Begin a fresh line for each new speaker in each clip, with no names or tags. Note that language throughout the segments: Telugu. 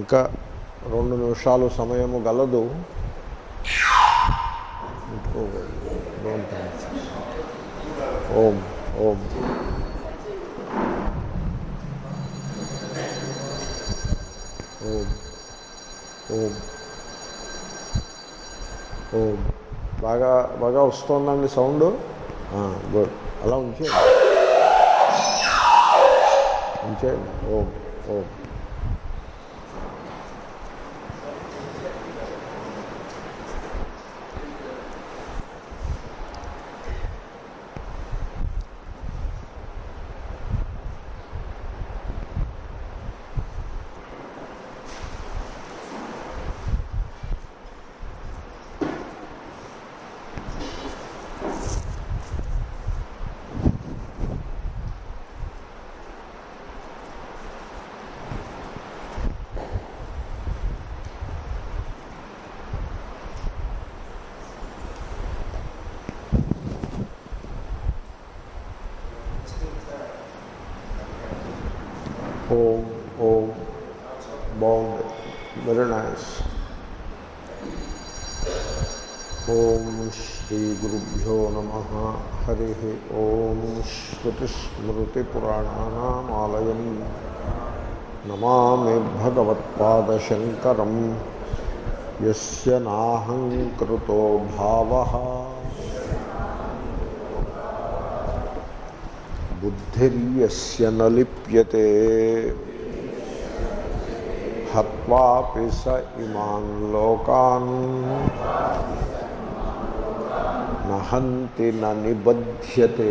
ఇంకా రెండు నిమిషాలు సమయము గలదు Don't answer. ఓం ఓం ఓం ఓం ఓం బాగా బాగా వస్తుందండి సౌండ్ గుడ్ అలా ఉంచేయండి ఉంచేయండి ఓం ఓం ఓం ఓం బాగుంది వెరీ నైస్ ఓం శ్రీ గురుభ్యో నమ హరి ఓం శ్రుతిస్మృతిపురాణానామాలయం నమామి భగవత్పాదశంకరం యస్య నాహం కృతో భావః బుద్ధిర్యస్య న లిప్యతే హత్వాపి స ఇమాన్ లోకాన్ నహంతి న నిబధ్యతే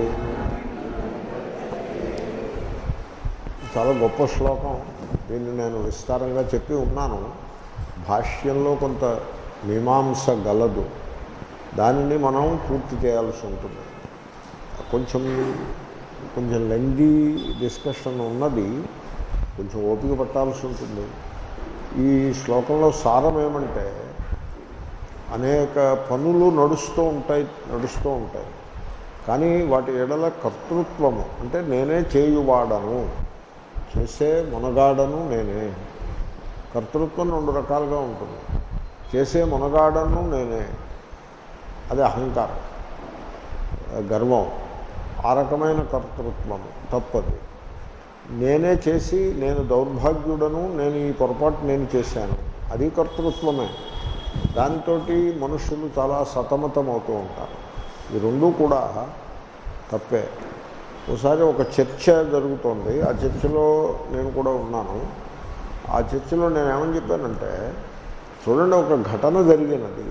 చాలా గొప్ప శ్లోకం దీన్ని నేను విస్తారంగా చెప్పి ఉన్నాను భాష్యంలో కొంత మీమాంస గలదు దానిని మనం పూర్తి చేయాల్సి ఉంటుంది కొంచెం కొంచెం లెందీ డిస్కషన్ ఉన్నది కొంచెం ఓపిక పట్టాల్సి ఉంటుంది ఈ శ్లోకంలో సారం ఏమంటే అనేక పనులు నడుస్తూ ఉంటాయి నడుస్తూ ఉంటాయి కానీ వాటి ఎడల కర్తృత్వము అంటే నేనే చేయువాడను చేసే మునగాడను నేనే కర్తృత్వం రెండు రకాలుగా ఉంటుంది చేసే మునగాడను నేనే అది అహంకారం గర్వం ఆ రకమైన కర్తృత్వము తప్పది నేనే చేసి నేను దౌర్భాగ్యుడను నేను ఈ పొరపాటు నేను చేశాను అది కర్తృత్వమే దాంతో మనుషులు చాలా సతమతమవుతూ ఉంటారు ఈ రెండూ కూడా తప్పే ఒకసారి ఒక చర్చ జరుగుతోంది ఆ చర్చలో నేను కూడా ఉన్నాను ఆ చర్చలో నేను ఏమని చెప్పానంటే చూడండి ఒక ఘటన జరిగినది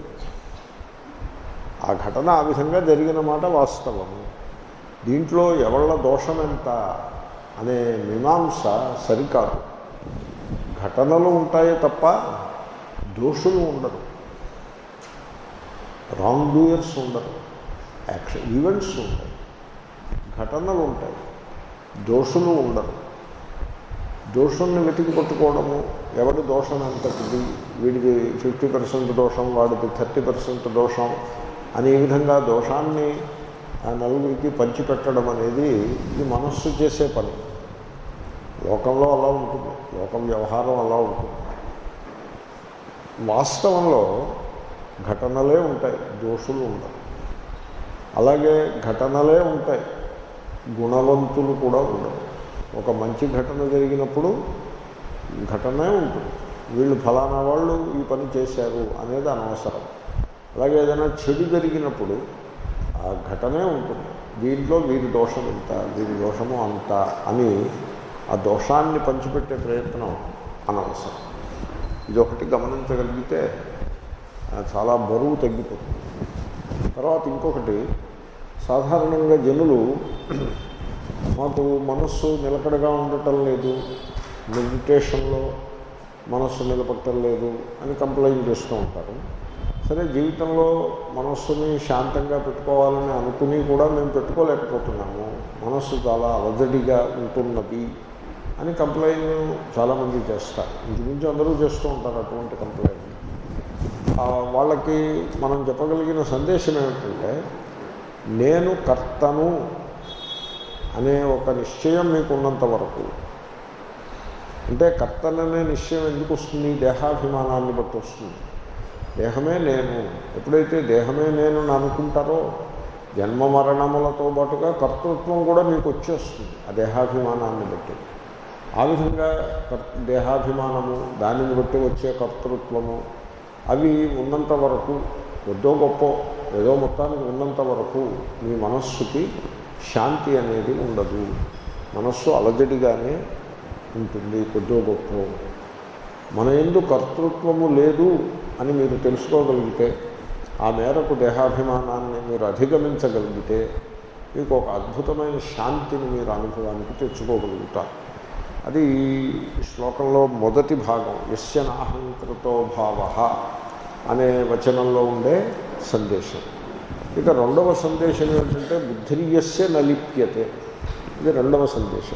ఆ ఘటన ఆ విధంగా జరిగిన మాట వాస్తవము దీంట్లో ఎవళ్ళ దోషం ఎంత అనే మీమాంస సరికాదు ఘటనలు ఉంటాయి తప్ప దోషులు ఉండరు రాంగ్ డూయర్స్ ఉండరు యాక్షన్ ఈవెంట్స్ ఉంటాయి ఘటనలు ఉంటాయి దోషులు ఉండరు దోషుల్ని వెతికి పట్టుకోవడము ఎవడి దోషం ఎంతటిది వీడిది ఫిఫ్టీ పర్సెంట్ దోషం వాడిది థర్టీ పర్సెంట్ దోషం అని ఈ విధంగా దోషాన్ని ఆ నలుగురికి పంచిపెట్టడం అనేది ఇది మనస్సు చేసే పని లోకంలో అలా ఉంటుంది లోకం వ్యవహారం అలా ఉంటుంది వాస్తవంలో ఘటనలే ఉంటాయి దోషులు ఉండవు అలాగే ఘటనలే ఉంటాయి గుణవంతులు కూడా ఉండవు ఒక మంచి ఘటన జరిగినప్పుడు ఘటనే ఉంటుంది వీళ్ళు ఫలానా వాళ్ళు ఈ పని చేశారు అనేది అనవసరం అలాగే ఏదైనా చెడు జరిగినప్పుడు ఆ ఘటనే ఉంటుంది దీంట్లో వీరి దోషం ఇంత వీరి దోషము అంత అని ఆ దోషాన్ని పంచిపెట్టే ప్రయత్నం అనవసరం ఇది ఒకటి గమనించగలిగితే ఆ, చాలా బరువు తగ్గిపోతుంది తర్వాత ఇంకొకటి సాధారణంగా జనులు మాకు మనస్సు నిలకడగా ఉండటం లేదు మెడిటేషన్లో మనస్సు నిలబడటం లేదు అని కంప్లైంట్ చేస్తూ ఉంటారు సరే జీవితంలో మనస్సుని శాంతంగా పెట్టుకోవాలని అనుకుని కూడా మేము పెట్టుకోలేకపోతున్నాము మనస్సు చాలా అలజడిగా ఉంటున్నది అని కంప్లైంట్ చాలామంది చేస్తారు ఇంచుమించు అందరూ చేస్తూ ఉంటారు అటువంటి కంప్లైంట్ ఆ, వాళ్ళకి మనం చెప్పగలిగిన సందేశం ఏమిటంటే నేను కర్తను అనే ఒక నిశ్చయం మీకు ఉన్నంత వరకు అంటే కర్తననే నిశ్చయం ఎందుకు వస్తుంది దేహాభిమానాన్ని బట్టి వస్తుంది దేహమే నేను ఎప్పుడైతే దేహమే నేను అని అనుకుంటారో జన్మ మరణములతో పాటుగా కర్తృత్వం కూడా మీకు వచ్చేస్తుంది ఆ దేహాభిమానాన్ని బట్టి ఆ విధంగా కర్ దేహాభిమానము దానిని బట్టి వచ్చే కర్తృత్వము అవి ఉన్నంత వరకు కొద్దో గొప్ప ఏదో మొత్తానికి ఉన్నంత వరకు మీ మనస్సుకి శాంతి అనేది ఉండదు మనస్సు అలజడిగానే ఉంటుంది కొద్దో గొప్ప మన ఎందు కర్తృత్వము లేదు అని మీరు తెలుసుకోగలిగితే ఆ మేరకు దేహాభిమానాన్ని మీరు అధిగమించగలిగితే మీకు ఒక అద్భుతమైన శాంతిని మీరు అనుభవానికి తెచ్చుకోగలుగుతారు అది ఈ శ్లోకంలో మొదటి భాగం యస్య నాహంకృతో భావ అనే వచనంలో ఉండే సందేశం ఇక రెండవ సందేశం ఏంటంటే బుద్ధిర్యస్య నలిప్యతే ఇది రెండవ సందేశం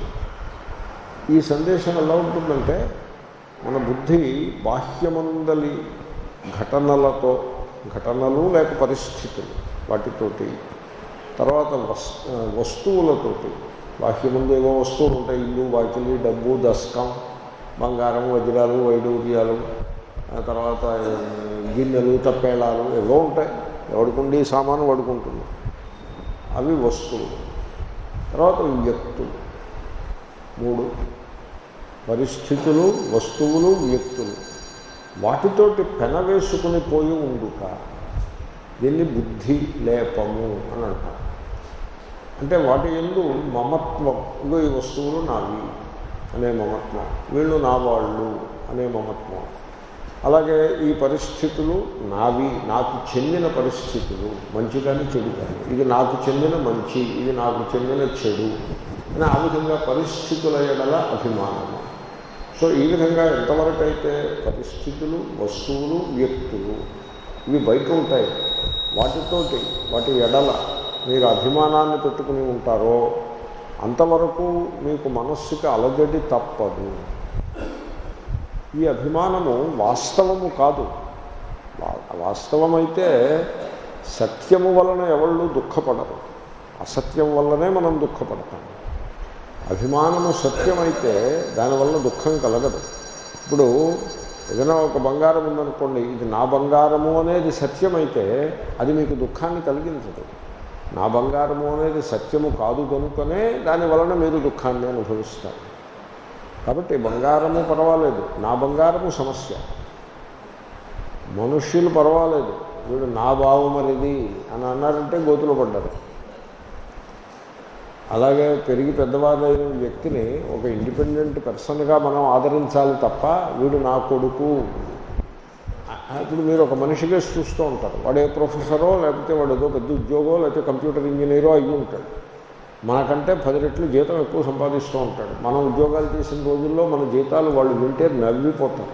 ఈ సందేశం ఎలా ఉంటుందంటే మన బుద్ధి బాహ్యమందలి ఘటనలతో ఘటనలు లేక పరిస్థితులు వాటితోటి తర్వాత వస్ వస్తువులతోటి బాహ్యముందు ఏవో వస్తువులు ఉంటాయి ఇల్లు వాకిలి డబ్బు దస్కం బంగారం వజ్రాలు వైడూర్యాలు ఆ తర్వాత గిన్నెలు తప్పేళాలు ఏవో ఉంటాయి ఎవడుకుండి సామాను వాడుకుంటుంది అవి వస్తువులు తర్వాత వ్యక్తులు మూడు పరిస్థితులు వస్తువులు వ్యక్తులు వాటితోటి పెనవేసుకుని పోయి ఉండుట దీన్ని బుద్ధి లేపము అని అంటారు అంటే వాటి ఎందు మమత్వం ఇగో ఈ వస్తువులు నావి అనే మమత్వం వీళ్ళు నా వాళ్ళు అనే మమత్వం అలాగే ఈ పరిస్థితులు నావి నాకు చెందిన పరిస్థితులు మంచి కానీ చెడు కానీ ఇది నాకు చెందిన మంచి ఇది నాకు చెందిన చెడు అని ఆ విధంగా పరిస్థితుల ఎడల అభిమానము సో ఈ విధంగా ఎంతవరకు అయితే పరిస్థితులు వస్తువులు వ్యక్తులు ఇవి బయట ఉంటాయి వాటితోటి వాటి ఎడల మీరు అభిమానాన్ని పెట్టుకుని ఉంటారో అంతవరకు మీకు మనస్సుకి అలజడి తప్పదు ఈ అభిమానము వాస్తవము కాదు వా- వాస్తవమైతే సత్యము వలన ఎవళ్ళు దుఃఖపడరు అసత్యం వల్లనే మనం దుఃఖపడతాం అభిమానము సత్యమైతే దానివల్ల దుఃఖం కలగదు ఇప్పుడు ఏదైనా ఒక బంగారం ఉందనుకోండి ఇది నా బంగారము అనేది సత్యమైతే అది మీకు దుఃఖాన్ని కలిగించదు నా బంగారము అనేది సత్యము కాదు కనుకనే దాని వలన మీరు దుఃఖాన్ని అనుభవిస్తారు కాబట్టి బంగారము పర్వాలేదు నా బంగారము సమస్య మనుష్యులు పర్వాలేదు వీడు నా బావు మరిది అని అన్నారంటే గోతులు పడ్డారు అలాగే పెరిగి పెద్దవాదైన వ్యక్తిని ఒక ఇండిపెండెంట్ పర్సన్గా మనం ఆదరించాలి తప్ప వీడు నా కొడుకు ఆ- ఇప్పుడు మీరు ఒక మనిషిగా చూస్తూ ఉంటారు వాడు ఏ ప్రొఫెసరో లేకపోతే వాడు ఏదో పెద్ద ఉద్యోగో లేకపోతే కంప్యూటర్ ఇంజనీరో అయ్యి ఉంటాడు మనకంటే పది రెట్లు జీతం ఎక్కువ సంపాదిస్తూ ఉంటాడు మనం ఉద్యోగాలు చేసిన రోజుల్లో మన జీతాలు వాళ్ళు వింటే నవ్విపోతారు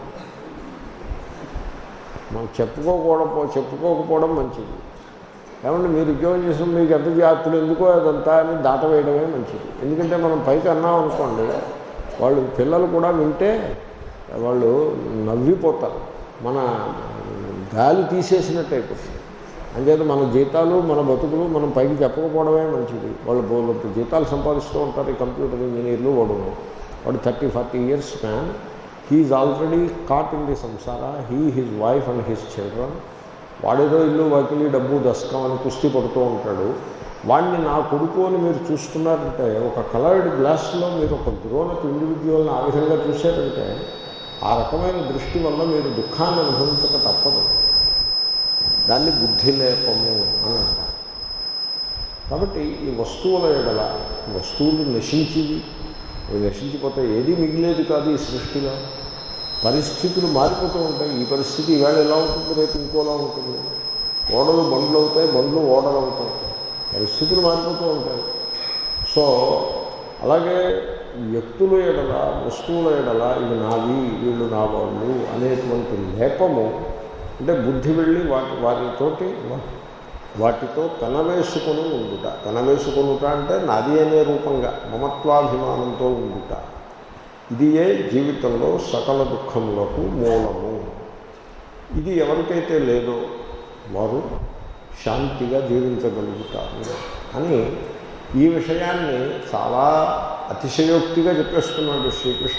మనం చెప్పుకోకపోవడం చెప్పుకోకపోవడం మంచిది ఏమంటే మీరు ఉద్యోగం చేసిన మీకు ఎంత జాతులు ఎందుకో అదంతా అని దాటవేయడమే మంచిది ఎందుకంటే మనం పైకి అన్నాం అనుకోండి వాళ్ళు పిల్లలు కూడా వింటే వాళ్ళు నవ్విపోతారు మన గాలి తీసేసినట్టు అయిపోతుంది అంచేత మన జీతాలు మన బతుకులు మనం పైకి చెప్పకపోవడమే మంచిది వాళ్ళు బోలెడు జీతాలు సంపాదిస్తూ ఉంటారు ఈ కంప్యూటర్ ఇంజనీర్లు వాడు వాడు thirty forty years man he's already caught in the సంసార he his wife and his children వాడేదో ఇల్లు వాకిలి డబ్బు దశకం అని కుస్తీ పడుతూ ఉంటాడు వాడిని నా కొడుకు అని మీరు చూస్తున్నారంటే ఒక కలర్డ్ గ్లాస్లో మీరు ఒక గ్రోనప్ ఇండివిజువల్ని ఆ విధంగా చూశారంటే ఆ రకమైన దృష్టి వల్ల మీరు దుఃఖాన్ని అనుభవించక తప్పదు దాన్ని బుద్ధి లేపము అని అంటారు కాబట్టి ఈ వస్తువుల ఎడల వస్తువులు నశించివి అవి నశించిపోతే ఏది మిగిలేదు కాదు ఈ సృష్టిలో పరిస్థితులు మారిపోతూ ఉంటాయి ఈ పరిస్థితి ఈవేళ ఎలా ఉంటుంది రేపు ఇంకోలా ఉంటుంది ఓడలు బండ్లు అవుతాయి బండ్లు ఓడలు అవుతాయి పరిస్థితులు మారిపోతూ ఉంటాయి సో అలాగే వ్యక్తుల ఎడల వస్తువుల ఎడల ఇవి నావి వీళ్ళు నా వాళ్ళు అనేటువంటి లేపము అంటే బుద్ధి వెళ్ళి వాటి వాటితోటి వా- వాటితో పెనవేసుకొని ఉండుట పెనవేసుకొనుట అంటే నాది అనే రూపంగా మమత్వాభిమానంతో ఉండుట ఇది ఏ జీవితంలో సకల దుఃఖములకు మూలము ఇది ఎవరికైతే లేదో వారు శాంతిగా జీవించగలుగుతారు అని ఈ విషయాన్ని చాలా అతిశయోక్తిగా చెప్పేస్తున్నాడు శ్రీకృష్ణుడు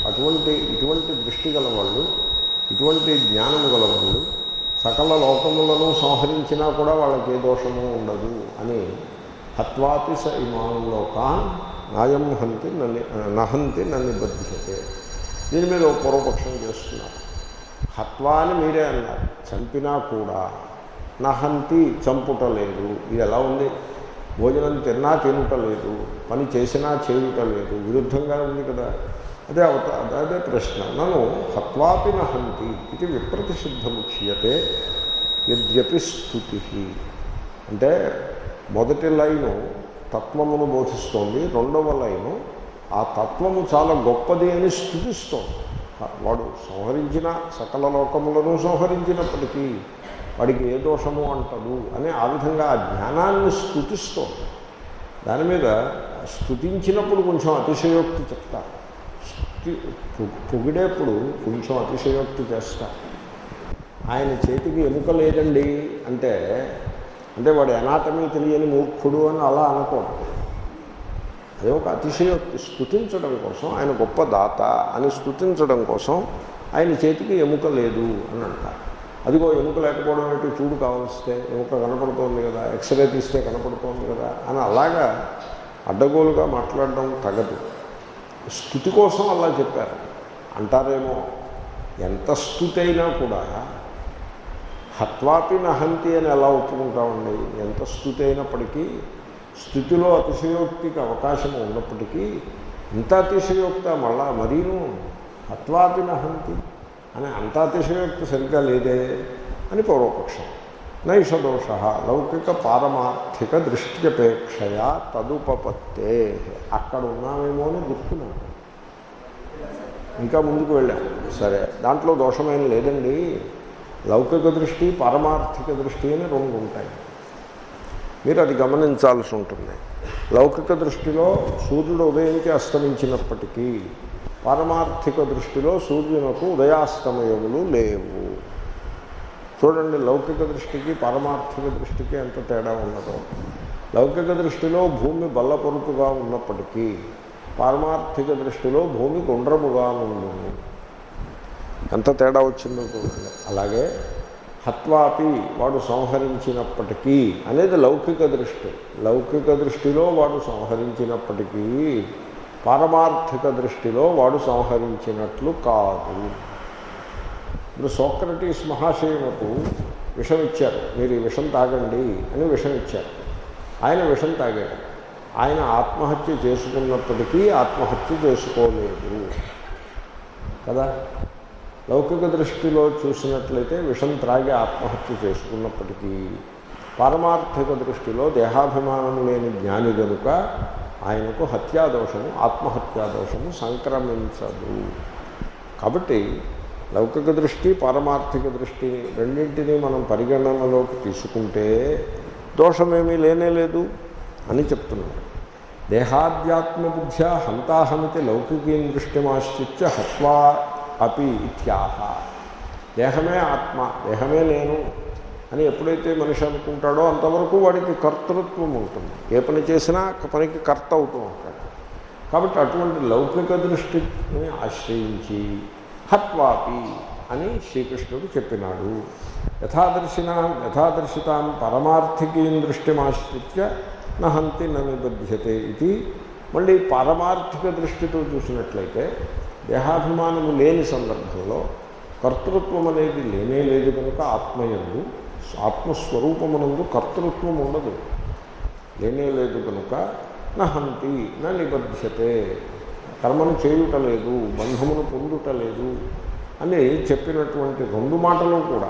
అటువంటి ఇటువంటి దృష్టి గల వాళ్ళు ఇటువంటి జ్ఞానము గల వాళ్ళు సకల లోకములను సంహరించినా కూడా వాళ్ళకి ఏ దోషము ఉండదు అని హత్వాపి స ఇమాం లోకాన్ నాయం హంతి నన్ను నహంతి నన్ను బద్ధితే దీని మీద ఓ పూర్వపక్షం చేస్తున్నారు హత్వా అని మీరే అన్నారు చంపినా కూడా నహంతి చంపుట లేదు ఇది ఎలా ఉంది భోజనం తిన్నా తినుట లేదు పని చేసినా చేయుట లేదు విరుద్ధంగా ఉంది కదా అదే అవత అదే ప్రశ్న నన్ను హత్వాపి నహంతి ఇది విప్రతిషిద్ధముచ్యతే యద్యపి స్థుతి అంటే మొదటి లైను తత్వమును బోధిస్తోంది రెండవ లైను ఆ తత్వము చాలా గొప్పది అని స్థుతిస్తోంది వాడు సంహరించిన సకల లోకములను సంహరించినప్పటికీ వాడికి ఏ దోషము అంటదు అని ఆ విధంగా ఆ జ్ఞానాన్ని స్థుతిస్తోంది దాని మీద స్థుతించినప్పుడు కొంచెం అతిశయోక్తి చెప్తారు స్థుతి పొ- పొగిడేప్పుడు కొంచెం అతిశయోక్తి చేస్తారు ఆయన చేతికి ఎముక లేదండి అంటే అంటే వాడు ఎనాటమీ తెలియని మూర్ఖుడు అని అలా అనకూడదు అదే ఒక అతిశయోక్తి స్థుతించడం కోసం ఆయన గొప్ప దాత అని స్థుతించడం కోసం ఆయన చేతికి ఎముక లేదు అని అంటారు అదిగో ఎముక లేకపోవడం ఏంటి చూడు కావలిస్తే ఎముక కనపడుతోంది కదా ఎక్స్రే తీస్తే కనపడుతోంది కదా అని అలాగా అడ్డగోలుగా మాట్లాడడం తగదు స్థుతి కోసం అలా చెప్పారు అంటారేమో ఎంత స్థుతి అయినా కూడా హత్వాపి నహంతి అని ఎలా ఒప్పుకుంటామండి ఎంత స్థుతి అయినప్పటికీ స్థుతిలో అతిశయోక్తికి అవకాశం ఉన్నప్పటికీ ఇంత అతిశయోక్త మళ్ళా మరీను హత్వాపి నహంతి అని అంత అతిశయోక్తి సరిగ్గా లేదే అని పూర్వపక్షం నైషదోష లౌకిక పారమార్థిక దృష్ట్యపేక్షయా తదుపపత్తే అక్కడ ఉన్నామేమో అని గుర్తున్నాను ఇంకా ముందుకు వెళ్ళాం సరే దాంట్లో దోషమేం లేదండి లౌకిక దృష్టి పారమార్థిక దృష్టి అని రెండు ఉంటాయి మీరు అది గమనించాల్సి ఉంటుంది లౌకిక దృష్టిలో సూర్యుడు ఉదయించి అస్తమించినప్పటికీ పారమార్థిక దృష్టిలో సూర్యునకు ఉదయాస్తమయములు లేవు చూడండి లౌకిక దృష్టికి పారమార్థిక దృష్టికి ఎంత తేడా ఉన్నదో లౌకిక దృష్టిలో భూమి బల్లపొరుపుగా ఉన్నప్పటికీ పారమార్థిక దృష్టిలో భూమి గుండ్రముగా ఉండును ఎంత తేడా వచ్చిందో చూడండి అలాగే హత్వాపి వాడు సంహరించినప్పటికీ అనేది లౌకిక దృష్టి లౌకిక దృష్టిలో వాడు సంహరించినప్పటికీ పారమార్థిక దృష్టిలో వాడు సంహరించినట్లు కాదు ఇప్పుడు సోక్రటీస్ మహాశయునకు విషం ఇచ్చారు మీరు ఈ విషం తాగండి అని విషం ఇచ్చారు ఆయన విషం తాగాడు ఆయన ఆత్మహత్య చేసుకున్నప్పటికీ ఆత్మహత్య చేసుకోలేదు కదా లౌకిక దృష్టిలో చూసినట్లయితే విషం త్రాగి ఆత్మహత్య చేసుకున్నప్పటికీ పారమార్థిక దృష్టిలో దేహాభిమానం లేని జ్ఞాని గనుక ఆయనకు హత్యాదోషము ఆత్మహత్యాదోషము సంక్రమించదు కాబట్టి లౌకిక దృష్టి పారమార్థిక దృష్టి రెండింటినీ మనం పరిగణనలోకి తీసుకుంటే దోషమేమీ లేనే లేదు అని చెప్తున్నాడు దేహాధ్యాత్మబుద్ధ్యా హంతాహమితి లౌకికీం దృష్టిమాశ్రిత్య హత్వా అపి ఇత్యాహ దేహమే ఆత్మ దేహమే నేను అని ఎప్పుడైతే మనిషి అనుకుంటాడో అంతవరకు వాడికి కర్తృత్వం ఉంటుంది ఏ పని చేసినా ఆ పనికి కర్త అవుతూ ఉంటాడు కాబట్టి అటువంటి లౌకిక దృష్టిని ఆశ్రయించి హత్వాపి అని శ్రీకృష్ణుడు చెప్పినాడు యథాదర్శిన యథాదర్శితాం పరమార్థికీం దృష్టిమాశ్రిత్య నహంతి న నిబధ్యతే ఇది మళ్ళీ పారమార్థిక దృష్టితో చూసినట్లయితే దేహాభిమానము లేని సందర్భంలో కర్తృత్వం అనేది లేనే లేదు కనుక ఆత్మయందు ఆత్మస్వరూపమునందు కర్తృత్వం ఉండదు లేనే లేదు కనుక నహంతి నా నిబధ్యతే కర్మను చేయుట లేదు బంధమును పొందుట లేదు అని చెప్పినటువంటి రెండు మాటలు కూడా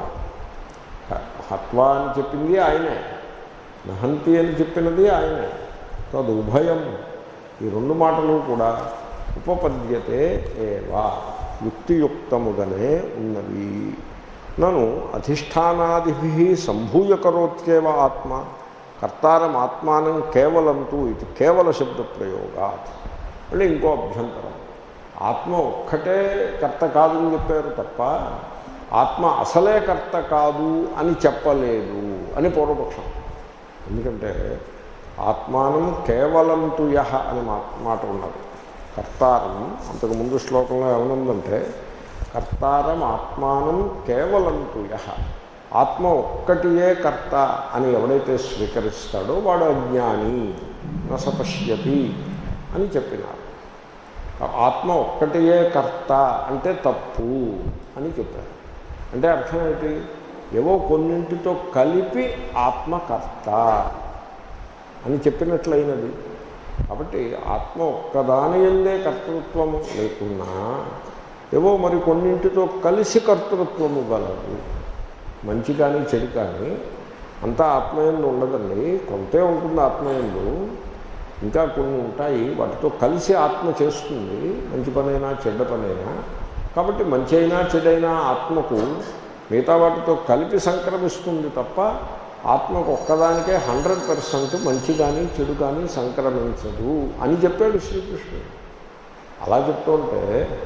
హత్వ అని చెప్పింది ఆయనే నహంతి అని చెప్పినది ఆయనే తదు ఉభయం ఈ రెండు మాటలు కూడా ఉపపద్యతే ఏవా యుక్తియుక్తముగానే ఉన్నవి నన్ను అధిష్టానాదిభి సంభూయ కరోత్యేవ ఆత్మ కర్తారం ఆత్మానం కేవలంతు ఇది కేవల శబ్ద ప్రయోగాత్ మళ్ళీ ఇంకో అభ్యంతరం ఆత్మ ఒక్కటే కర్త కాదని చెప్పారు తప్ప ఆత్మ అసలే కర్త కాదు అని చెప్పలేదు అని పూర్వపక్షం ఎందుకంటే ఆత్మానం కేవలం తు యహ అని మా మాట ఉన్నది కర్తారం అంతకు ముందు శ్లోకంలో ఏమనుందంటే కర్తారం ఆత్మానం కేవలం తుయ ఆత్మ ఒక్కటియే కర్త అని ఎవడైతే స్వీకరిస్తాడో వాడు అజ్ఞాని నసపశ్యతి అని చెప్పినారు ఆత్మ ఒక్కటియే కర్త అంటే తప్పు అని చెప్పారు అంటే అర్థం ఏంటి ఏవో కొన్నింటితో కలిపి ఆత్మకర్త అని చెప్పినట్లయినది కాబట్టి ఆత్మ ఒక్కదాని ఎందే కర్తృత్వము లేకున్నా ఏవో మరి కొన్నింటితో కలిసి కర్తృత్వము గలదు మంచి కానీ చెడు కానీ అంతా ఆత్మయందు ఉండదండి కొంతే ఉంటుంది ఆత్మయందు ఇంకా కొన్ని ఉంటాయి వాటితో కలిసి ఆత్మ చేస్తుంది మంచి పనైనా చెడ్డ పనైనా కాబట్టి మంచి అయినా చెడైనా ఆత్మకు మిగతా వాటితో కలిపి సంక్రమిస్తుంది తప్ప ఆత్మకు ఒక్కదానికే హండ్రెడ్ పర్సెంట్ మంచి కానీ చెడు కానీ సంక్రమించదు అని చెప్పాడు శ్రీకృష్ణుడు అలా చెప్తుంటే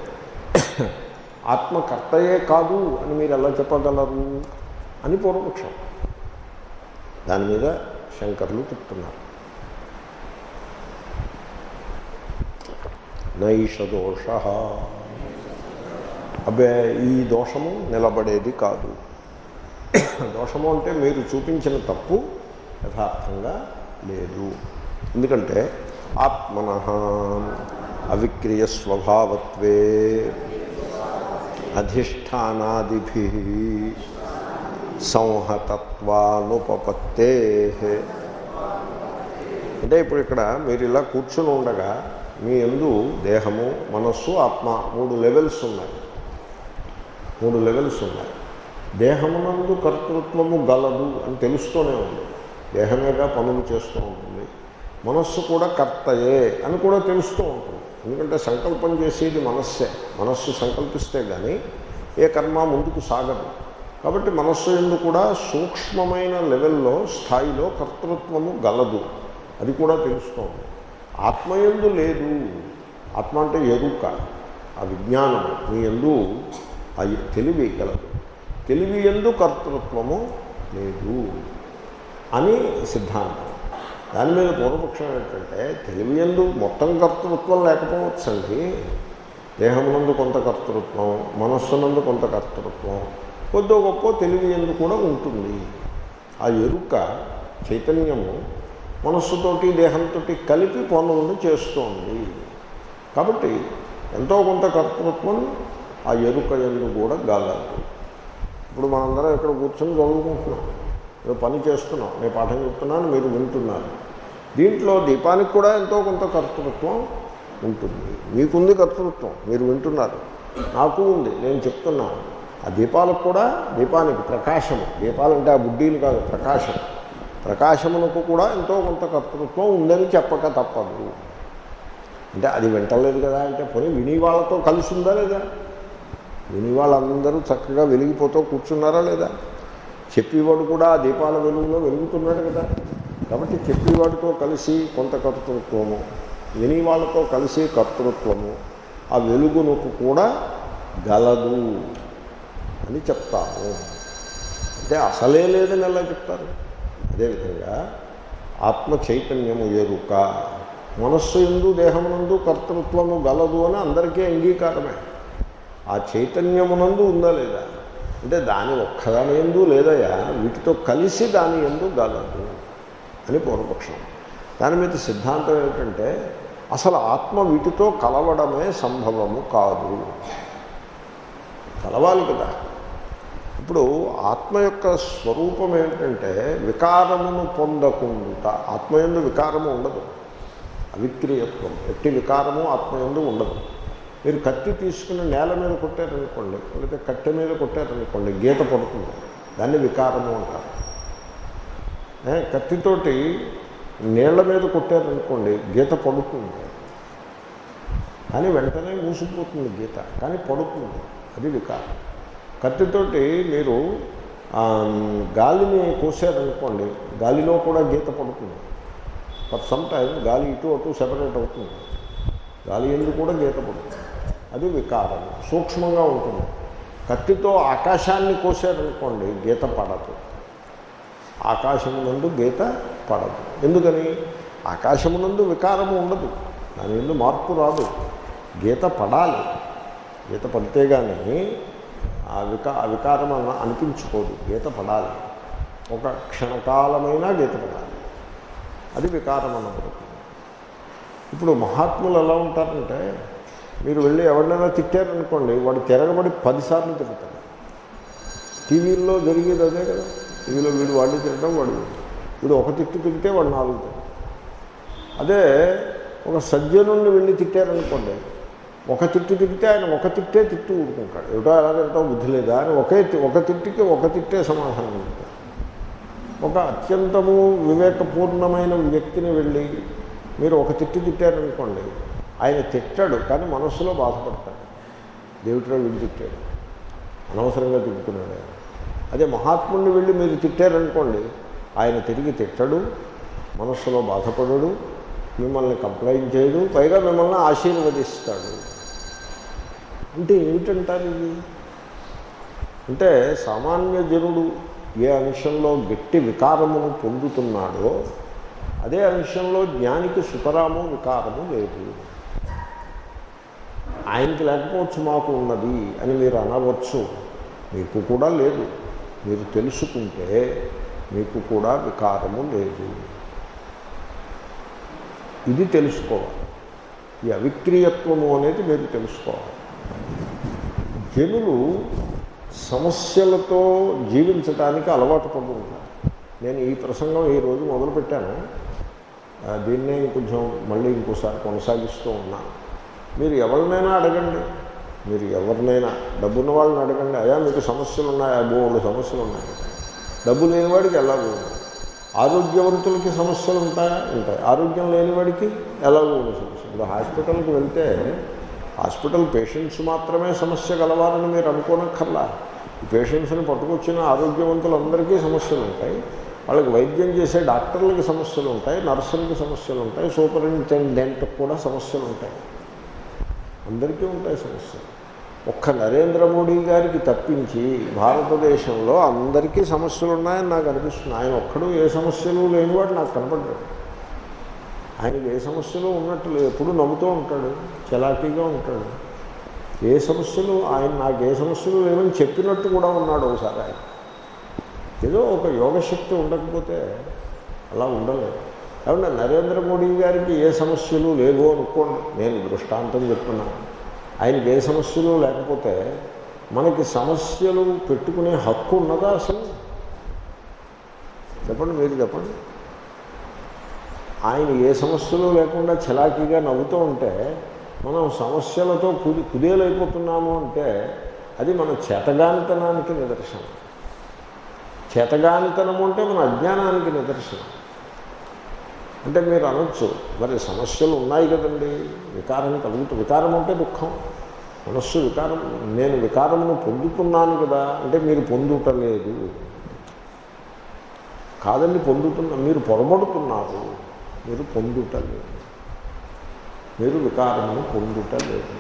ఆత్మకర్తయే కాదు అని మీరు ఎలా చెప్పగలరు అని పూర్వపక్షం దాని మీద శంకర్లు చెప్తున్నారు నైష దోష అబ్బే ఈ దోషము నిలబడేది కాదు దోషము అంటే మీరు చూపించిన తప్పు యథార్థంగా లేదు ఎందుకంటే ఆత్మన అవిక్రియ స్వభావత్వే అధిష్టానాదిభి సంహతత్వానుపపత్తే అంటే ఇప్పుడు ఇక్కడ మీరు ఇలా కూర్చుని ఉండగా మీ ఎందు దేహము మనస్సు ఆత్మ మూడు లెవెల్స్ ఉన్నాయి మూడు లెవెల్స్ ఉన్నాయి దేహమునందు కర్తృత్వము గలదు అని తెలుస్తూనే ఉంది దేహమేగా పనులు చేస్తూ ఉంటుంది మనస్సు కూడా కర్తయే అని కూడా తెలుస్తూ ఉంటుంది ఎందుకంటే సంకల్పం చేసేది మనస్సే మనస్సు సంకల్పిస్తే కానీ ఏ కర్మ ముందుకు సాగదు కాబట్టి మనస్సు ఎందు కూడా సూక్ష్మమైన లెవెల్లో స్థాయిలో కర్తృత్వము గలదు అది కూడా తెలుస్తోంది ఆత్మయందు లేదు ఆత్మ అంటే ఎరుక ఆ విజ్ఞానం మీ ఎందు ఆ తెలివి గలదు తెలివి ఎందు కర్తృత్వము లేదు అని సిద్ధాంతం దాని మీద పూర్వపక్షం ఏంటంటే తెలివి ఎందు మొత్తం కర్తృత్వం లేకపోవచ్చండి దేహమునందు కొంత కర్తృత్వం మనస్సునందు కొంత కర్తృత్వం కొద్దో గొప్ప తెలివి ఎందు కూడా ఉంటుంది ఆ ఎరుక చైతన్యము మనస్సుతోటి దేహంతో కలిపి పనులను చేస్తోంది కాబట్టి ఎంతో కొంత కర్తృత్వం ఆ ఎరుక ఎందు కూడా గలదు ఇప్పుడు మనందరం ఇక్కడ కూర్చొని చదువుకుంటున్నాం నేను పని చేస్తున్నాం నేను పాఠం చెప్తున్నాను మీరు వింటున్నారు దీంట్లో దీపానికి కూడా ఎంతో కొంత కర్తృత్వం ఉంటుంది మీకుంది కర్తృత్వం మీరు వింటున్నారు నాకు ఉంది నేను చెప్తున్నాను ఆ దీపాలకు కూడా దీపానికి ప్రకాశము దీపాలంటే ఆ బుడ్డీలు కాదు ప్రకాశం ప్రకాశమునకు కూడా ఎంతో కొంత కర్తృత్వం ఉందని చెప్పక తప్పదు అంటే అది వింటలేదు కదా అంటే పోనీ విని వాళ్ళతో కలిసి ఉందా లేదా విని వాళ్ళందరూ చక్కగా వెలిగిపోతూ కూర్చున్నారా లేదా చెప్పేవాడు కూడా ఆ దీపాల వెలుగులో వెలుగుతున్నాడు కదా కాబట్టి చెప్పేవాడితో కలిసి కొంత కర్తృత్వము విని వాళ్ళతో కలిసి కర్తృత్వము ఆ వెలుగునకు కూడా గలదు అని చెప్తాము అంటే అసలే లేదని ఎలా చెప్తారు అదేవిధంగా ఆత్మ చైతన్యము ఎరుక మనస్సు ఎందు దేహమునందు కర్తృత్వము గలదు అని అందరికీ అంగీకారమే ఆ చైతన్యమునందు ఉందా లేదా అంటే దాని ఒక్కదాని ఎందు లేదయా వీటితో కలిసి దాని ఎందు గలదు అని పూర్వపక్షం దాని మీద సిద్ధాంతం ఏమిటంటే అసలు ఆత్మ వీటితో కలవడమే సంభవము కాదు కలవాలి కదా ఇప్పుడు ఆత్మ యొక్క స్వరూపం ఏమిటంటే వికారమును పొందకుండుట ఆత్మయందు వికారము ఉండదు అవిక్రియత్వం ఎట్టి వికారము ఆత్మయందు ఉండదు మీరు కత్తి తీసుకుని నేల మీద కొట్టారనుకోండి లేకపోతే కట్టె మీద కొట్టారనుకోండి గీత పడుతుంది దాన్ని వికారము అంటారు ఏ, కత్తితోటి నీళ్ల మీద కొట్టారనుకోండి గీత పడుతుంది కానీ వెంటనే మూసిపోతుంది గీత కానీ పడుతుంది అది వికారం కత్తితోటి మీరు ఆ, గాలిని కోసారనుకోండి గాలిలో కూడా గీత పడుతుంది బట్ సమ్ టైం గాలి ఇటు అటు సెపరేట్ అవుతుంది గాలి ఎందుకు కూడా గీత పడుతుంది అది వికారం సూక్ష్మంగా ఉంటుంది కత్తితో ఆకాశాన్ని కోసారనుకోండి గీత పడదు ఆకాశమునందు గీత పడదు ఎందుకని ఆకాశమునందు వికారము ఉండదు దాని ఎందు మార్పు రాదు గీత పడాలి గీత పడితే కానీ ఆ వికా ఆ వికారం అన్న అనిపించుకోదు గీత పడాలి ఒక క్షణకాలమైనా గీత పడాలి అది వికారం అన్నప్పుడు ఇప్పుడు మహాత్ములు ఎలా ఉంటారంటే మీరు వెళ్ళి ఎవరినైనా తిట్టారనుకోండి వాడు తిరగబడి పదిసార్లు తిరుగుతాడు టీవీల్లో జరిగేది అదే కదా టీవీలో వీడు వాడిని తిరగడం వాడు వీడు. వీడు ఒక తిట్టు తిరిగితే వాడు నాలుగు తిరుగుతాడు అదే ఒక సజ్జనుల్ని వెళ్ళి తిట్టారనుకోండి ఒక తిట్టు తిట్టితే ఆయన ఒక తిట్టే తిట్టు ఊరుకుంటాడు ఏటో ఎలా తింటావు బుద్ధి లేదా అని ఒకే తి- ఒక తిట్టికి ఒక తిట్టే సమాధానం ఉంటాడు ఒక అత్యంతము వివేకపూర్ణమైన వ్యక్తిని వెళ్ళి మీరు ఒక తిట్టు తిట్టారనుకోండి ఆయన తిట్టాడు కానీ మనస్సులో బాధపడతాడు దేవుడిలో వీడు తిట్టాడు అనవసరంగా తిట్టుకున్నాడు ఆయన అదే మహాత్ముడిని వెళ్ళి మీరు తిట్టారనుకోండి ఆయన తిరిగి తిట్టడు మనస్సులో బాధపడడు మిమ్మల్ని కంప్లైంట్ చేయడు పైగా మిమ్మల్ని ఆశీర్వదిస్తాడు అంటే ఏమిటంటారు ఇది అంటే సామాన్య జనుడు ఏ అంశంలో గట్టి వికారమును పొందుతున్నాడో అదే అంశంలో జ్ఞానికి సుతరాము వికారము లేదు ఆయనకి లేకపోవచ్చు మాకు ఉన్నది అని మీరు అనవచ్చు మీకు కూడా లేదు మీరు తెలుసుకుంటే మీకు కూడా వికారము లేదు ఇది తెలుసుకోవాలి ఈ అవిక్రీయత్వము అనేది మీరు తెలుసుకోవాలి జనులు సమస్యలతో జీవించడానికి అలవాటు పడుతుంటారు నేను ఈ ప్రసంగం ఈ రోజు మొదలుపెట్టాను ఆ, దీన్నే కొంచెం మళ్ళీ ఇంకోసారి కొనసాగిస్తూ ఉన్నాను మీరు ఎవరినైనా అడగండి మీరు ఎవరినైనా డబ్బున్న వాళ్ళని అడగండి అయ్యా మీకు సమస్యలు ఉన్నాయా బోళ్ళు సమస్యలు ఉన్నాయి డబ్బు లేనివాడికి ఎలాగో ఉన్నాయి ఆరోగ్యవంతులకి సమస్యలు ఉంటాయా ఉంటాయి ఆరోగ్యం లేనివాడికి ఎలాగో ఉన్న సమస్య ఇప్పుడు హాస్పిటల్కి వెళ్తే హాస్పిటల్ పేషెంట్స్ మాత్రమే సమస్య గలవారని మీరు అనుకోనక్కర్లా ఈ పేషెంట్స్ని పట్టుకొచ్చిన ఆరోగ్యవంతులందరికీ సమస్యలు ఉంటాయి వాళ్ళకి వైద్యం చేసే డాక్టర్లకి సమస్యలు ఉంటాయి నర్సులకి సమస్యలు ఉంటాయి సూపరింటెండెంట్కి కూడా సమస్యలు ఉంటాయి అందరికీ ఉంటాయి సమస్యలు ఒక్క నరేంద్ర మోడీ గారికి తప్పించి భారతదేశంలో అందరికీ సమస్యలు ఉన్నాయని నాకు అనిపిస్తుంది ఆయన ఒక్కడు ఏ సమస్యలు లేనివాడు నాకు కనపడ్డాడు ఆయనకి ఏ సమస్యలు ఉన్నట్టు లేదు ఎప్పుడు నవ్వుతూ ఉంటాడు చలాకీగా ఉంటాడు ఏ సమస్యలు ఆయన నాకు ఏ సమస్యలు లేవని చెప్పినట్టు కూడా ఉన్నాడు ఒకసారి ఆయన ఏదో ఒక యోగశక్తి ఉండకపోతే అలా ఉండలేదు కాబట్టి నరేంద్ర మోడీ గారికి ఏ సమస్యలు లేవు అనుకోండి నేను దృష్టాంతం చెప్తున్నాను ఆయనకి ఏ సమస్యలు లేకపోతే మనకి సమస్యలు పెట్టుకునే హక్కు ఉన్నదా అసలు చెప్పండి మీరు చెప్పండి ఆయన ఏ సమస్యలు లేకుండా చలాకీగా నవ్వుతూ ఉంటే మనం సమస్యలతో కుది కుదేలైపోతున్నాము అంటే అది మన చేతగానితనానికి నిదర్శనం చేతగానితనము అంటే మన అజ్ఞానానికి నిదర్శనం అంటే మీరు అనొచ్చు మరి సమస్యలు ఉన్నాయి కదండి వికారం కలుగుతూ వికారం అంటే దుఃఖం మనస్సు వికారం నేను వికారమును పొందుతున్నాను కదా అంటే మీరు పొందుటలేదు కాదండి పొందుతున్న మీరు పొరబడుతున్నారు మీరు పొందుటలేదు మీరు వికారమును పొందుటలేదు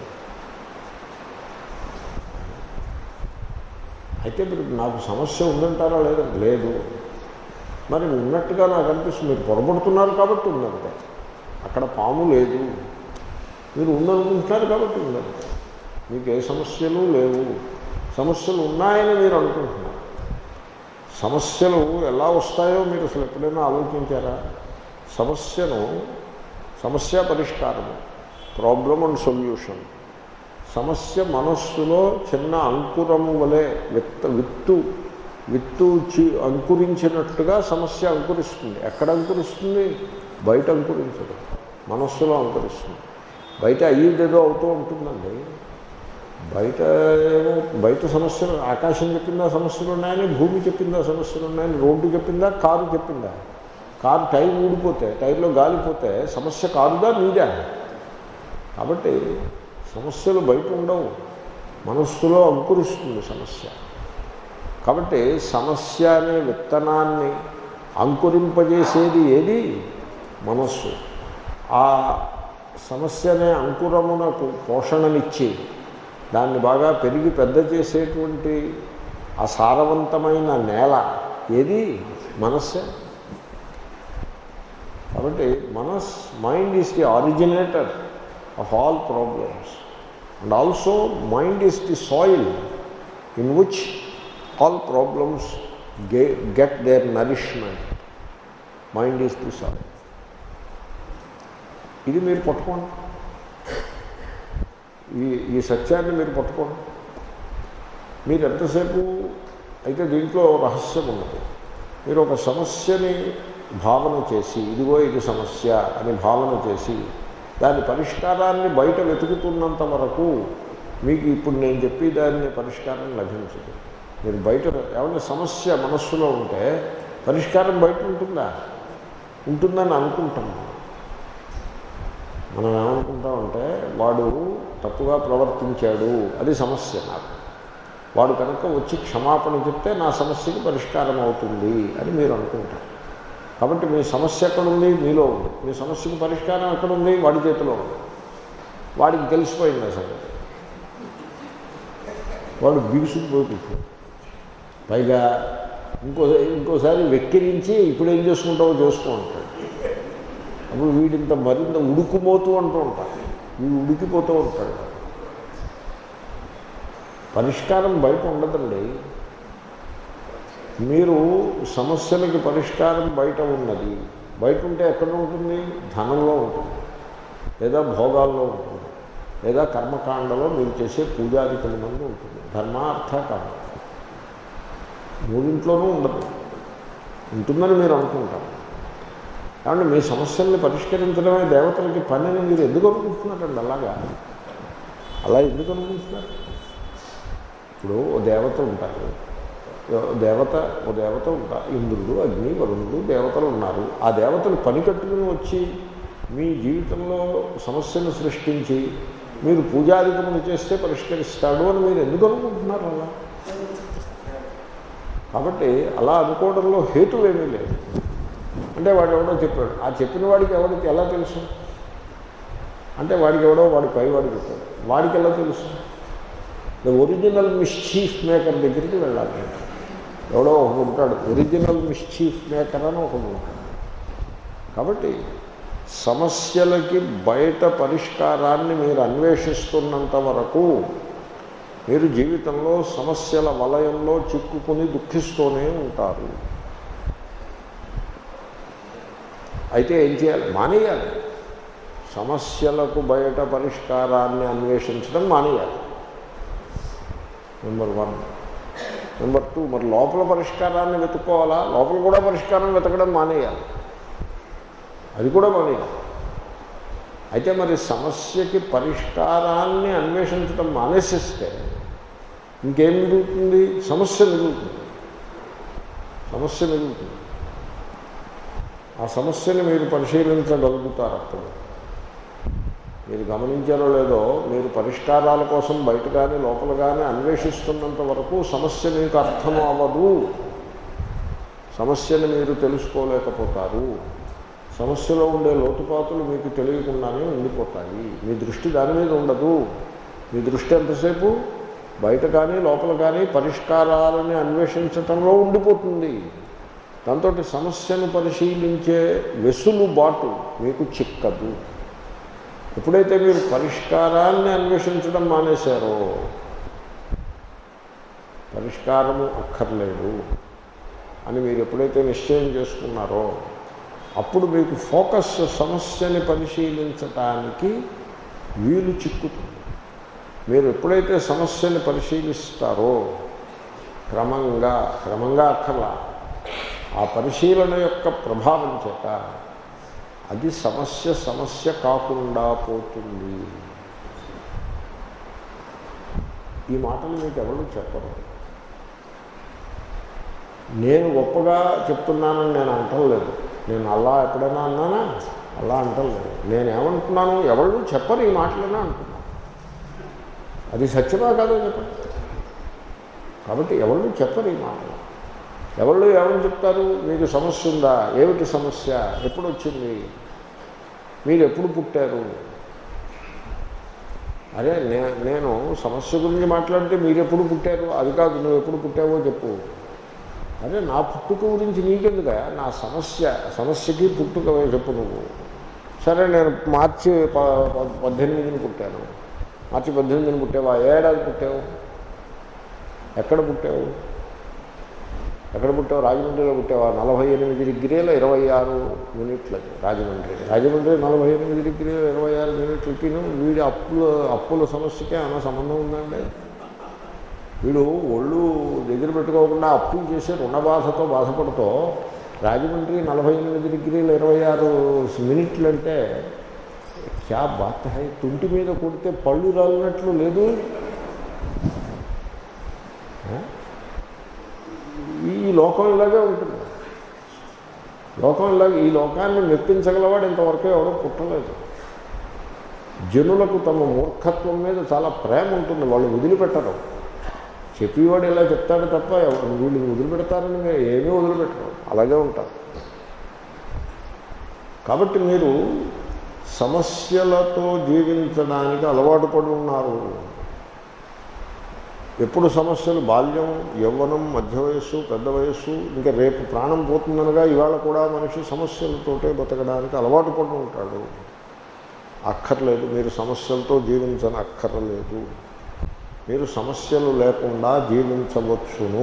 అయితే మీరు నాకు సమస్య ఉందంటారా లేదండి లేదు మరి ఉన్నట్టుగా నాకు అనిపిస్తుంది మీరు పొరబడుతున్నారు కాబట్టి ఉందంటే అక్కడ పాము లేదు మీరు ఉందనుకుంటున్నారు కాబట్టి ఉందంటే మీకు ఏ సమస్యలు లేవు సమస్యలు ఉన్నాయని మీరు అనుకుంటున్నారు సమస్యలు ఎలా వస్తాయో మీరు అసలు ఎప్పుడైనా ఆలోచించారా సమస్యను సమస్య పరిష్కారము ప్రాబ్లమ్ అండ్ సొల్యూషన్ సమస్య మనస్సులో చిన్న అంకురము వలె విత్త విత్తు విత్తు చి అంకురించినట్టుగా సమస్య అంకురిస్తుంది ఎక్కడ అంకురిస్తుంది బయట అంకురించదు మనస్సులో అంకురిస్తుంది బయట అయ్యేదేదో అవుతూ ఉంటుందండి బయట ఏమో బయట సమస్యలు ఆకాశం చెప్పిందా సమస్యలు ఉన్నాయని భూమి చెప్పిందా సమస్యలు ఉన్నాయని రోడ్డు చెప్పిందా కారు చెప్పిందా కారు టైర్ ఊడిపోతే టైర్లో గాలిపోతే సమస్య కారుదా మీదా కాబట్టి సమస్యలు బయట ఉండవు మనస్సులో అంకురిస్తుంది సమస్య కాబట్టి సమస్య అనే విత్తనాన్ని అంకురింపజేసేది ఏది మనస్సు ఆ సమస్య అనే అంకురమునకు పోషణనిచ్చి దాన్ని బాగా పెరిగి పెద్ద చేసేటువంటి ఆ సారవంతమైన నేల ఏది మనస్సే కాబట్టి మనస్ mind is the originator of all problems and also mind is the soil in which all problems get their nourishment mind is the soil ఇది మీరు పట్టుకోండి ఈ ఈ సత్యాన్ని మీరు పట్టుకోండి మీరు ఎంతసేపు అయితే దీంట్లో రహస్యం ఉన్నది మీరు ఒక సమస్యని భావన చేసి ఇదిగో ఇది సమస్య అని భావన చేసి దాని పరిష్కారాన్ని బయట వెతుకుతున్నంత వరకు మీకు ఇప్పుడు నేను చెప్పి దాన్ని పరిష్కారం లభించదు మీరు బయట ఏమైనా సమస్య మనస్సులో ఉంటే పరిష్కారం బయట ఉంటుందా ఉంటుందని అనుకుంటాం మనం ఏమనుకుంటామంటే వాడు తప్పుగా ప్రవర్తించాడు అది సమస్య నాకు వాడు కనుక వచ్చి క్షమాపణ చెప్తే నా సమస్యకి పరిష్కారం అవుతుంది అని మీరు అనుకుంటారు కాబట్టి మీ సమస్య ఎక్కడుంది మీలో ఉంది మీ సమస్యకి పరిష్కారం ఎక్కడుంది వాడి చేతిలో ఉంది వాడికి తెలిసిపోయింది అసలు వాడు బిగుసుకుపోయి కూర్చోడు పైగా ఇంకో ఇంకోసారి వెక్కిరించి ఇప్పుడు ఏం చేసుకుంటావో చేసుకో ఉంటాడు అప్పుడు వీడింత మరింత ఉడుకుమోతూ అంటూ ఉంటాడు వీడు ఉడికిపోతూ ఉంటాడు పరిష్కారం బయట ఉండదండి మీరు సమస్యలకి పరిష్కారం బయట ఉన్నది బయట ఉంటే ఎక్కడ ఉంటుంది ధనంలో ఉంటుంది లేదా భోగాల్లో ఉంటుంది లేదా కర్మకాండలో మీరు చేసే పూజాధికల మంది ఉంటుంది ధర్మార్థ కాండ మూడింట్లోనూ ఉండదు ఉంటుందని మీరు అనుకుంటారు కాబట్టి మీ సమస్యల్ని పరిష్కరించడమే దేవతలకి పనిని మీరు ఎందుకు అనుకుంటున్నారండి అలాగా అలా ఎందుకు అనుకుంటున్నారు ఇప్పుడు ఓ దేవత ఉంటారు ఓ దేవత ఓ దేవత ఉంటారు ఇంద్రుడు అగ్ని వరుణుడు దేవతలు ఉన్నారు ఆ దేవతలు పని కట్టుకుని వచ్చి మీ జీవితంలో సమస్యను సృష్టించి మీరు పూజాధికములు చేస్తే పరిష్కరిస్తాడు అని మీరు ఎందుకు అనుకుంటున్నారు అలా కాబట్టి అలా అనుకోవడంలో హేతు ఏమీ లేదు అంటే వాడు ఎవడో చెప్పాడు ఆ చెప్పిన వాడికి ఎవరికి ఎలా తెలుసు అంటే వాడికి ఎవడో వాడి పై వాడు చెప్పాడు వాడికి ఎలా తెలుసు ద ఒరిజినల్ మిస్చీఫ్ మేకర్ దగ్గరికి వెళ్ళాలి ఎవడో ఒకడు ఉంటాడు ఒరిజినల్ మిస్చీఫ్ మేకర్ అని ఒకడు ఉంటాడు కాబట్టి సమస్యలకి బయట పరిష్కారాన్ని మీరు అన్వేషిస్తున్నంత వరకు మీరు జీవితంలో సమస్యల వలయంలో చిక్కుకుని దుఃఖిస్తూనే ఉంటారు అయితే ఏం చేయాలి మానేయాలి సమస్యలకు బయట పరిష్కారాన్ని అన్వేషించడం మానేయాలి నెంబర్ వన్ నెంబర్ టూ మరి లోపల పరిష్కారాన్ని వెతుక్కోవాలా లోపల కూడా పరిష్కారం వెతకడం మానేయాలి అది కూడా మానేయాలి అయితే మరి సమస్యకి పరిష్కారాన్ని అన్వేషించడం మానేసిస్తే ఇంకేం మిగులుతుంది సమస్య మిగులుతుంది సమస్య మిగులుతుంది ఆ సమస్యని మీరు పరిశీలించగలుగుతారు అప్పుడు మీరు గమనించారో లేదో మీరు పరిష్కారాల కోసం బయట కానీ లోపల కానీ అన్వేషిస్తున్నంత వరకు సమస్య మీకు అర్థం అవ్వదు సమస్యను మీరు తెలుసుకోలేకపోతారు సమస్యలో ఉండే లోతుపాతులు మీకు తెలియకుండానే ఉండిపోతాయి మీ దృష్టి దాని మీద ఉండదు మీ దృష్టి ఎంతసేపు బయట కానీ లోపల కానీ పరిష్కారాలని అన్వేషించటంలో ఉండిపోతుంది దాంతో సమస్యను పరిశీలించే వెసులుబాటు మీకు చిక్కదు ఎప్పుడైతే మీరు పరిష్కారాన్ని అన్వేషించడం మానేశారో పరిష్కారము అక్కర్లేదు అని మీరు ఎప్పుడైతే నిశ్చయం చేసుకున్నారో అప్పుడు మీకు ఫోకస్ సమస్యని పరిశీలించటానికి వీలు చిక్కుతుంది మీరు ఎప్పుడైతే సమస్యని పరిశీలిస్తారో క్రమంగా క్రమంగా అక్కర్లా ఆ పరిశీలన యొక్క ప్రభావం చేత అది సమస్య సమస్య కాకుండా పోతుంది ఈ మాటలు మీకు ఎవరు చెప్పరు నేను గొప్పగా చెప్తున్నానని నేను అంటలేదు నేను అలా ఎప్పుడైనా అన్నానా అలా అంటలేదు నేనేమంటున్నాను ఎవరు చెప్పరు ఈ మాటలనే అంటున్నాను అది సత్యమా కాదో చెప్పండి కాబట్టి ఎవరు చెప్పరు ఈ మాటలు ఎవరు ఏమని చెప్తారు మీకు సమస్య ఉందా ఏమిటి సమస్య ఎప్పుడు వచ్చింది మీరు ఎప్పుడు పుట్టారు అరే నే నేను సమస్య గురించి మాట్లాడితే మీరు ఎప్పుడు పుట్టారు అది కాదు నువ్వు ఎప్పుడు పుట్టావో చెప్పు అరే నా పుట్టుక గురించి నీకెందుక నా సమస్య సమస్యకి పుట్టుక చెప్పు నువ్వు సరే నేను మార్చి ప- ప- పద్దెనిమిదిని పుట్టాను మార్చి పద్దెనిమిదిని పుట్టావా ఏ ఏడాది పుట్టావు ఎక్కడ పుట్టావు ఎక్కడ పుట్టావు రాజమండ్రిలో పుట్టావా నలభై ఎనిమిది డిగ్రీల ఇరవై ఆరు మినిట్లది రాజమండ్రి రాజమండ్రి నలభై ఎనిమిది డిగ్రీల ఇరవై ఆరు మినిట్లకి వీడి అప్పుల అప్పుల సమస్యకే అన్న సంబంధం ఉందండి వీడు ఒళ్ళు దగ్గర పెట్టుకోకుండా అప్పులు చేసే రుణ బాధతో బాధపడుతూ రాజమండ్రి నలభై ఎనిమిది డిగ్రీల ఇరవై ఆరు మినిట్లు అంటే క్యా బాత్ హై తుంటి మీద కొడితే పళ్ళు రాలినట్లు లేదు ఆ? ఈ లోకం ఇలాగే ఉంటుంది లోకం ఇలాగే ఈ లోకాన్ని మెప్పించగలవాడు ఇంతవరకు ఎవరో పుట్టలేదు జనులకు తమ మూర్ఖత్వం మీద చాలా ప్రేమ ఉంటుంది వాళ్ళు వదిలిపెట్టరు చెప్పేవాడు ఇలా చెప్తాడు తప్ప ఎవ- వీళ్ళు వదిలిపెడతారని మీరు ఏమీ వదిలిపెట్టరు అలాగే ఉంటారు కాబట్టి మీరు సమస్యలతో జీవించడానికి అలవాటు పడి ఉన్నారు ఎప్పుడు సమస్యలు బాల్యం యవ్వనం మధ్య వయస్సు పెద్ద వయస్సు ఇంకా రేపు ప్రాణం పోతుందనగా ఇవాళ కూడా మనిషి సమస్యలతోటే బతకడానికి అలవాటు పడి ఉంటాడు అక్కర్లేదు మీరు సమస్యలతో జీవించని అక్కర్లేదు మీరు సమస్యలు లేకుండా జీవించవచ్చును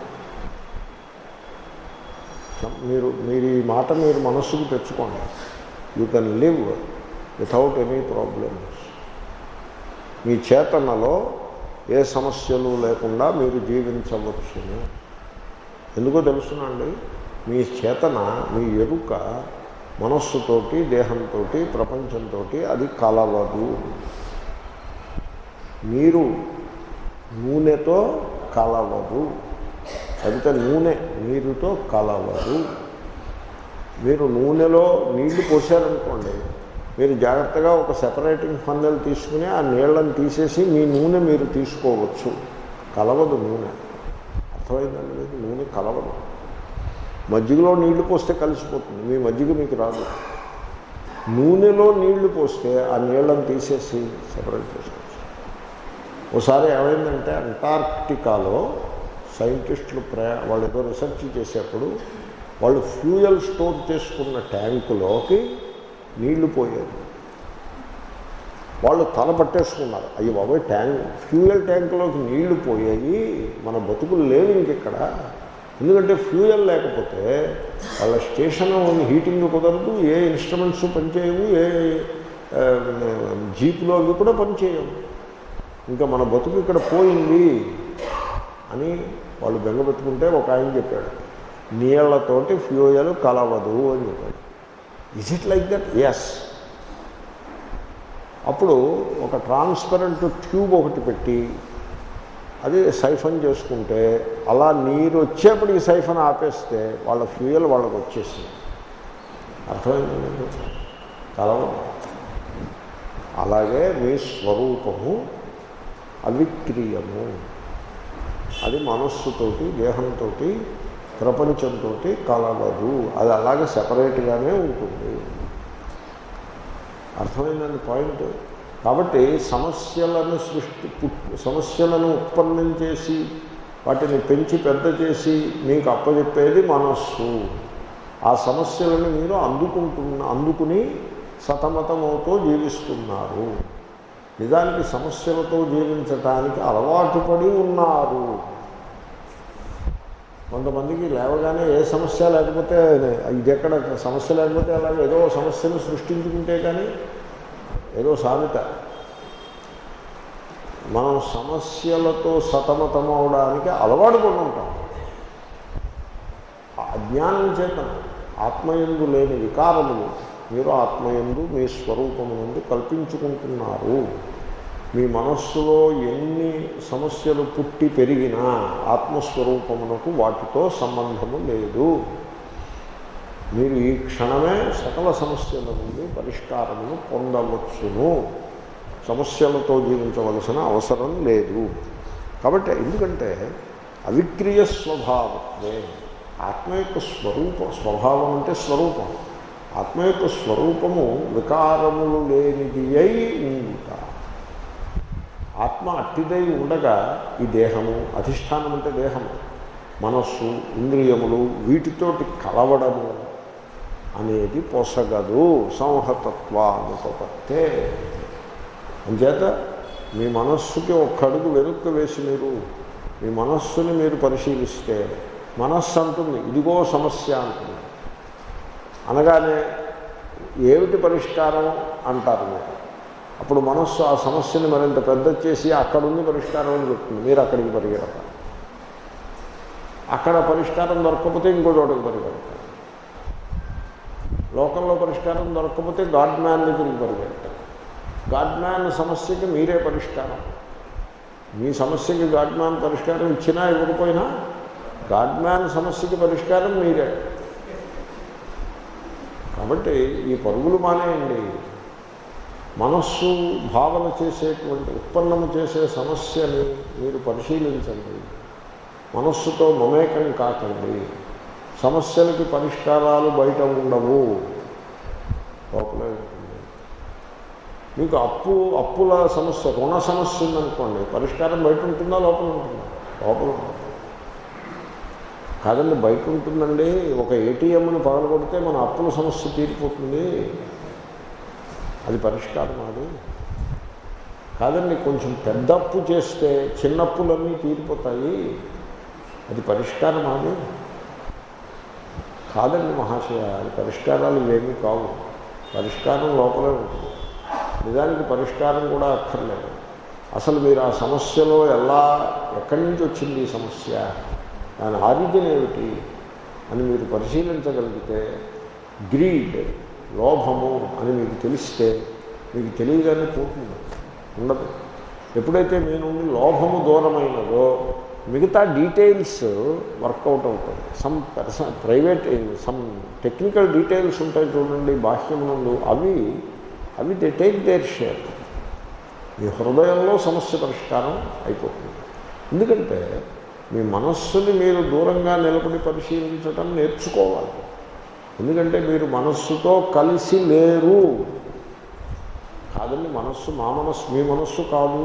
సమ్- మీరు మీరు ఈ మాట మీరు మనస్సుకు తెచ్చుకోండి you can live without any problems మీ చేతనలో ఏ సమస్యలు లేకుండా మీరు జీవించవచ్చును ఎందుకో తెలుసునండి మీ చేతన మీ ఎరుక మనస్సుతోటి దేహంతో ప్రపంచంతో అది కలవదు మీరు నూనెతో కలవదు అయితే నూనె నీరుతో కలవదు మీరు నూనెలో నీళ్లు పోసారనుకోండి మీరు జాగ్రత్తగా ఒక సెపరేటింగ్ ఫన్నెల్ తీసుకుని ఆ నీళ్ళని తీసేసి మీ నూనె మీరు తీసుకోవచ్చు కలవదు నూనె అర్థమైందండి మీకు నూనె కలవదు మజ్జిగలో నీళ్లు పోస్తే కలిసిపోతుంది మీ మజ్జిగ మీకు రాదు నూనెలో నీళ్లు పోస్తే ఆ నీళ్ళని తీసేసి సెపరేట్ చేసుకోవచ్చు ఒకసారి ఏమైందంటే అంటార్క్టికాలో సైంటిస్టులు ప్రయా వాళ్ళు ఏదో రీసెర్చ్ చేసేప్పుడు వాళ్ళు ఫ్యూయల్ స్టోర్ చేసుకున్న ట్యాంకులోకి నీళ్లు పోయేది వాళ్ళు తల పట్టేసుకున్నారు అయ్యి బాబాయ్ ట్యాంక్ ఫ్యూయల్ ట్యాంకులోకి నీళ్లు పోయాయి మన బతుకులు లేవు ఇంకెక్కడ ఎందుకంటే ఫ్యూయల్ లేకపోతే వాళ్ళ స్టేషన్ హీటింగ్ కుదరదు ఏ ఇన్స్ట్రుమెంట్స్ పనిచేయవు ఏ ఆ, జీపులో అవి కూడా పనిచేయవు ఇంకా మన బతుకు ఇక్కడ పోయింది అని వాళ్ళు బెంగపెట్టుకుంటే ఒక ఆయన చెప్పాడు నీళ్లతోటి ఫ్యూయల్ కలవదు అని చెప్పాడు is it like that yes అప్పుడు ఒక ట్రాన్స్పరెంట్ ట్యూబ్ ఒకటి పెట్టి అది సైఫన్ చేసుకుంటే అలా నీరు వచ్చేప్పటికి సైఫన్ ఆపేస్తే వాళ్ళ ఫ్యూయల్ వాళ్ళకి వచ్చేసింది అర్థమైంది మీకు కలవదు అలాగే మీ స్వరూపము అవిక్రీయము అది మనస్సుతోటి దేహంతో ప్రపంచంతో కలవదు అది అలాగే సపరేట్గానే ఉంటుంది అర్థమైందండి పాయింట్ కాబట్టి సమస్యలను సృష్టి పుట్- సమస్యలను ఉత్పన్నం చేసి వాటిని పెంచి పెద్ద చేసి మీకు అప్పచెప్పేది మనస్సు ఆ సమస్యలను మీరు అందుకుంటున్న అందుకుని సతమతమవుతూ జీవిస్తున్నారు నిజానికి సమస్యలతో జీవించటానికి అలవాటు పడి ఉన్నారు కొంతమందికి లేవగానే ఏ సమస్య లేకపోతే ఇది ఎక్కడ సమస్య లేకపోతే అలాగే ఏదో సమస్యను సృష్టించుకుంటే కానీ ఏదో సామెత మనం సమస్యలతో సతమతం అవడానికి అలవాటు పడి ఉంటాం ఆ అజ్ఞానం చేత ఆత్మయందు లేని వికారములు మీరు ఆత్మయందు మీ స్వరూపము నుండి కల్పించుకుంటున్నారు మీ మనస్సులో ఎన్ని సమస్యలు పుట్టి పెరిగినా ఆత్మస్వరూపమునకు వాటితో సంబంధము లేదు మీరు ఈ క్షణమే సకల సమస్యల నుండి పరిష్కారమును పొందవచ్చును సమస్యలతో జీవించవలసిన అవసరం లేదు కాబట్టి ఎందుకంటే అవిక్రియ స్వభావత్వే ఆత్మ యొక్క స్వరూప స్వభావం అంటే స్వరూపం ఆత్మ యొక్క స్వరూపము వికారములు లేనిది అయి ఉంటా ఆత్మ అట్టిదై ఉండగా ఈ దేహము అధిష్టానం అంటే దేహము మనస్సు ఇంద్రియములు వీటితోటి కలవడము అనేది పొసగదు సంహతత్వానుపత్తే అంచేత మీ మనస్సుకి ఒక్క అడుగు వెనుక్కు వేసి మీరు మీ మనస్సుని మీరు పరిశీలిస్తే మనస్సు అంటుంది ఇదిగో సమస్య అంటుంది అనగానే ఏమిటి పరిష్కారం అంటారు మీరు అప్పుడు మనస్సు ఆ సమస్యని మరింత పెద్ద చేసి అక్కడుంది పరిష్కారం అని చెప్తుంది మీరు అక్కడికి పరిగెడతారు అక్కడ పరిష్కారం దొరకకపోతే ఇంకో చోటకి పరిగెడతారు లోకంలో పరిష్కారం దొరకకపోతే గాడ్ మ్యాన్ దగ్గరికి పరిగెడతారు గాడ్ మ్యాన్ సమస్యకి మీరే పరిష్కారం మీ సమస్యకి గాడ్ మ్యాన్ పరిష్కారం ఇచ్చినా ఇవ్వకపోయినా గాడ్ మ్యాన్ సమస్యకి పరిష్కారం మీరే కాబట్టి ఈ పరుగులు మానేయండి మనస్సు భావన చేసేటువంటి ఉత్పన్నము చేసే సమస్యని మీరు పరిశీలించండి మనస్సుతో మమేకం కాకండి సమస్యలకి పరిష్కారాలు బయట ఉండవు లోపలే ఉంటుంది మీకు అప్పు అప్పుల సమస్య రుణ సమస్య ఉందనుకోండి పరిష్కారం బయట ఉంటుందా లోపల ఉంటుందా లోపల ఉంటుంది కాదండి బయట ఉంటుందండి ఒక ఏటీఎంని పగలగొడితే మన అప్పుల సమస్య తీరిపోతుంది అది పరిష్కారం అది కాదండి కొంచెం పెద్ద అప్పు చేస్తే చిన్న అప్పులన్నీ తీరిపోతాయి అది పరిష్కారం అది కాదండి మహాశయ అది పరిష్కారాలు ఇవేమీ కావు పరిష్కారం లోపలే ఉంటుంది నిజానికి పరిష్కారం కూడా అక్కర్లేదు అసలు మీరు ఆ సమస్యలో ఎలా ఎక్కడి నుంచి వచ్చింది ఈ సమస్య దాని ఆరిజిన్ ఏమిటి అని మీరు పరిశీలించగలిగితే గ్రీడ్ లోభము అని మీకు తెలిస్తే మీకు తెలియగానే పోతుంది ఉండదు ఎప్పుడైతే మీ నుండి లోభము దూరమైనదో మిగతా డీటెయిల్స్ వర్కౌట్ అవుతాయి some person private some technical details ఉంటాయి చూడండి బాహ్యమునందు అవి అవి దే టేక్ దేర్ షేర్ మీ హృదయంలో సమస్య పరిష్కారం అయిపోతుంది ఎందుకంటే మీ మనస్సుని మీరు దూరంగా నిలబడి పరిశీలించటం నేర్చుకోవాలి ఎందుకంటే మీరు మనస్సుతో కలిసి లేరు కాదండి మనస్సు మా మనస్సు మీ మనస్సు కాదు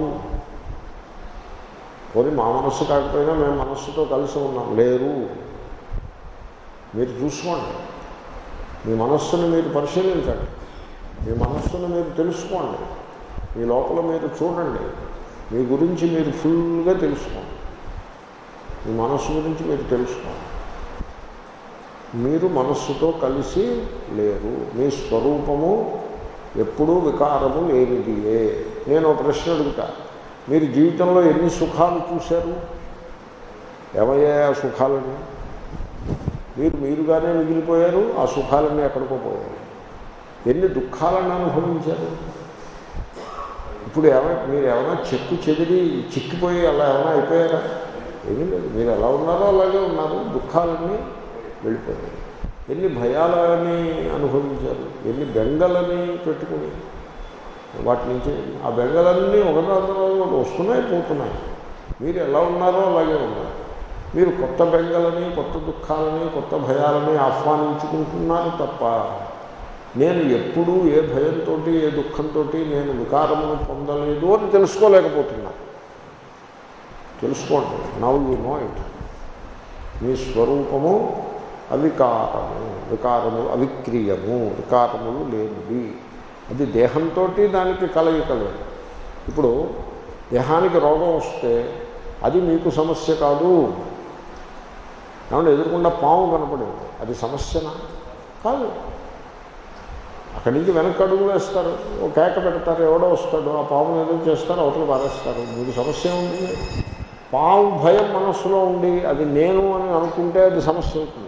పోనీ మా మనస్సు కాకపోయినా మేము మనస్సుతో కలిసి ఉన్నాం లేరు మీరు చూసుకోండి మీ మనస్సుని మీరు పరిశీలించండి మీ మనస్సును మీరు తెలుసుకోండి మీ లోపల మీరు చూడండి మీ గురించి మీరు ఫుల్గా తెలుసుకోండి మీ మనస్సు గురించి మీరు తెలుసుకోండి మీరు మనస్సుతో కలిసి లేరు మీ స్వరూపము ఎప్పుడూ వికారము లేనిదియే నేను ఒక ప్రశ్న అడుగుతా మీరు జీవితంలో ఎన్ని సుఖాలు చూశారు ఏమయ్యా ఆ సుఖాలని మీరు మీరుగానే మిగిలిపోయారు ఆ సుఖాలన్నీ ఎక్కడికో పోయారు ఎన్ని దుఃఖాలను అనుభవించారు ఇప్పుడు ఏమై మీరు ఏమైనా చెక్కు చెదిరి చిక్కిపోయి అలా ఏమైనా అయిపోయారా ఏమీ లేదు మీరు ఎలా ఉన్నారో అలాగే ఉన్నారు దుఃఖాలన్నీ వెళ్ళిపోయాయి ఎన్ని భయాలని అనుభవించారు ఎన్ని బెంగలని పెట్టుకుని వాటి నుంచి ఆ బెంగలన్నీ ఒకదాని వస్తున్నాయి పోతున్నాయి మీరు ఎలా ఉన్నారో అలాగే ఉన్నారు మీరు కొత్త బెంగలని కొత్త దుఃఖాలని కొత్త భయాలని ఆహ్వానించుకుంటున్నారు తప్ప నేను ఎప్పుడూ ఏ భయంతో ఏ దుఃఖంతో నేను వికారమును పొందలేదు అని తెలుసుకోలేకపోతున్నా తెలుసుకోండి నవ్ యూ నో ఇట్ మీ స్వరూపము అవికారము వికారము అవిక్రీయము వికారములు లేనిది అది దేహంతో దానికి కలయిక లేదు ఇప్పుడు దేహానికి రోగం వస్తే అది మీకు సమస్య కాదు ఏమంటే ఎదురుకుండా పాము కనపడింది అది సమస్యనా కాదు అక్కడి నుంచి వెనక్కి అడుగు వేస్తారు ఓ కేక పెడతారు ఎవడో వస్తాడు ఆ పామును ఏదో చేస్తారు అవతల పారేస్తారు మీకు సమస్య ఉంది పాము భయం మనస్సులో ఉండి అది నేను అని అనుకుంటే అది సమస్య అవుతుంది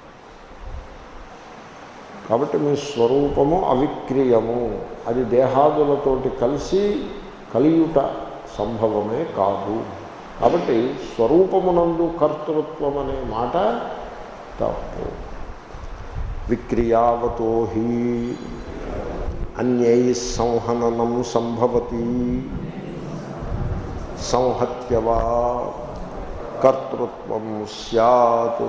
కాబట్టి మీ స్వరూపము అవిక్రీయము అది దేహాదులతోటి కలిసి కలియుట సంభవమే కాదు కాబట్టి స్వరూపమునందు కర్తృత్వం అనే మాట తప్పు విక్రియావతో హి అన్యై సంహననం సంభవతి సంహత్యవా కర్తృత్వం సత్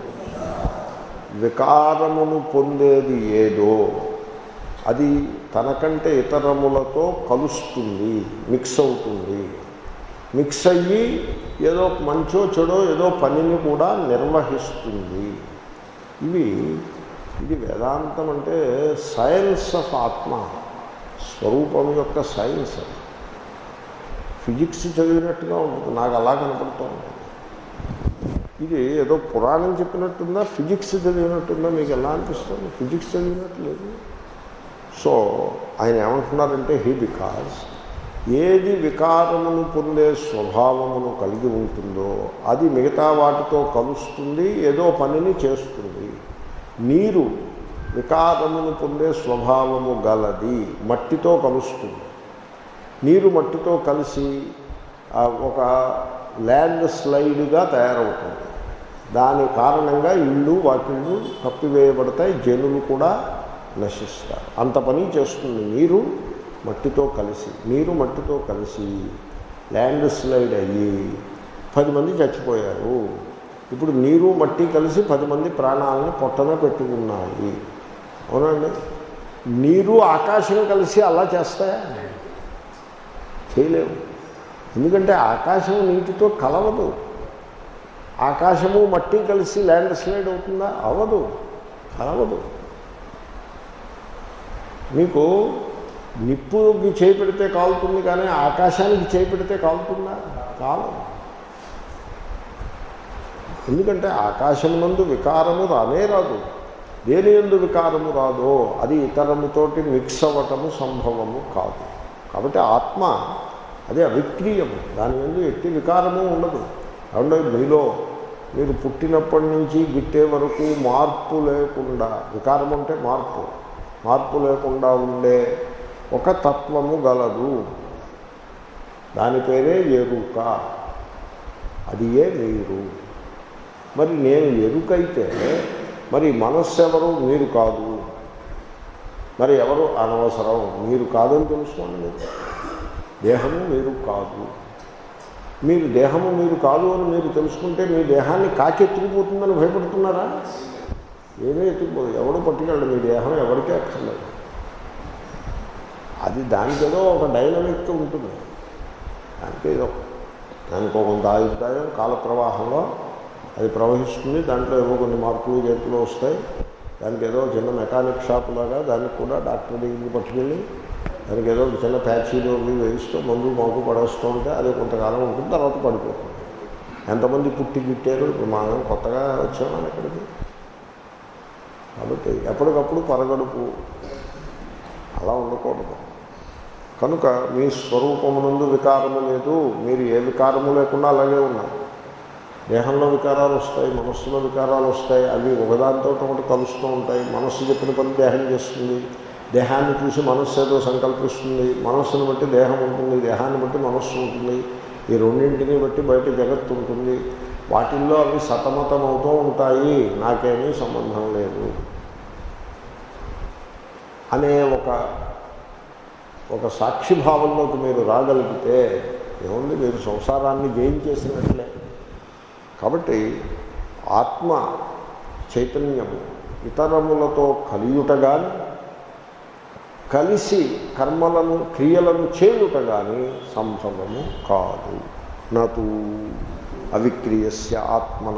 వికారమును పొందేది ఏదో అది తనకంటే ఇతరములతో కలుస్తుంది మిక్స్ అవుతుంది మిక్స్ అయ్యి ఏదో మంచో చెడో ఏదో పనిని కూడా నిర్వహిస్తుంది ఇవి ఇది వేదాంతం అంటే సైన్స్ ఆఫ్ ఆత్మ స్వరూపం యొక్క సైన్స్ ఫిజిక్స్ చదివినట్టుగా ఉంటుంది నాకు అలా కనపడుతూ ఉంటుంది ఇది ఏదో పురాణం చెప్పినట్టుందా ఫిజిక్స్ చదివినట్టుందా మీకు ఎలా అనిపిస్తుంది ఫిజిక్స్ చదివినట్టు లేదు సో ఆయన ఏమంటున్నారంటే హీ బికాజ్ ఏది వికారమును పొందే స్వభావమును కలిగి ఉంటుందో అది మిగతా వాటితో కలుస్తుంది ఏదో పనిని చేస్తుంది నీరు వికారమును పొందే స్వభావము గలది మట్టితో కలుస్తుంది నీరు మట్టితో కలిసి ఆ, ఒక ల్యాండ్ స్లైడ్గా తయారవుతుంది దాని కారణంగా ఇళ్ళు వాకిళ్ళు కప్పివేయబడతాయి జనులు కూడా నశిస్తారు అంత పని చేస్తుంది నీరు మట్టితో కలిసి నీరు మట్టితో కలిసి ల్యాండ్ స్లైడ్ అయ్యి పది మంది చచ్చిపోయారు ఇప్పుడు నీరు మట్టి కలిసి పది మంది ప్రాణాలను పొట్టన పెట్టుకున్నాయి అవునండి నీరు ఆకాశం కలిసి అలా చేస్తాయా చేయలేవు ఎందుకంటే ఆకాశం నీటితో కలవదు ఆకాశము మట్టి కలిసి ల్యాండ్ స్లైడ్ అవుతుందా అవ్వదు కలవదు మీకు నిప్పుకి చేయి పెడితే కాలుతుంది కానీ ఆకాశానికి చేయి పెడితే కాలుతుందా కాలదు ఎందుకంటే ఆకాశం నందు వికారము రానే రాదు దేని ఎందు వికారము రాదో అది ఇతరముతోటి మిక్స్ అవ్వటము సంభవము కాదు కాబట్టి ఆత్మ అది అవిక్రీయము దాని ఎందు ఎట్టి వికారము ఉండదు కాబట్టి మీలో మీరు పుట్టినప్పటి నుంచి గిట్టే వరకు మార్పు లేకుండా వికారం అంటే మార్పు మార్పు లేకుండా ఉండే ఒక తత్వము గలదు దాని పేరే ఎరుక అది ఏ మీరు మరి నేను ఎరుకైతే మరి మనస్సు ఎవరు మీరు కాదు మరి ఎవరు అనవసరం మీరు కాదని తెలుసుకోండి మీరు దేహము మీరు కాదు మీరు దేహము మీరు కాదు అని మీరు తెలుసుకుంటే మీ దేహాన్ని కాకెత్తుకుపోతుందని భయపడుతున్నారా ఏమీ ఎత్తుకుపోదు ఎవడు పట్టుకెళ్ళడు మీ దేహం ఎవరికీ అక్కర్లేదు అది దానికి ఏదో ఒక డైనమిక్ ఉంటుంది దానికి ఏదో దానికి ఒక కొంత ఆయుర్దాయం కాల ప్రవాహంలో అది ప్రవహిస్తుంది దాంట్లో ఏవో కొన్ని మార్పులు చేతులు వస్తాయి దానికి ఏదో చిన్న మెకానిక్ షాప్ లాగా దానికి కూడా డాక్టర్ దగ్గరికి పట్టుకెళ్ళి దానికి ఏదో చిన్న ప్యాచీలు అవి వేయిస్తూ మందు మాకు పడేస్తూ ఉంటే అది కొంతకాలం ఉంటుంది తర్వాత పడిపోతుంది ఎంతమంది పుట్టి గిట్టారు ఇప్పుడు మనం కొత్తగా వచ్చామా ఇక్కడికి కాబట్టి ఎప్పటికప్పుడు పరగడుపు అలా ఉండకూడదు కనుక మీ స్వరూపమునందు వికారము లేదు మీరు ఏ వికారము లేకుండా అలాగే ఉన్నారు దేహంలో వికారాలు వస్తాయి మనస్సులో వికారాలు వస్తాయి అవి ఒకదానితో ఒకటి కలుస్తూ ఉంటాయి మనస్సు చెప్పిన పని దేహం చేస్తుంది దేహాన్ని చూసి మనస్సు ఏదో సంకల్పిస్తుంది మనస్సును బట్టి దేహం ఉంటుంది దేహాన్ని బట్టి మనస్సు ఉంటుంది ఈ రెండింటిని బట్టి బయట జగత్తు ఉంటుంది వాటిల్లో అవి సతమతం అవుతూ ఉంటాయి నాకేమీ సంబంధం లేదు అనే ఒక ఒక సాక్షిభావంలోకి మీరు రాగలిగితే ఏముంది మీరు సంసారాన్ని జయించేసినట్లే కాబట్టి ఆత్మ చైతన్యము ఇతరములతో కలియుట కానీ కలిసి కర్మలను క్రియలను చేయుట కానీ సంభవము కాదు నతు అవిక్రియస్య ఆత్మన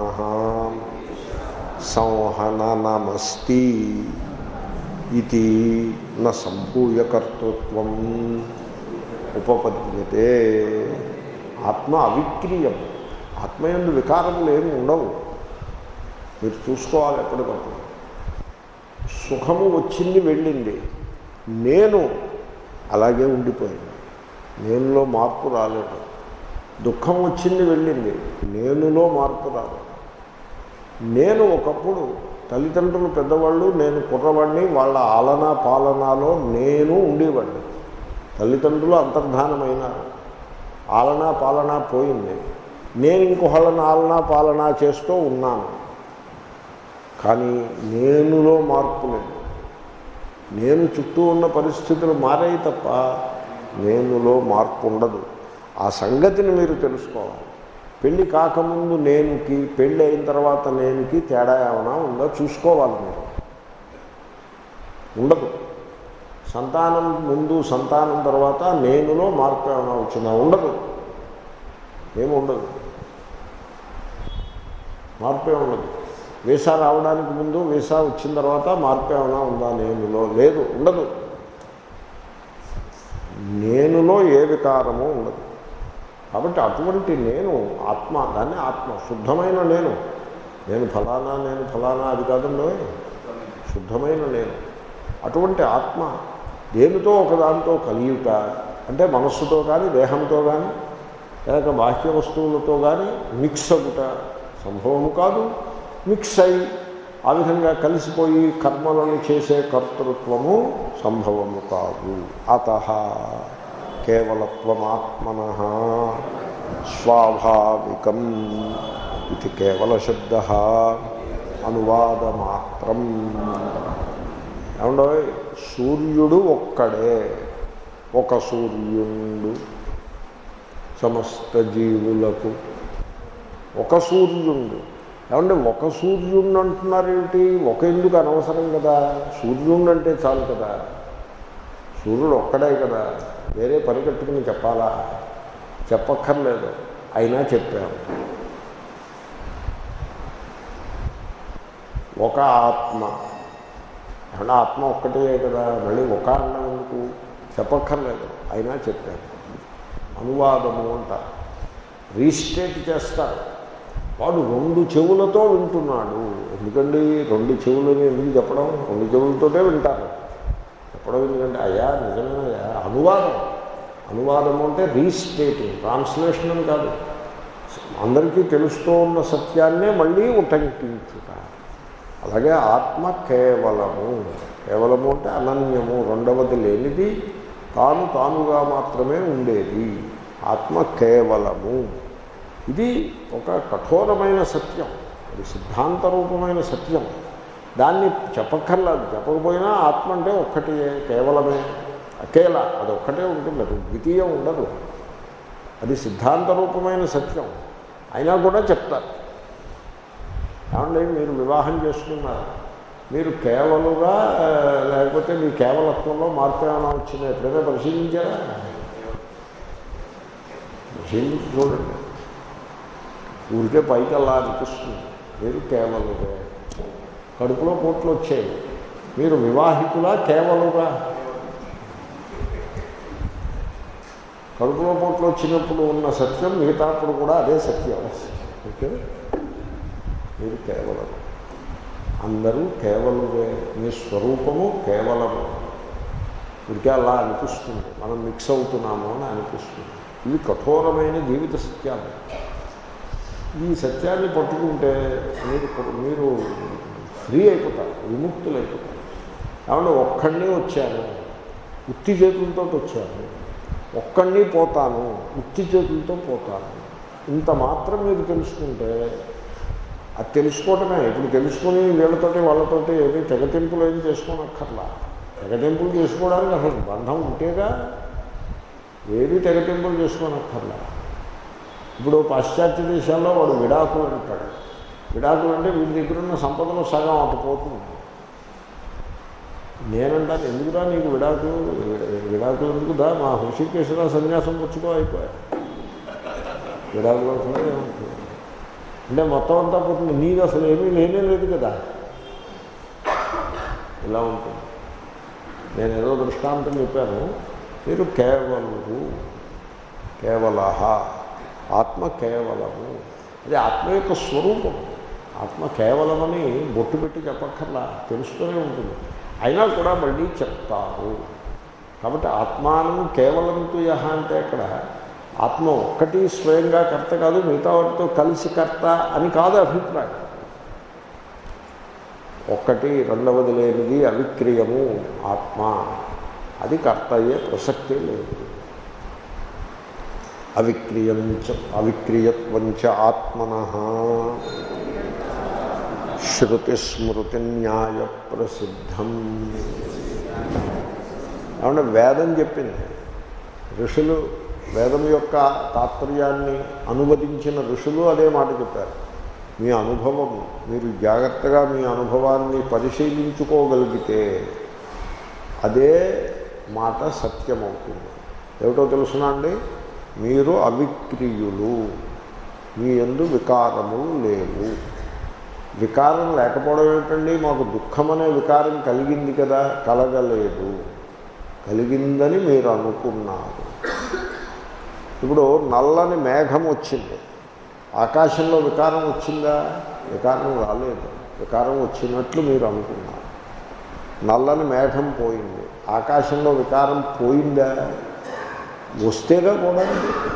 సంహననమస్తి ఇది న సంభూయ కర్తృత్వం ఉపపద్యతే ఆత్మ అవిక్రియం ఆత్మయందు వికారములు ఏమి ఉండవు మీరు చూసుకోవాలి ఎప్పటికప్పుడు సుఖము వచ్చింది వెళ్ళింది నేను అలాగే ఉండిపోయింది నేనులో మార్పు రాలేదు దుఃఖం వచ్చింది వెళ్ళింది నేనులో మార్పు రాలేదు నేను ఒకప్పుడు తల్లిదండ్రులు పెద్దవాళ్ళు నేను కుర్రవాడిని వాళ్ళ ఆలనా పాలనాలో నేను ఉండేవాడిని తల్లిదండ్రులు అంతర్ధానమైనారు ఆలనా పాలన పోయింది నేను ఇంకొకళ్ళని ఆలనా పాలన చేస్తూ ఉన్నాను కానీ నేనులో మార్పు లేదు నేను చుట్టూ ఉన్న పరిస్థితులు మారాయి తప్ప నేనులో మార్పు ఉండదు ఆ సంగతిని మీరు తెలుసుకోవాలి పెళ్ళి కాకముందు నేనుకి పెళ్ళి అయిన తర్వాత నేనుకి తేడా ఏమైనా ఉందో చూసుకోవాలి మీరు ఉండదు సంతానం ముందు సంతానం తర్వాత నేనులో మార్పు ఏమైనా వచ్చిందా ఉండదు ఏమి ఉండదు మార్పే ఉండదు వీసా రావడానికి ముందు వీసా వచ్చిన తర్వాత మార్పు ఏమైనా ఉందా నేనులో లేదు ఉండదు నేనులో ఏ వికారము ఉండదు కాబట్టి అటువంటి నేను ఆత్మ దాన్ని ఆత్మ శుద్ధమైన నేను నేను ఫలానా నేను ఫలానా అది కాదండో శుద్ధమైన నేను అటువంటి ఆత్మ దేనితో ఒకదాంతో కలియుట అంటే మనస్సుతో కానీ దేహంతో కానీ లేక బాహ్య వస్తువులతో కానీ మిక్స్ అగుట సంభవము కాదు మిక్స్ అయి ఆ విధంగా కలిసిపోయి కర్మలను చేసే కర్తృత్వము సంభవము కాదు అత కేవలత్వమాత్మన స్వాభావికం ఇది కేవల శబ్ద అనువాదమాత్రం ఏమండో సూర్యుడు ఒక్కడే ఒక సూర్యుడు సమస్త జీవులకు ఒక సూర్యుడు ఏమంటే ఒక సూర్యుడు అంటున్నారు ఏమిటి ఒక ఎందుకు అనవసరం కదా సూర్యుడు అంటే చాలు కదా సూర్యుడు ఒక్కడే కదా వేరే పని కట్టుకుని చెప్పాలా చెప్పక్కర్లేదు అయినా చెప్పాము ఒక ఆత్మ అంటే ఆత్మ ఒక్కటే కదా మళ్ళీ ఒక అన్నం ఎందుకు చెప్పక్కర్లేదు అయినా చెప్పాను అనువాదము అంటారు రీస్టేట్ చేస్తారు వాడు రెండు చెవులతో వింటున్నాడు ఎందుకండి రెండు చెవులని ఎందుకు చెప్పడం రెండు చెవులతోటే వింటారు చెప్పడం ఎందుకంటే అయ్యా నిజమేనయ్యా అనువాదం అనువాదం అంటే రీస్టేటింగ్ ట్రాన్స్లేషన్ అని కాదు అందరికీ తెలుస్తూ ఉన్న సత్యాన్నే మళ్ళీ ఉటంకించుట అలాగే ఆత్మ కేవలము కేవలము అంటే అనన్యము రెండవది లేనిది తాను తానుగా మాత్రమే ఉండేది ఆత్మ కేవలము ఇది ఒక కఠోరమైన సత్యం అది సిద్ధాంత రూపమైన సత్యం దాన్ని చెప్పక్కర్లేదు చెప్పకపోయినా ఆత్మ అంటే ఒక్కటి కేవలమే అకేల అది ఒక్కటే ఉంటుంది అది ద్వితీయం ఉండదు అది సిద్ధాంత రూపమైన సత్యం అయినా కూడా చెప్తారు ఏమంటే మీరు వివాహం చేసుకున్నారు మీరు కేవలుగా ఆ, లేకపోతే మీ కేవలత్వంలో మార్పు ఏమైనా వచ్చిందా ఎప్పుడైనా పరిశీలించారా పరిశీలించి చూడండి ఊరికే పైకి అలా అనిపిస్తుంది మీరు కేవలుగా కడుపులో పోట్లు వచ్చాయి మీరు వివాహితులా కేవలుగా కడుపులో పోట్లు వచ్చినప్పుడు ఉన్న సత్యం మిగతాప్పుడు కూడా అదే సత్యం ఓకే మీరు కేవలం అందరూ కేవలమే మీ స్వరూపము కేవలము ఇదికే అలా అనిపిస్తుంది మనం మిక్స్ అవుతున్నాము అని అనిపిస్తుంది ఇవి కఠోరమైన జీవిత సత్యాలు ఈ సత్యాన్ని పట్టుకుంటే మీరు మీరు ఫ్రీ అయిపోతారు విముక్తులు అయిపోతారు ఏమంటే ఒక్కడినే వచ్చాను ఉత్తి చేతులతో వచ్చాను ఒక్కడిని పోతాను ఉత్తి చేతులతో పోతాను ఇంత మాత్రం మీరు తెలుసుకుంటే అది తెలుసుకోవటమే ఇప్పుడు తెలుసుకుని వీళ్ళతోటి వాళ్ళతోటి ఏమీ తెగతింపులు ఏం చేసుకోనక్కర్లా తెగతింపులు చేసుకోవడానికి అసలు బంధం ఉంటేగా ఏది తెగతింపులు చేసుకోనక్కర్లా ఇప్పుడు పాశ్చాత్య దేశాల్లో వాడు విడాకులు అంటాడు విడాకులు అంటే వీడి దగ్గర ఉన్న సంపదలో సగం అటు పోతుంది నేనంటాను ఎందుకురా నీకు విడాకులు విడాకులు ఎందుకు దా మా హృషికేశ్వర సన్యాసం పుచ్చుకో అయిపోయా విడాకులు అవసరం ఏముంటుంది అంటే మొత్తం అంతా పోతుంది నీది అసలు ఏమీ లేనే లేదు కదా ఇలా ఉంటుంది నేను ఏదో దృష్టాంతం చెప్పాను మీరు కేవలుడు కేవలహ ఆత్మ కేవలము అది ఆత్మ యొక్క స్వరూపం ఆత్మ కేవలమని బొట్టు పెట్టి చెప్పక్కర్లా తెలుస్తూనే ఉంటుంది అయినా కూడా మళ్ళీ చెప్తారు కాబట్టి ఆత్మానం కేవలంతో యహ అంటే అక్కడ ఆత్మ ఒక్కటి స్వయంగా కర్త కాదు మిగతా వాటితో కలిసి కర్త అని కాదు అభిప్రాయం ఒక్కటి రెండవది లేనిది అవిక్రియము ఆత్మ అది కర్త అయ్యే ప్రసక్తే లేదు అవిక్రియం చ అవిక్రియత్వం చ ఆత్మన శృతిస్మృతి న్యాయ ప్రసిద్ధం ఏమంటే వేదం చెప్పింది ఋషులు వేదం యొక్క తాత్పర్యాన్ని అనువదించిన ఋషులు అదే మాట చెప్పారు మీ అనుభవము మీరు జాగ్రత్తగా మీ అనుభవాన్ని పరిశీలించుకోగలిగితే అదే మాట సత్యమవుతుంది ఏమిటో తెలుసునా అండి మీరు అవిక్రియులు మీ ఎందు వికారములు లేవు వికారం లేకపోవడం ఏమిటండి మాకు దుఃఖం అనే వికారం కలిగింది కదా కలగలేదు కలిగిందని మీరు అనుకున్నారు ఇప్పుడు నల్లని మేఘం వచ్చింది ఆకాశంలో వికారం వచ్చిందా వికారం రాలేదు వికారం వచ్చినట్లు మీరు అనుకున్నారు నల్లని మేఘం పోయింది ఆకాశంలో వికారం పోయిందా వస్తేగా కూడా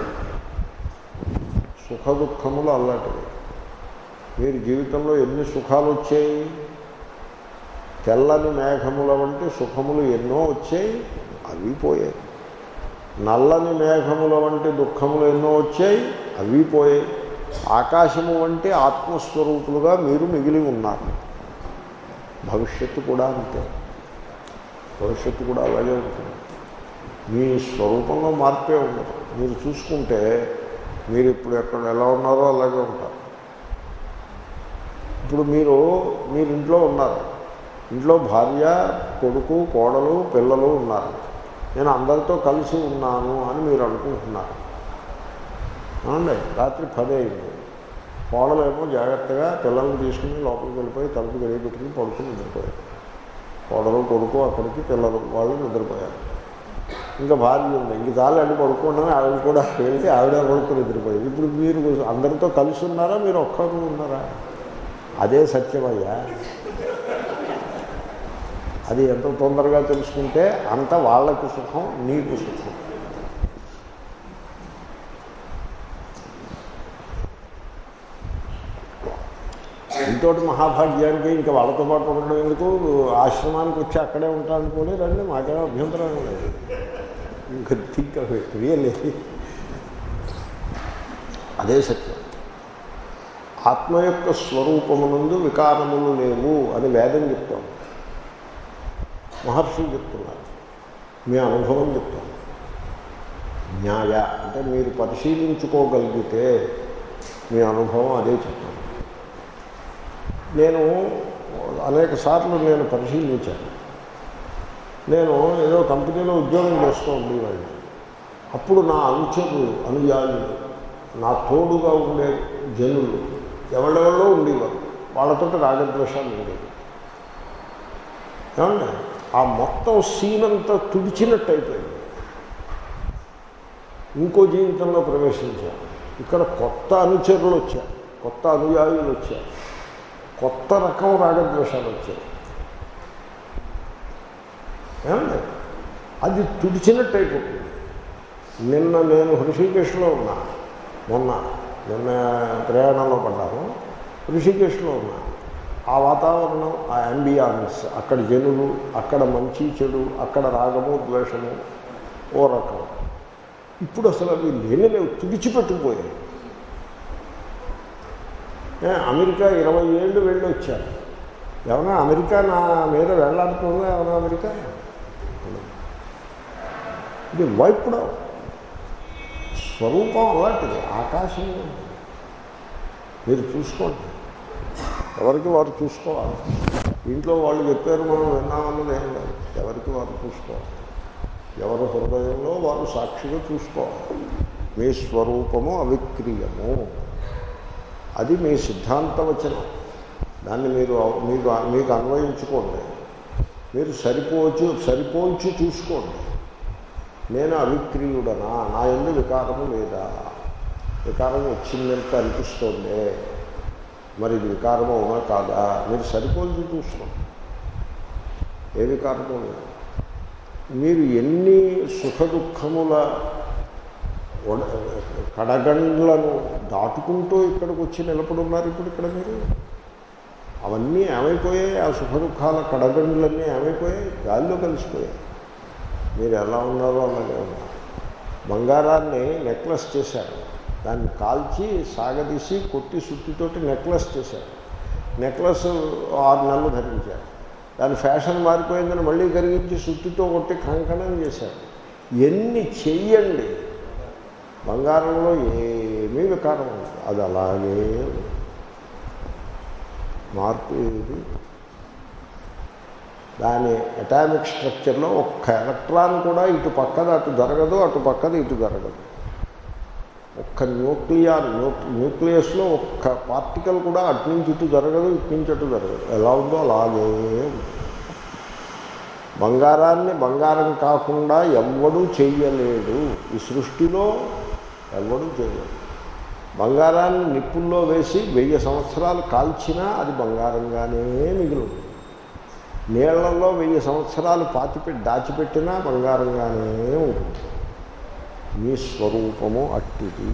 సుఖ దుఃఖములు అలాంటివి మీరు జీవితంలో ఎన్ని సుఖాలు వచ్చాయి తెల్లని మేఘముల వంటి సుఖములు ఎన్నో వచ్చాయి అవి పోయాయి నల్లని మేఘముల వంటి దుఃఖములు ఎన్నో వచ్చాయి అవి పోయాయి ఆకాశము వంటి ఆత్మస్వరూపులుగా మీరు మిగిలి ఉన్నారు భవిష్యత్తు కూడా అంతే భవిష్యత్తు కూడా అలాగే ఉంటుంది మీ స్వరూపంలో మార్పే ఉండదు మీరు చూసుకుంటే మీరు ఇప్పుడు ఎక్కడ ఎలా ఉన్నారో అలాగే ఉంటారు ఇప్పుడు మీరు మీరు ఇంట్లో ఉన్నారు ఇంట్లో భార్య కొడుకు కోడలు పిల్లలు ఉన్నారు నేను అందరితో కలిసి ఉన్నాను అని మీరు అనుకుంటున్నారు అవునండి రాత్రి పది అయింది కోడలేమో జాగ్రత్తగా పిల్లల్ని తీసుకుని లోపలికి వెళ్ళిపోయి తలుపు గడియ పెట్టుకుని పడుకుని నిద్రపోయారు కోడలు కొడుకు అక్కడికి పిల్లలు వాళ్ళు నిద్రపోయారు ఇంకా భార్య ఉంది ఇంక చాలు అడ్డు పడుకోవడమే ఆవిడ కూడా వెళ్తే ఆవిడ పడుకుని నిద్రపోయింది ఇప్పుడు మీరు అందరితో కలిసి ఉన్నారా మీరు ఒక్కరు ఉన్నారా అదే సత్యమయ్యా అది ఎంత తొందరగా తెలుసుకుంటే అంత వాళ్ళకు సుఖం నీకు సుఖం ఇంతోటి మహాభాగ్యానికి ఇంకా వాళ్ళతో పాటు ఉండడం ఎందుకు ఆశ్రమానికి వచ్చి అక్కడే ఉంటాను కూడా రండి మాకేమో అభ్యంతరం లేదు ఇంకా థింక్ రియల్లీ అదే సత్యం ఆత్మ యొక్క స్వరూపమునందు వికారములు లేవు అని వేదం చెప్తాం మహర్షులు చెప్తున్నారు మీ అనుభవం చెప్తాం న్యాయ అంటే మీరు పరిశీలించుకోగలిగితే మీ అనుభవం అదే చెప్తాను నేను అనేక సార్లు నేను పరిశీలించాను నేను ఏదో కంపెనీలో ఉద్యోగం చేస్తూ ఉండేవాడిని అప్పుడు నా అనుచరులు అనుయాయులు నా తోడుగా ఉండే జనులు ఎవరెవరిలో ఉండేవారు వాళ్ళతో రాగద్వేషాలు ఉండేవి ఏమండి ఆ మొత్తం సీన్ అంతా తుడిచినట్టు అయిపోయింది ఇంకో జీవితంలో ప్రవేశించాను ఇక్కడ కొత్త అనుచరులు వచ్చారు కొత్త అనుయాయులు వచ్చారు కొత్త రకం రాగద్వేషాలు వచ్చాయి ఏమండి అది తుడిచినట్టు అయిపోతుంది నిన్న నేను హృషికేశ్లో ఉన్నా మొన్న నిన్న ప్రయాణంలో పడ్డాను హృషికేశ్లో ఉన్నా ఆ వాతావరణం ఆ అంబియాన్స్ అక్కడ జనులు అక్కడ మంచి చెడు అక్కడ రాగము ద్వేషము ఓ రకం ఇప్పుడు అసలు అవి లేని లేవు తుడిచిపెట్టుకుపోయాయి ఏ, అమెరికా ఇరవై ఏళ్ళు వెళ్ళి వచ్చాను ఏమన్నా అమెరికా నా మీద వెళ్ళాడుతుందా ఏమన్నా అమెరికా ఇది వైపుడు స్వరూపం అలాంటిది ఆకాశం మీరు చూసుకోండి ఎవరికి వారు చూసుకోవాలి ఇంట్లో వాళ్ళు చెప్పారు మనం విన్నామన్నది ఏం లేదు ఎవరికి వారు చూసుకోవాలి ఎవరి హృదయంలో వారు సాక్షిగా చూసుకోవాలి మీ స్వరూపము అవిక్రీయము అది మీ సిద్ధాంతవచనం దాన్ని మీరు మీకు మీకు అన్వయించుకోండి మీరు సరిపోచు సరిపోల్చి చూసుకోండి నేను అవిక్రీయుడనా నా ఎందు వికారము లేదా వికారం వచ్చిందంటే అనిపిస్తోంది మరి ఇది వికారము అవునా కాదా మీరు సరిపోల్చి చూసుకోండి ఏ వికారము లేదు మీరు ఎన్ని సుఖ దుఃఖముల ఒడ- కడగండ్లను దాటుకుంటూ ఇక్కడికి వచ్చి నిలబడున్నారు ఇప్పుడు ఇక్కడ మీరు అవన్నీ ఏమైపోయాయి ఆ సుఖ దుఃఖాల కడగండ్లన్నీ ఏమైపోయాయి గాలిలో కలిసిపోయాయి మీరు ఎలా ఉన్నారో అలాగే ఉన్నారు బంగారాన్ని నెక్లెస్ చేశారు దాన్ని కాల్చి సాగదీసి కొట్టి సుత్తితోటి నెక్లెస్ చేశారు నెక్లెస్ ఆరు నెలలు ధరించారు దాని ఫ్యాషన్ మారిపోయిందని మళ్ళీ కరిగించి సుత్తితో కొట్టి కంకణం చేశారు ఎన్ని చెయ్యండి బంగారంలో ఏమీ వికారం ఉండదు అది అలాగే ఉంది. మార్పు ఏది దాని అటామిక్ స్ట్రక్చర్లో ఒక్క ఎలక్ట్రాన్ కూడా ఇటు పక్కది అటు జరగదు అటు పక్కది ఇటు జరగదు ఒక్క న్యూక్లియర్ న్యూక్లియస్లో ఒక్క పార్టికల్ కూడా అటు నుంచి ఇటు జరగదు ఇటు నుంచి అటు జరగదు ఎలా ఉందో అలాగే ఉంది బంగారాన్ని బంగారం కాకుండా ఎవ్వడూ చెయ్యలేడు ఈ సృష్టిలో ఎవడు చేయలేడు బంగారాన్ని నిప్పుల్లో వేసి వెయ్యి సంవత్సరాలు కాల్చినా అది బంగారంగానే మిగిలి ఉంటుంది నీళ్లలో వెయ్యి సంవత్సరాలు పాతిపెట్టి దాచిపెట్టినా బంగారంగానే ఉంటుంది మీ స్వరూపము అట్టిది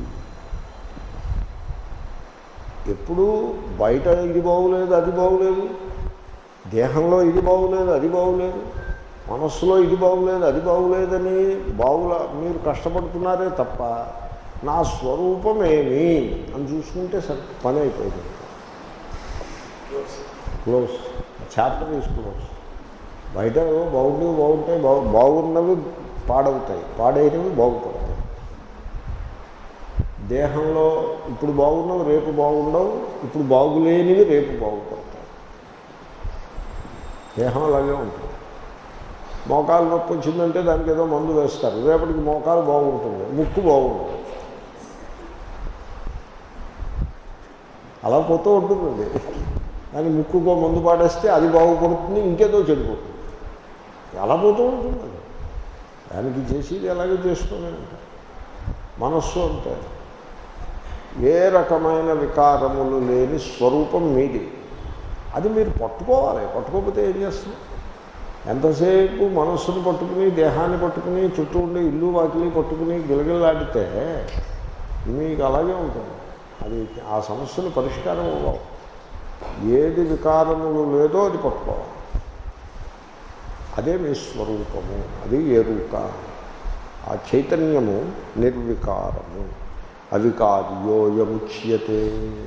ఎప్పుడు బయట ఇది బాగులేదు అది బాగులేదు దేహంలో ఇది బాగులేదు అది బాగులేదు మనస్సులో ఇది బాగులేదు అది బాగులేదని బాగులా మీరు కష్టపడుతున్నారే తప్ప నా స్వరూపమేమి అని చూసుకుంటే సరి పని అయిపోయింది క్లోజ్ చాప్టర్ ఈజ్ క్లోజ్ బయట ఏవో బాగుండేవి బాగుంటాయి బాగు బాగున్నవి పాడవుతాయి పాడైనవి బాగుపడతాయి దేహంలో ఇప్పుడు బాగున్నవి రేపు బాగుండవు ఇప్పుడు బాగులేనివి రేపు బాగుపడతాయి దేహం అలాగే ఉంటుంది మోకాలు నొప్పి వచ్చిందంటే దానికి ఏదో మందు వేస్తారు రేపటికి మోకాలు బాగుంటుంది ముక్కు బాగుంటుంది అలా పోతూ ఉంటుందండి దాని ముక్కుకో మందు పాడేస్తే అది బాగుపడుతుంది ఇంకేదో చెడిపోతుంది అలా పోతూ ఉంటుంది అది దానికి చేసేది ఎలాగే చేస్తూనే ఉంటాయి మనస్సు అంటే ఏ రకమైన వికారములు లేని స్వరూపం మీది అది మీరు పట్టుకోవాలి పట్టుకోకపోతే ఏం చేస్తుంది ఎంతసేపు మనస్సును పట్టుకుని దేహాన్ని పట్టుకుని చుట్టూ ఉండే ఇల్లు వాకిలి పట్టుకుని గిలగిలాడితే మీకు అలాగే ఉంటుంది అది ఆ సమస్యలు పరిష్కారం అవ్వవు ఏది వికారములు లేదో అది పట్టుకోవాలి అదే మీ స్వరూపము అది ఎరుక ఆ చైతన్యము నిర్వికారము అవికార్యోయముచ్యతే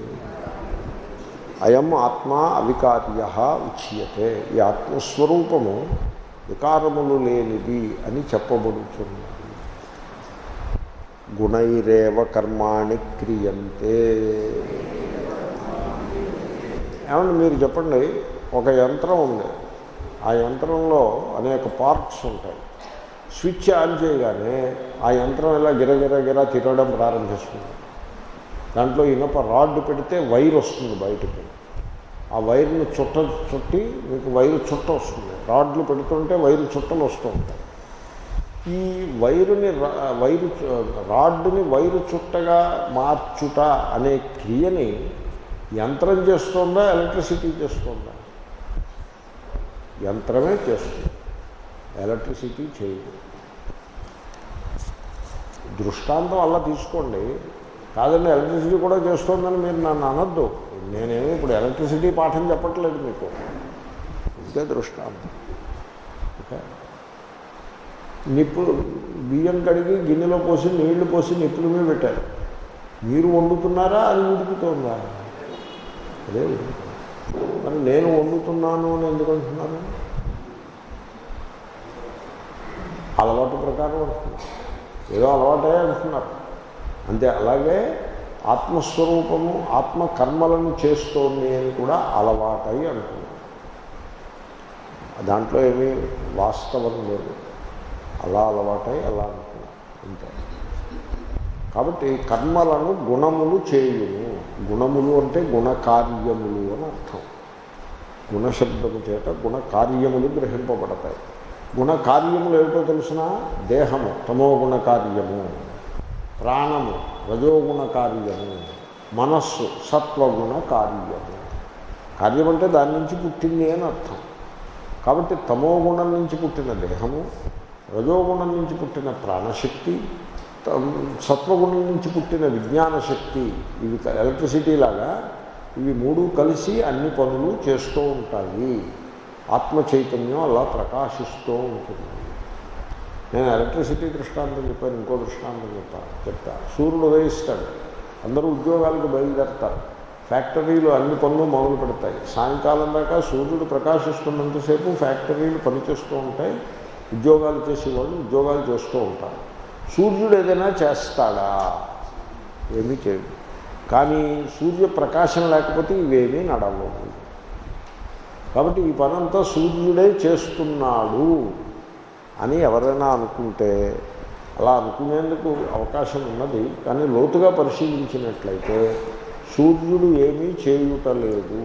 అయం ఆత్మ అవికార్య ఉచ్యతే ఈ ఆత్మస్వరూపము వికారములు లేనిది అని చెప్పబడుతున్నది గుణైరేవ కర్మాణి క్రియంతే ఏమంటే మీరు చెప్పండి ఒక యంత్రం ఉంది ఆ యంత్రంలో అనేక పార్ట్స్ ఉంటాయి స్విచ్ ఆన్ చేయగానే ఆ యంత్రం ఇలా గిరగిర గిర తిరగడం ప్రారంభిస్తుంది దాంట్లో ఇనప రాడ్ పెడితే వైర్ వస్తుంది బయటకు ఆ వైర్ని చుట్ట చుట్టి మీకు వైరు చుట్ట వస్తుంది రాడ్లు పెడుతుంటే వైరు చుట్టలు వస్తూ ఉంటాయి ఈ వైరుని రా- వైరు చు- రాడ్డుని వైరు చుట్టగా మార్చుట అనే క్రియని యంత్రం చేస్తుందా ఎలక్ట్రిసిటీ చేస్తుందా యంత్రమే చేస్తుంది ఎలక్ట్రిసిటీ చేయదు దృష్టాంతం అలా తీసుకోండి కాదండి ఎలక్ట్రిసిటీ కూడా చేస్తోందని మీరు నన్ను అనొద్దు నేనేమి ఇప్పుడు ఎలక్ట్రిసిటీ పాఠం చెప్పట్లేదు మీకు ఇదే దృష్టాంతం ఓకే నిప్పులు బియ్యం కడిగి గిన్నెలో పోసి నీళ్లు పోసి నిప్పుల మీద పెట్టారు మీరు వండుతున్నారా అది ఉడుకుతోందా అదే ఉడుకుతుంది మరి నేను వండుతున్నాను అని ఎందుకు అంటున్నాను అలవాటు ప్రకారం అంటున్నారు ఏదో అలవాటే అంటున్నారు అంతే అలాగే ఆత్మస్వరూపము ఆత్మ కర్మలను చేస్తోంది అని కూడా అలవాటై అంటున్నారు దాంట్లో ఏమీ వాస్తవం లేదు అలా అలవాటై అలా అంటున్నారు అంతే కాబట్టి కర్మలను గుణములు చేయును గుణములు అంటే గుణకార్యములు అని అర్థం గుణశబ్దము చేత గుణకార్యములు గ్రహింపబడతాయి గుణకార్యములు ఏమిటో తెలిసిన దేహము తమో గుణకార్యము ప్రాణము రజోగుణ కార్యము మనస్సు సత్వగుణ కార్యము కార్యం అంటే దాని నుంచి పుట్టింది అని అర్థం కాబట్టి తమో గుణం నుంచి పుట్టిన దేహము రజోగుణం నుంచి పుట్టిన ప్రాణశక్తి తం- సత్వగుణం నుంచి పుట్టిన విజ్ఞాన శక్తి ఇవి క- ఎలక్ట్రిసిటీ లాగా ఇవి మూడు కలిసి అన్ని పనులు చేస్తూ ఉంటాయి ఆత్మ చైతన్యం అలా ప్రకాశిస్తూ ఉంటుంది నేను ఎలక్ట్రిసిటీ దృష్టాంతం చెప్పాను ఇంకో దృష్టాంతం చెప్తాను చెప్తా సూర్యుడు ఉదయిస్తాడు అందరూ ఉద్యోగాలకు బయలుదేరతారు ఫ్యాక్టరీలు అన్ని పనులు మొదలు పెడతాయి సాయంకాలం దాకా సూర్యుడు ప్రకాశిస్తున్నంతసేపు ఫ్యాక్టరీలు పనిచేస్తూ ఉంటాయి ఉద్యోగాలు చేసేవాళ్ళు ఉద్యోగాలు చేస్తూ ఉంటారు సూర్యుడు ఏదైనా చేస్తాడా ఏమీ చేయడు కానీ సూర్యప్రకాశం లేకపోతే ఇవేమీ నడవవు కాబట్టి ఈ పనంతా సూర్యుడే చేస్తున్నాడు అని ఎవరైనా అనుకుంటే అలా అనుకునేందుకు అవకాశం ఉన్నది కానీ లోతుగా పరిశీలించినట్లయితే సూర్యుడు ఏమీ చేయుటలేదు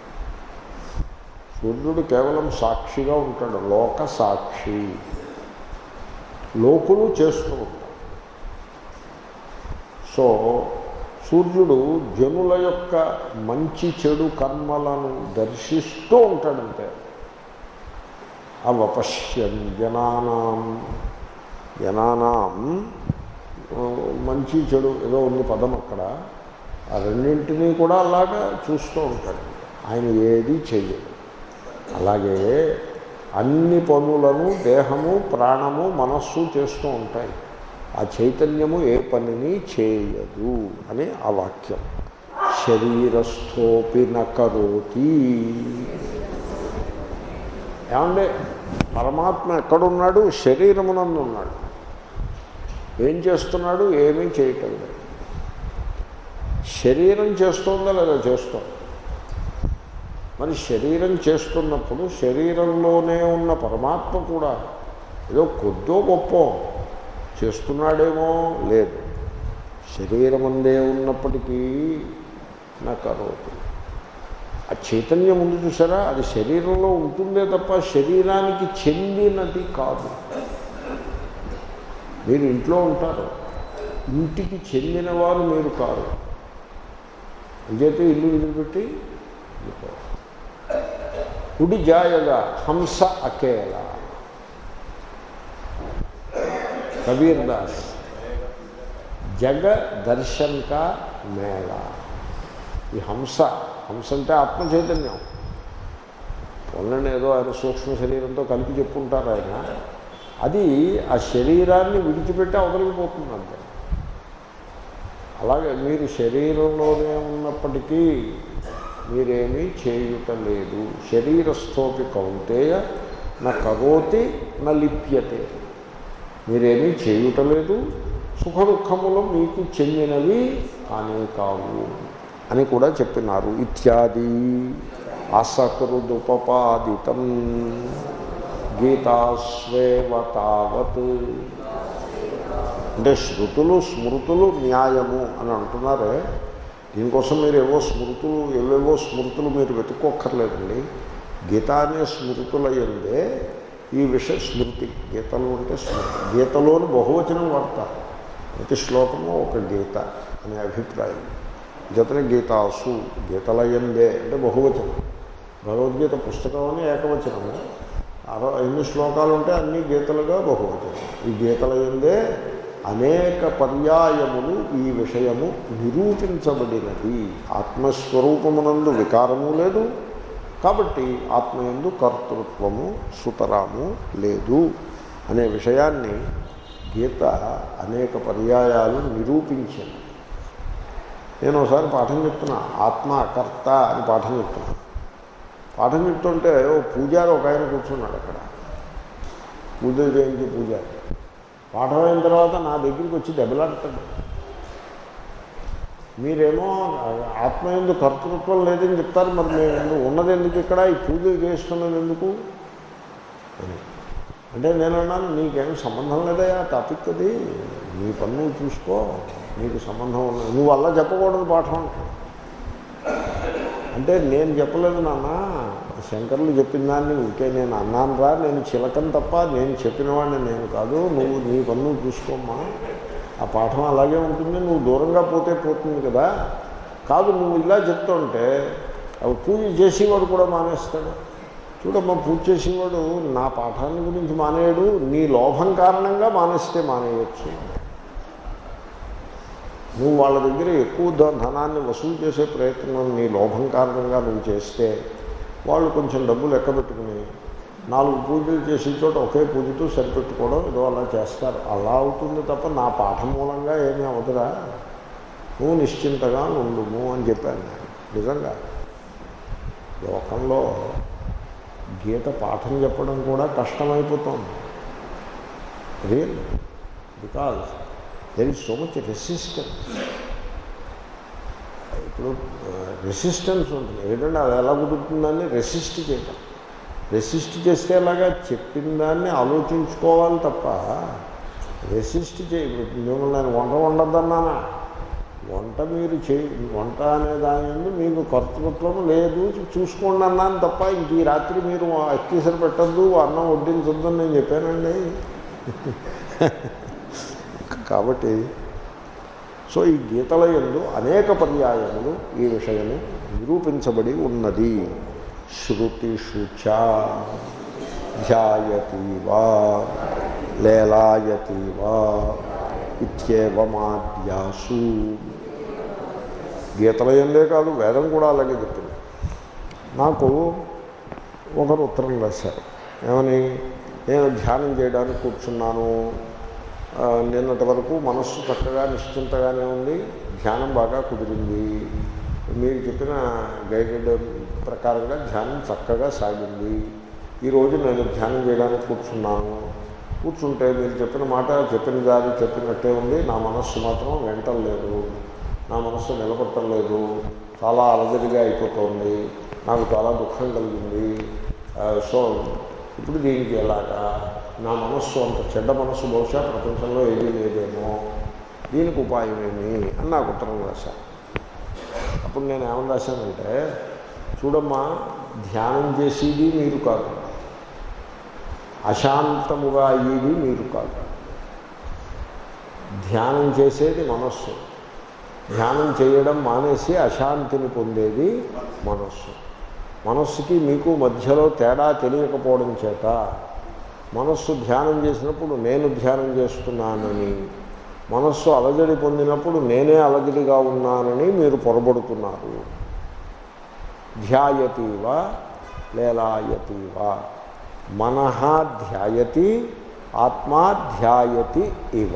సూర్యుడు కేవలం సాక్షిగా ఉంటాడు లోక సాక్షి లోకులు చేస్తూ ఉంటారు సో సూర్యుడు జనుల యొక్క మంచి చెడు కర్మలను దర్శిస్తూ ఉంటాడంతే అవపశ్యన్ జనానాం జనానాం ఆ, మంచి చెడు ఏదో ఉంది పదం అక్కడ ఆ రెండింటినీ కూడా అలాగా చూస్తూ ఉంటాడు ఆయన ఏది చెయ్యడు అలాగే అన్ని పనులను దేహము ప్రాణము మనస్సు చేస్తూ ఉంటాయి ఆ చైతన్యము ఏ పనిని చేయదు అని ఆ వాక్యం శరీరస్థోపి నకరోతి ఏమంటే పరమాత్మ ఎక్కడున్నాడు శరీరమునందు ఉన్నాడు ఏం చేస్తున్నాడు ఏమీ చేయటం లేదు శరీరం చేస్తుందా లేదా చేస్తోంది మరి శరీరం చేస్తున్నప్పుడు శరీరంలోనే ఉన్న పరమాత్మ కూడా ఏదో కొద్దో గొప్ప చేస్తున్నాడేమో లేదు శరీరం అందే ఉన్నప్పటికీ నాకు అరవదు ఆ చైతన్యం ఉంది చూసారా అది శరీరంలో ఉంటుందే తప్ప శరీరానికి చెందినది కాదు మీరు ఇంట్లో ఉంటారు ఇంటికి చెందినవారు మీరు కారు అంచేతే ఇల్లు వదిలిపెట్టి వెళ్ళిపోవాలి. ఉడి జాయగా హంస అకేల కబీర్ దాస్ జగ దర్శన్ కా మేళా ఈ హంస హంస అంటే ఆత్మ చైతన్యం పొందండి ఏదో ఆయన సూక్ష్మ శరీరంతో కలిపి చెప్పుకుంటారు ఆయన అది ఆ శరీరాన్ని విడిచిపెట్టి అవతలికి పోతుంది అంతే అలాగే మీరు శరీరంలోనే ఉన్నప్పటికీ మీరేమీ చేయుట లేదు శరీరస్థోపి కౌంతేయ నా కరోతి నా లిప్యతే మీరేమీ చేయుట లేదు సుఖ దుఃఖములు మీకు చెందినవి కానే కావు అని కూడా చెప్పినారు ఇత్యాది అసకృదుపపాదితం గీతాస్వేవ తావత్ అంటే శృతులు స్మృతులు న్యాయము అని అంటున్నారే దీనికోసం మీరు ఏవో స్మృతులు ఏవేవో స్మృతులు మీరు వెతుక్కోక్కర్లేదండి గీత అనే స్మృతుల ఎందే ఈ విషయ స్మృతి గీతలు అంటే స్మృతి గీతలోని బహువచనం వాడతారు ప్రతి శ్లోకము ఒక గీత అనే అభిప్రాయం గీతని గీతాసు గీతల ఎందే అంటే బహువచనం భగవద్గీత పుస్తకం అని ఏకవచనము అర ఎన్ని శ్లోకాలు ఉంటే అన్ని గీతలుగా బహువచనం ఈ గీతల ఎందే అనేక పర్యాయములు ఈ విషయము నిరూపించబడినది ఆత్మస్వరూపమునందు వికారము లేదు కాబట్టి ఆత్మయందు కర్తృత్వము సుతరాము లేదు అనే విషయాన్ని గీత అనేక పర్యాయాలు నిరూపించింది నేను ఒకసారి పాఠం చెప్తున్నా ఆత్మ కర్త అని పాఠం చెప్తున్నా పాఠం చెప్తుంటే ఓ పూజారి ఒక ఆయన కూర్చున్నాడు అక్కడ పూజ చేయించి పూజారి పాఠం అయిన తర్వాత నా దగ్గరికి వచ్చి దెబ్బలాడతాడు మీరేమో ఆత్మ ఎందు కర్తృత్వం లేదని చెప్తారు మరి మేము ఉన్నది ఎందుకు ఇక్కడ ఈ పూజ చేస్తున్నది ఎందుకు అని అంటే నేను అన్నాను నీకేం సంబంధం లేదయా టాపిక్ అది నీ పని నువ్వు చూసుకో నీకు సంబంధం ఉన్నది నువ్వు అలా చెప్పకూడదు పాఠం అంటే అంటే నేను చెప్పలేదు నాన్న శంకర్లు చెప్పిన దాన్ని ఉంటే నేను అన్నాను రా నేను చిలకను తప్ప నేను చెప్పిన వాడిని నేను కాదు నువ్వు నీ పని నువ్వు చూసుకోమ్మా ఆ పాఠం అలాగే ఉంటుంది నువ్వు దూరంగా పోతే పోతుంది కదా కాదు నువ్వు ఇలా చెప్తుంటే అవి పూజ చేసేవాడు కూడా మానేస్తాడు చూడమ్మా పూజ చేసేవాడు నా పాఠాన్ని గురించి మానేయడు నీ లోభం కారణంగా మానేస్తే మానేయచ్చు నువ్వు వాళ్ళ దగ్గర ఎక్కువ ధ- ధనాన్ని వసూలు చేసే ప్రయత్నం నీ లోభం కారణంగా నువ్వు చేస్తే వాళ్ళు కొంచెం డబ్బులు ఎక్కబెట్టుకుని నాలుగు పూజలు చేసే చోట ఒకే పూజతో సరిపెట్టుకోవడం ఏదో అలా చేస్తారు అలా అవుతుంది తప్ప నా పాఠం మూలంగా ఏమీ అవదురా నువ్వు నిశ్చింతగా ఉండుము అని చెప్పాను నేను నిజంగా లోకంలో గీత పాఠం చెప్పడం కూడా కష్టమైపోతుంది real because there is so much resistance ఇప్పుడు రెసిస్టెన్స్ ఉంటుంది ఏంటంటే అది ఎలా కుదురుతుందని రెసిస్ట్ చేయటం రెసిస్ట్ చేస్తే అలాగా చెప్పిన దాన్ని ఆలోచించుకోవాలి తప్ప రెసిస్ట్ చేయ మిమ్మల్ని నేను వంట వండద్దన్నానా వంట మీరు చేయి వంట అనే దాని మీద మీకు కర్తృత్వం లేదు చూసుకోండి అన్నాను తప్ప ఇంక ఈ రాత్రి మీరు అక్కీసరి పెట్టద్దు అన్నం వడ్డించొద్దు అని నేను చెప్పానండి కాబట్టి సో ఈ గీతల యందు అనేక పర్యాయములు ఈ విషయము నిరూపించబడి ఉన్నది శృతిషు చ ధ్యాయతి వా లేలాయతి వా ఇత్యేవమాద్యాసు గీతల ఎందే కాదు వేదం కూడా అలాగే చెప్పింది నాకు ఒకరు ఉత్తరం రాశారు ఏమని నేను ధ్యానం చేయడానికి కూర్చున్నాను ఆ, నిన్నటి వరకు మనస్సు చక్కగా నిశ్చింతగానే ఉంది ధ్యానం బాగా కుదిరింది మీరు చెప్పిన గైడెడ్ ప్రకారంగా ధ్యానం చక్కగా సాగింది ఈరోజు నేను ధ్యానం చేయడానికి కూర్చున్నాను కూర్చుంటే మీరు చెప్పిన మాట చెప్పిన దారి చెప్పినట్టే ఉంది నా మనస్సు మాత్రం వెంటలేదు నా మనస్సు నిలబట్టం లేదు చాలా అలజడిగా అయిపోతుంది నాకు చాలా దుఃఖం కలిగింది ఆ, సో ఇప్పుడు దీనికి ఎలాగా నా మనస్సు అంత చెడ్డ మనస్సు బహుశా ప్రపంచంలో ఏదీ లేదేమో దీనికి ఉపాయం ఏమి అని నాకు ఉత్తరం రాశాను అప్పుడు నేను ఏమని రాశానంటే చూడమ్మా ధ్యానం చేసేది మీరు కాదు అశాంతముగా అయ్యేది మీరు కాదు ధ్యానం చేసేది మనస్సు ధ్యానం చేయడం మానేసి అశాంతిని పొందేది మనస్సు మనస్సుకి మీకు మధ్యలో తేడా తెలియకపోవడం చేత మనస్సు ధ్యానం చేసినప్పుడు నేను ధ్యానం చేస్తున్నానని మనస్సు అలజడి పొందినప్పుడు నేనే అలజడిగా ఉన్నానని మీరు పొరబడుతున్నారు ధ్యాయతీవా లేలాయతీవా మనహ ధ్యాయతి ఆత్మా ధ్యాయతి ఇవ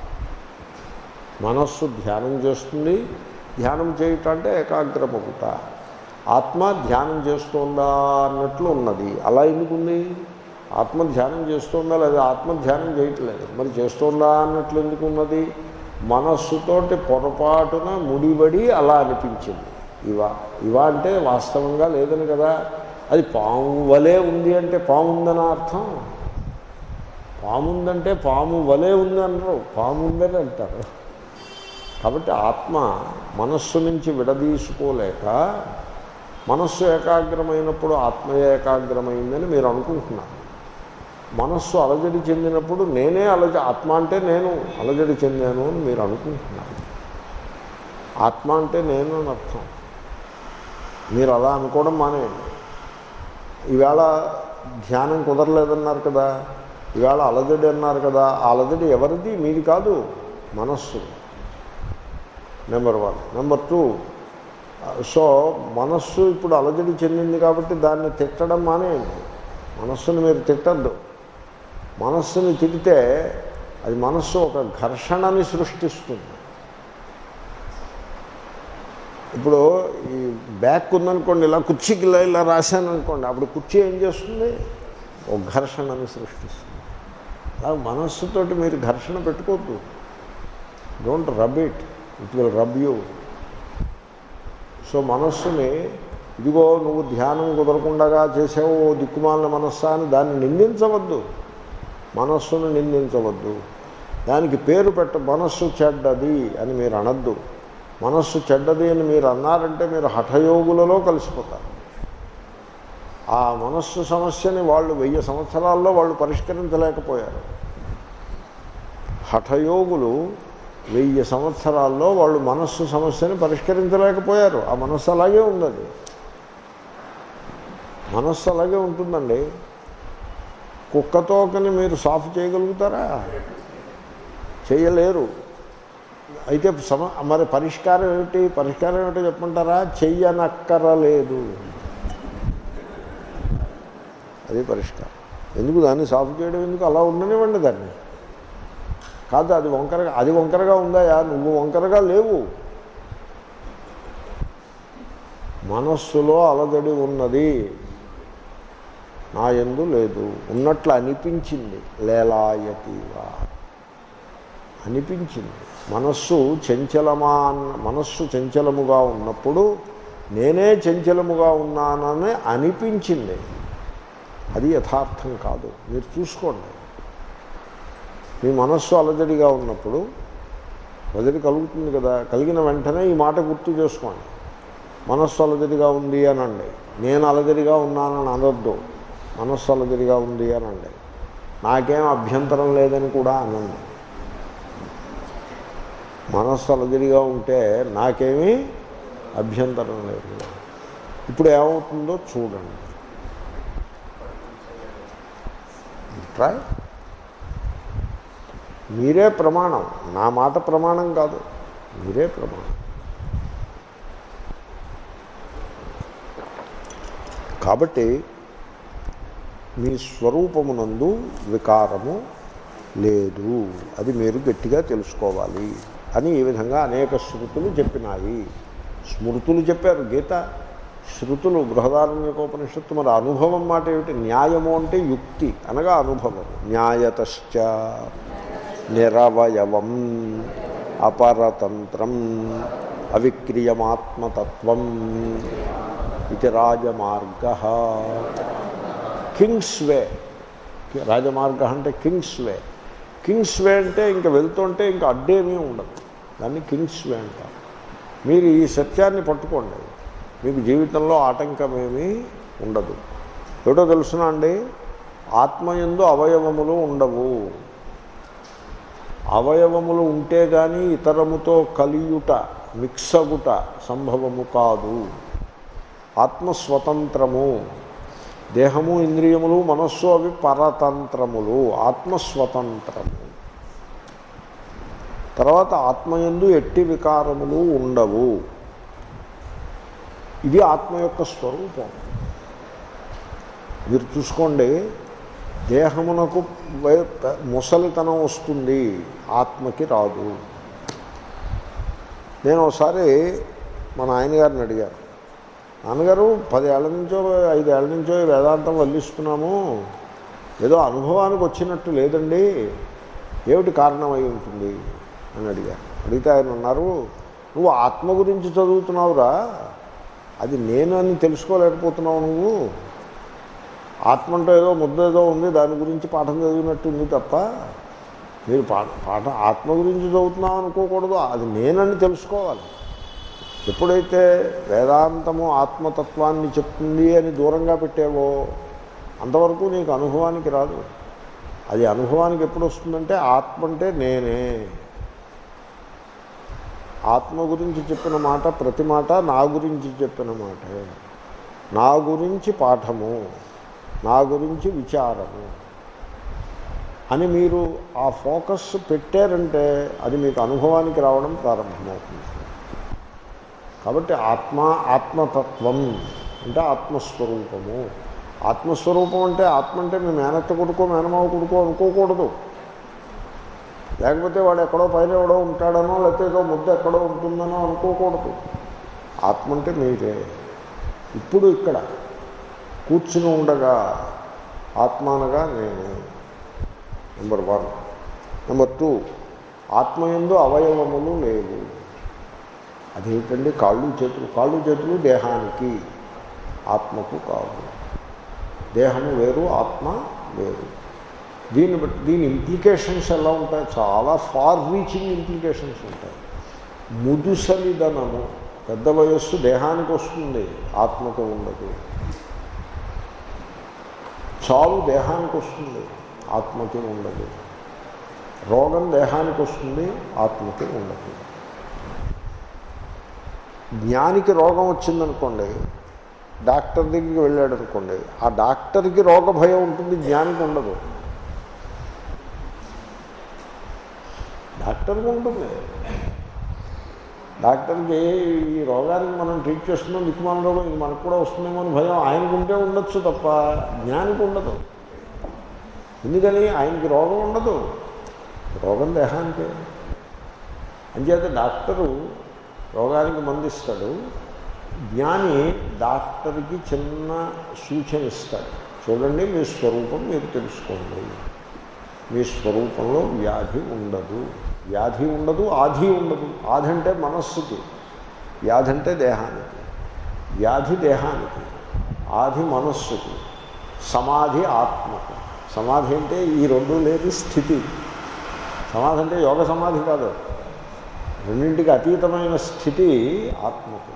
మనస్సు ధ్యానం చేస్తుంది ధ్యానం చేయటం అంటే ఏకాగ్రమగుట ఆత్మ ధ్యానం చేస్తోందా అన్నట్లు ఉన్నది అలా ఎందుకుంది ఆత్మ ధ్యానం చేస్తోందా లేదా ఆత్మ ధ్యానం చేయట్లేదు మరి చేస్తోందా అన్నట్లు ఎందుకు ఉన్నది మనస్సుతోటి పొరపాటున ముడిబడి అలా అనిపించింది ఇవ ఇవ అంటే వాస్తవంగా లేదని కదా అది పాము వలే ఉంది అంటే పాము ఉందని అర్థం పాము ఉందంటే పాము వలే ఉంది అనరు పాము ఉందని అంటారు కాబట్టి ఆత్మ మనస్సు నుంచి విడదీసుకోలేక మనస్సు ఏకాగ్రమైనప్పుడు ఆత్మ ఏకాగ్రమైందని మీరు అనుకుంటున్నారు మనస్సు అలజడి చెందినప్పుడు నేనే అలజ ఆత్మ అంటే నేను అలజడి చెందాను అని మీరు అనుకుంటున్నారు ఆత్మ అంటే నేను అని అర్థం మీరు అలా అనుకోవడం మానేయండి ఈవేళ ధ్యానం కుదరలేదన్నారు కదా ఈవేళ అలజడి అన్నారు కదా ఆ అలజడి ఎవరిది మీది కాదు మనస్సు number one number two so మనస్సు ఇప్పుడు అలజడి చెందింది కాబట్టి దాన్ని తిట్టడం మానేయండి మనస్సుని మీరు తిట్టద్దు మనస్సుని తిడితే అది మనస్సు ఒక ఘర్షణని సృష్టిస్తుంది ఇప్పుడు ఈ బ్యాక్ ఉందనుకోండి ఇలా కుర్చీకి ఇలా ఇలా రాశాను అనుకోండి అప్పుడు కుర్చీ ఏం చేస్తుంది ఒక ఘర్షణని సృష్టిస్తుంది అలా మనస్సుతోటి మీరు ఘర్షణ పెట్టుకోవద్దు don't rub it it will rub you so మనస్సుని ఇదిగో నువ్వు ధ్యానం కుదరకుండా చేసావు ఓ దిక్కుమాలిన మనస్సా అని దాన్ని నిందించవద్దు మనస్సును నిందించవద్దు దానికి పేరు పెట్ట మనస్సు చెడ్డది అని మీరు అనద్దు మనస్సు చెడ్డది అని మీరు అన్నారంటే మీరు హఠయోగులలో కలిసిపోతారు ఆ మనస్సు సమస్యని వాళ్ళు వెయ్యి సంవత్సరాల్లో వాళ్ళు పరిష్కరించలేకపోయారు హఠయోగులు వెయ్యి సంవత్సరాల్లో వాళ్ళు మనస్సు సమస్యని పరిష్కరించలేకపోయారు ఆ మనస్సు అలాగే ఉన్నది మనస్సు అలాగే ఉంటుందండి కుక్కతోకని మీరు సాఫ్ చేయగలుగుతారా చేయలేరు అయితే సమ మరి పరిష్కారం ఏమిటి పరిష్కారం ఏమిటో చెప్పమంటారా చెయ్యనక్కరలేదు అది పరిష్కారం ఎందుకు దాన్ని సాఫ్ చేయడం ఎందుకు అలా ఉండనివ్వండి దాన్ని కాదు అది వంకరగా అది వంకరగా ఉందాయా నువ్వు వంకరగా లేవు మనస్సులో అలజడి ఉన్నది నా ఎందు లేదు ఉన్నట్లు అనిపించింది లేలాయతీవా అనిపించింది మనస్సు చంచలమా అన్న మనస్సు చంచలముగా ఉన్నప్పుడు నేనే చంచలముగా ఉన్నానని అనిపించింది అది యథార్థం కాదు మీరు చూసుకోండి మీ మనస్సు అలజడిగా ఉన్నప్పుడు అలజడి కలుగుతుంది కదా కలిగిన వెంటనే ఈ మాట గుర్తు చేసుకోండి మనస్సు అలజడిగా ఉంది అనండి నేను అలజడిగా ఉన్నానని అనొద్దు మనస్సు అలజడిగా ఉంది అనండి నాకేం అభ్యంతరం లేదని కూడా అనండి మనస్సు అలజడిగా ఉంటే నాకేమీ అభ్యంతరం లేదు ఇప్పుడు ఏమవుతుందో చూడండి ట్రై మీరే ప్రమాణం నా మాట ప్రమాణం కాదు మీరే ప్రమాణం కాబట్టి మీ స్వరూపమునందు వికారము లేదు అది మీరు గట్టిగా తెలుసుకోవాలి అని ఈ విధంగా అనేక శృతులు చెప్పినాయి స్మృతులు చెప్పారు గీత శృతులు బృహదారణ్యకోపనిషత్తు మరి అనుభవం మాట ఏమిటి న్యాయము అంటే యుక్తి అనగా అనుభవం న్యాయతశ్చ నిరవయవం అపరతంత్రం అవిక్రియమాత్మతత్వం ఇది రాజమార్గ కింగ్స్ వే రాజమార్గ అంటే కింగ్స్ వే కింగ్స్ వే అంటే ఇంకా వెళ్తుంటే ఇంకా అడ్డేమీ ఉండదు దాన్ని కింగ్స్ వే అంటారు మీరు ఈ సత్యాన్ని పట్టుకోండి మీకు జీవితంలో ఆటంకమేమీ ఉండదు ఏటో తెలుసునా అండి ఆత్మయందు అవయవములు ఉండవు అవయవములు ఉంటే కానీ ఇతరముతో కలియుట మిక్సగుట సంభవము కాదు ఆత్మస్వతంత్రము దేహము ఇంద్రియములు మనస్సు అవి పరతంత్రములు ఆత్మస్వతంత్రము తర్వాత ఆత్మయందు ఎట్టి వికారములు ఉండవు ఇది ఆత్మ యొక్క స్వరూపం మీరు చూసుకోండి దేహమునకు వై- ముసలితనం వస్తుంది ఆత్మకి రాదు నేను ఒకసారి మా నాయనగారిని అడిగాను నాన్నగారు పదేళ్ల నుంచో ఐదేళ్ల నుంచో ఈ వేదాంతం వల్లిస్తున్నాము ఏదో అనుభవానికి వచ్చినట్టు లేదండి ఏమిటి కారణమై ఉంటుంది అని అడిగాను అడిగితే ఆయన అన్నారు నువ్వు ఆత్మ గురించి చదువుతున్నావురా అది నేను అని తెలుసుకోలేకపోతున్నావు నువ్వు ఆత్మ అంటే ఏదో ముద్ద ఏదో ఉంది దాని గురించి పాఠం చదివినట్టు ఉంది తప్ప మీరు పాఠ పాఠం ఆత్మ గురించి చదువుతున్నావు అనుకోకూడదు అది నేనని తెలుసుకోవాలి ఎప్పుడైతే వేదాంతము ఆత్మతత్వాన్ని చెప్తుంది అని దూరంగా పెట్టావో అంతవరకు నీకు అనుభవానికి రాదు అది అనుభవానికి ఎప్పుడు వస్తుందంటే ఆత్మ అంటే నేనే ఆత్మ గురించి చెప్పిన మాట ప్రతి మాట నా గురించి చెప్పిన మాటే నా గురించి పాఠము నా గురించి విచారము అని మీరు ఆ ఫోకస్ పెట్టారంటే అది మీకు అనుభవానికి రావడం ప్రారంభమవుతుంది కాబట్టి ఆత్మ ఆత్మతత్వం అంటే ఆత్మస్వరూపము ఆత్మస్వరూపం అంటే ఆత్మ అంటే మీ మేనత్త కొడుకో మేనమావ కొడుకో అనుకోకూడదు లేకపోతే వాడు ఎక్కడో పైన ఎవడో ఉంటాడనో లేకపోతే ఏదో ముద్ద ఎక్కడో ఉంటుందనో అనుకోకూడదు ఆత్మ అంటే మీరే ఇప్పుడు ఇక్కడ కూర్చుని ఉండగా ఆత్మానగా నేను నెంబర్ వన్ నెంబర్ టూ ఆత్మయందు అవయవములు లేవు అదేమిటండి కాళ్ళు చేతులు కాళ్ళు చేతులు దేహానికి ఆత్మకు కాదు దేహము వేరు ఆత్మ వేరు దీన్ని బట్టి దీని ఇంప్లికేషన్స్ ఎలా ఉంటాయి చాలా ఫార్ రీచింగ్ ఇంప్లికేషన్స్ ఉంటాయి ముదుసలిదనము పెద్ద వయస్సు దేహానికి వస్తుంది ఆత్మకు ఉండదు చావు దేహానికి వస్తుంది ఆత్మకి ఉండదు రోగం దేహానికి వస్తుంది ఆత్మకి ఉండదు జ్ఞానికి రోగం వచ్చిందనుకోండి డాక్టర్ దగ్గరికి వెళ్ళాడు అనుకోండి ఆ డాక్టర్కి రోగ భయం ఉంటుంది జ్ఞానికి ఉండదు డాక్టర్కి ఉంటుంది డాక్టర్కి ఈ రోగానికి మనం ట్రీట్ చేస్తున్నాం దిక్కుమాల రోగం ఇది మనకు కూడా వస్తుందేమో అని భయం ఆయనకు ఉంటే ఉండొచ్చు తప్ప జ్ఞానికి ఉండదు ఎందుకని ఆయనకి రోగం ఉండదు రోగం దేహానికి అంచేత డాక్టరు రోగానికి మందిస్తాడు జ్ఞాని డాక్టర్కి చిన్న సూచన ఇస్తాడు చూడండి మీ స్వరూపం మీరు తెలుసుకోండి మీ స్వరూపంలో వ్యాధి ఉండదు వ్యాధి ఉండదు ఆధి ఉండదు ఆధి అంటే మనస్సుకి వ్యాధి అంటే దేహానికి వ్యాధి దేహానికి ఆధి మనస్సుకి సమాధి ఆత్మకు సమాధి అంటే ఈ రెండు లేని స్థితి సమాధి అంటే యోగ సమాధి కాదు రెండింటికి అతీతమైన స్థితి ఆత్మకు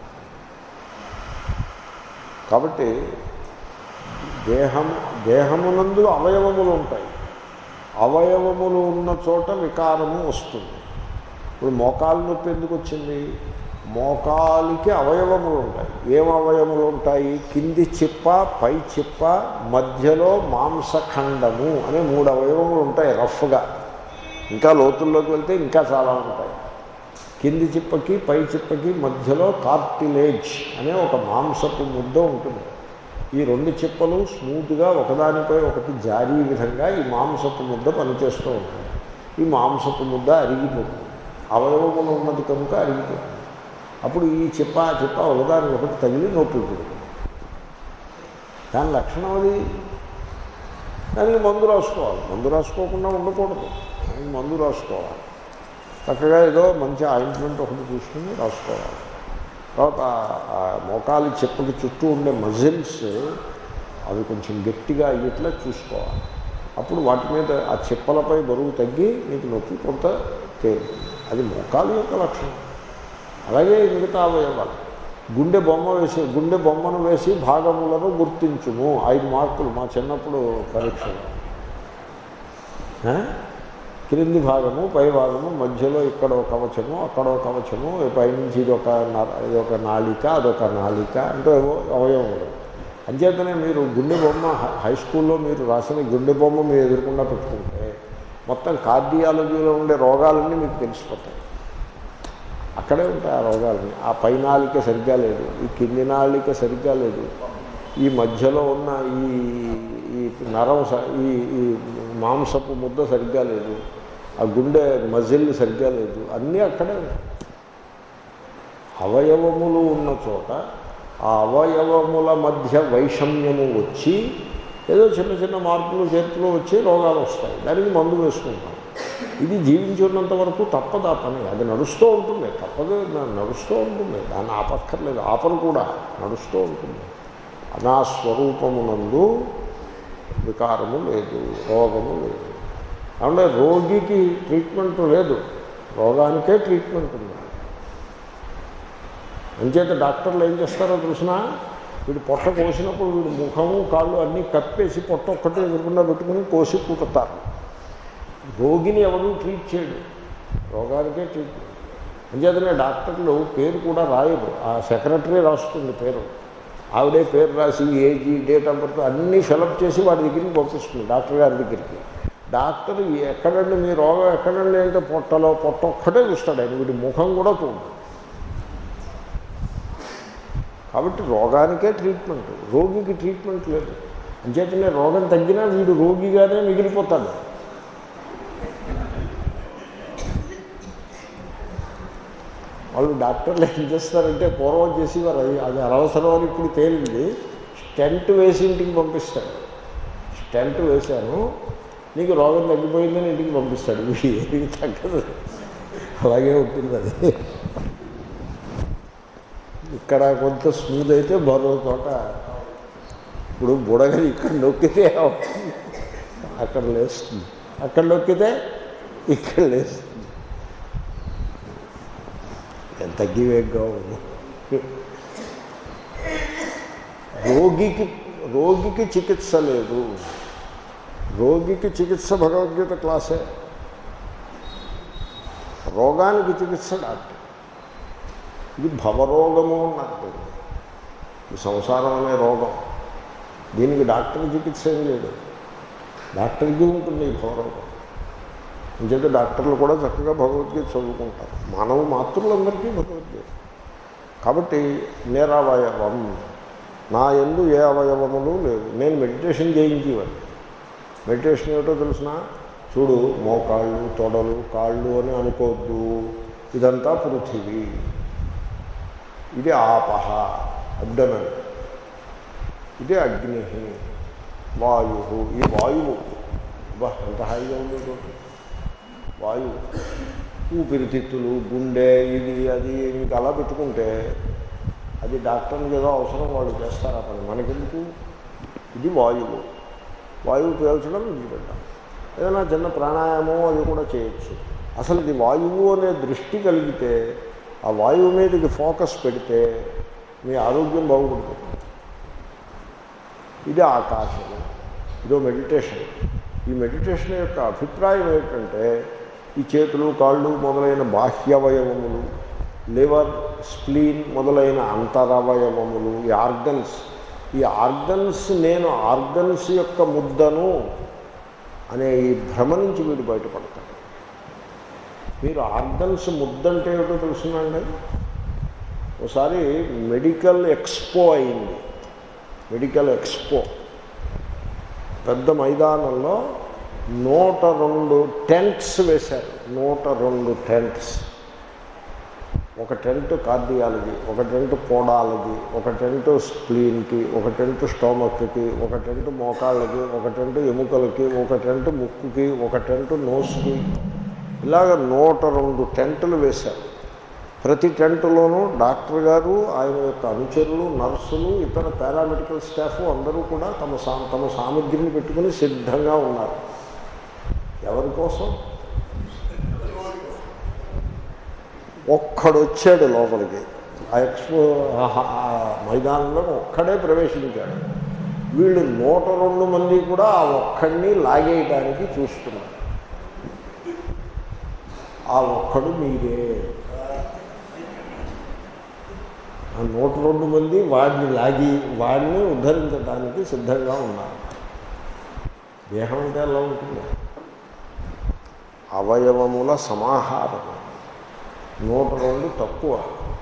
కాబట్టి దేహం దేహమునందు అవయవములు ఉంటాయి అవయవములు ఉన్న చోట వికారము వస్తుంది ఇప్పుడు మోకాలు నొప్పి ఎందుకు వచ్చింది మోకాలికి అవయవములు ఉంటాయి ఏం అవయవములు ఉంటాయి కింది చిప్ప పై చిప్ప మధ్యలో మాంసఖండము అనే మూడు అవయవములు ఉంటాయి రఫ్గా ఇంకా లోతుల్లోకి వెళ్తే ఇంకా చాలా ఉంటాయి కింది చిప్పకి పై చిప్పకి మధ్యలో కార్టిలేజ్ అనే ఒక మాంసపు ముద్ద ఉంటుంది ఈ రెండు చిప్పలు స్మూత్గా ఒకదానిపై ఒకటి జారీ విధంగా ఈ మాంసపు ముద్ద పనిచేస్తూ ఉంటుంది ఈ మాంసపు ముద్ద అరిగిపోతుంది అవయవములు ఉన్నది కనుక అరిగిపోతుంది అప్పుడు ఈ చిప్ప ఆ చిప్ప ఒకదానికి ఒకటి తగిలి నొప్పి పుడుతుంది దాని లక్షణం అది దానికి మందు రాసుకోవాలి మందు రాసుకోకుండా ఉండకూడదు దానికి మందు రాసుకోవాలి చక్కగా ఏదో మంచి ఆయింట్మెంట్ ఒకటి చూసుకుని రాసుకోవాలి తర్వాత ఆ మోకాలి చెప్పుకి చుట్టూ ఉండే మజిల్స్ అవి కొంచెం గట్టిగా అయ్యేట్లా చూసుకోవాలి అప్పుడు వాటి మీద ఆ చెప్పలపై బరువు తగ్గి నీకు నొప్పి కొంత తేలుతుంది అది మోకాలి యొక్క లక్షణం అలాగే మిగతా అవయవాలు గుండె బొమ్మ వేసి గుండె బొమ్మను వేసి భాగములను గుర్తించుము ఐదు మార్కులు మా చిన్నప్పుడు పరీక్షలు ఆ? క్రింది భాగము పై భాగము మధ్యలో ఇక్కడ ఒక కవచము అక్కడ ఒక కవచము పైనుంచి ఇది ఒక నర- ఇది ఒక నాళిక అదొక నాళిక అంటే ఏవో అవయవములు అంచేతనే మీరు గుండె బొమ్మ హై- హై స్కూల్లో మీరు రాసిన గుండె బొమ్మ మీరు ఎదుర్కొండా పెట్టుకుంటే మొత్తం కార్డియాలజీలో ఉండే రోగాలన్నీ మీకు తెలిసిపోతాయి అక్కడే ఉంటాయి ఆ రోగాలని ఆ పై నాళిక సరిగ్గా లేదు ఈ కింది నాళిక సరిగ్గా లేదు ఈ మధ్యలో ఉన్న ఈ ఈ నరం స- ఈ ఈ మాంసపు ముద్ద సరిగ్గా లేదు ఆ గుండె మజిల్ సరిగ్గా లేదు అన్నీ అక్కడే ఉన్నాయి అవయవములు ఉన్న చోట ఆ అవయవముల మధ్య వైషమ్యము వచ్చి ఏదో చిన్న చిన్న మార్పులు చేర్పులు వచ్చి రోగాలు వస్తాయి దానికి మందు వేసుకుంటాం ఇది జీవించున్నంత వరకు తప్పదు ఆ పని అది నడుస్తూ ఉంటుంది తప్పదు న- నడుస్తూ ఉంటుంది దాన్ని ఆపక్కర్లేదు ఆపను కూడా నడుస్తూ ఉంటుంది నా స్వరూపమునందు వికారము లేదు రోగము లేదు అంటే రోగికి ట్రీట్మెంట్ లేదు రోగానికే ట్రీట్మెంట్ ఉంది అంచేత డాక్టర్లు ఏం చేస్తారో తెలిసినా వీడు పొట్ట కోసినప్పుడు వీడు ముఖము కాళ్ళు అన్నీ కప్పేసి పొట్ట ఒక్కటే ఎదురకుండా పెట్టుకుని కోసి కుట్టుతారు రోగిని ఎవరు ట్రీట్ చేయడు రోగానికే ట్రీట్మెంట్ అంచేతనే డాక్టర్లు పేరు కూడా రాయరు ఆ సెక్రటరీ రాస్తుంది పేరు ఆవిడే పేరు రాసి ఏజీ డేట్ ఆఫ్ బర్త్ అన్నీ ఫిలప్ చేసి వాడి దగ్గరికి పంపిస్తుంది డాక్టర్ గారి దగ్గరికి డాక్టర్ ఎక్కడండి మీ రోగం ఎక్కడండి అంటే పొట్టలో పొట్ట ఒక్కటే చూస్తాడు ఆయన వీడి ముఖం కూడా చూడు కాబట్టి రోగానికే ట్రీట్మెంట్ రోగికి ట్రీట్మెంట్ లేదు అంచేతనే రోగం తగ్గినా వీడు రోగిగానే మిగిలిపోతాడు వాళ్ళు డాక్టర్లు ఏం చేస్తారంటే పూర్వం చేసేవారు అది అది అనవసరం అని ఇప్పుడు తేలింది స్టెంట్ వేసి ఇంటికి పంపిస్తాడు స్టెంట్ వేశాను నీకు రోగం తగ్గిపోయిందని ఇంటికి పంపిస్తాడు వీడు ఏమీ తగ్గదు అలాగే ఉంటుంది అది ఇక్కడ కొంత స్మూత్ అయితే మరో చోట ఇప్పుడు బుడగలు ఇక్కడ నొక్కితే అవుతుంది. అక్కడ లేస్తుంది అక్కడ నొక్కితే ఇక్కడ లేస్తుంది ఎంత తగ్గివేగ్గా ఉంది రోగికి రోగికి చికిత్స లేదు రోగికి చికిత్స భగవద్గీత క్లాసే రోగానికి చికిత్స డాక్టర్ ఇది భవరోగము అన్నారు దీన్ని. ఈ సంసారం అనే రోగం దీనికి డాక్టర్ చికిత్స ఏం లేదు డాక్టర్కి ఉంటుంది ఈ భవరోగం ఇంకేతే డాక్టర్లు కూడా చక్కగా భగవద్గీత చదువుకుంటారు మానవ మాతృలందరికీ భగవద్గీత కాబట్టి నేరావయవం నా ఎందు ఏ అవయవములు లేవు నేను మెడిటేషన్ చేయించేవాడిని మెడిటేషన్ ఏమిటో తెలిసిన చూడు మోకాళ్ళు తొడలు కాళ్ళు అని అనుకోవద్దు ఇదంతా పృథివీ ఇది ఆపహ అబ్డమన్ ఇది అగ్ని వాయు ఈ వాయువు బా ఎంత హాయిగా ఉంది చూడండి వాయువు ఊపిరితిత్తులు గుండె ఇది అది మీకు అలా పెట్టుకుంటే అది డాక్టర్కి ఏదో అవసరం వాళ్ళు చేస్తారు ఆ పని మనకెందుకు ఇది వాయువు వాయువు పీల్చడం విడిచిపెట్టాం ఏదైనా చిన్న ప్రాణాయామం అది కూడా చేయొచ్చు అసలు ఇది వాయువు అనే దృష్టి కలిగితే ఆ వాయువు మీదకి ఫోకస్ పెడితే మీ ఆరోగ్యం బాగుపడుతుంది ఇది ఆకాశము ఇదో మెడిటేషన్ ఈ మెడిటేషన్ యొక్క అభిప్రాయం ఏంటంటే ఈ చేతులు కాళ్ళు మొదలైన బాహ్యవయవములు లివర్ స్ప్లీన్ మొదలైన అంతరవయవములు ఈ ఆర్గన్స్ ఈ ఆర్గన్స్ నేను ఆర్గన్స్ యొక్క ముద్దను అనే ఈ భ్రమ నుంచి వీడు బయటపడతాడు మీరు ఆర్గన్స్ ముద్దంటే ఏమిటో తెలుసునండి ఒకసారి మెడికల్ ఎక్స్పో అయింది మెడికల్ ఎక్స్పో పెద్ద మైదానంలో నూట రెండు టెంట్స్ వేశారు నూట రెండు టెంట్స్ ఒక టెంట్ కార్డియాలజీ ఒక టెంట్ పోడాలజీ ఒక టెంట్ స్ప్లీన్కి ఒక టెంట్ స్టోమక్కి ఒక టెంట్ మోకాళ్ళకి ఒక టెంట్ ఎముకలకి ఒక టెంట్ ముక్కుకి ఒక టెంట్ నోస్కి ఇలాగ నూట రెండు టెంట్లు వేశారు ప్రతి టెంటులోనూ డాక్టర్ గారు ఆయన యొక్క అనుచరులు నర్సులు ఇతర పారామెడికల్ స్టాఫ్ అందరూ కూడా తమ సా తమ సామగ్రిని పెట్టుకుని సిద్ధంగా ఉన్నారు ఎవరి కోసం ఒక్కడు వచ్చాడు లోపలికి ఆ ఎక్స్పో ఆ- ఆ మైదానంలో ఒక్కడే ప్రవేశించాడు వీళ్ళు నూట రెండు మంది కూడా ఆ ఒక్కడిని లాగేయడానికి చూస్తున్నారు ఆ ఒక్కడు మీరే ఆ నూట రెండు మంది వాడిని లాగి వాడిని ఉద్ధరించడానికి సిద్ధంగా ఉన్నారు దేహం అంటే ఎలా ఉంటుంది అవయవముల సమాహారం నూట రెండు తక్కువ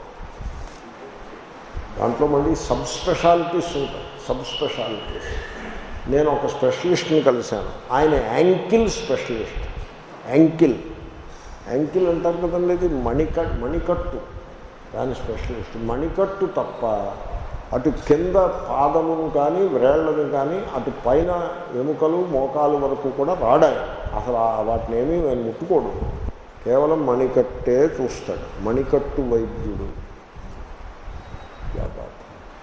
దాంట్లో మళ్ళీ సబ్ స్పెషాలిటీస్ ఉంటాయి సబ్ స్పెషాలిటీస్ నేను ఒక స్పెషలిస్ట్ని కలిశాను ఆయన యాంకిల్ స్పెషలిస్ట్ యాంకిల్ యాంకిల్ అంటారు కదండి ఇది మణికట్ మణికట్టు దాని స్పెషలిస్ట్ మణికట్టు తప్ప అటు కింద పాదమును కానీ వ్రేళ్లను కానీ అటు పైన ఎముకలు మోకాలు వరకు కూడా రాడాయి అసలు ఆ వాటిని ఏమీ ఆయన ముట్టుకోడు కేవలం మణికట్టే చూస్తాడు మణికట్టు వైద్యుడు యా బాత్.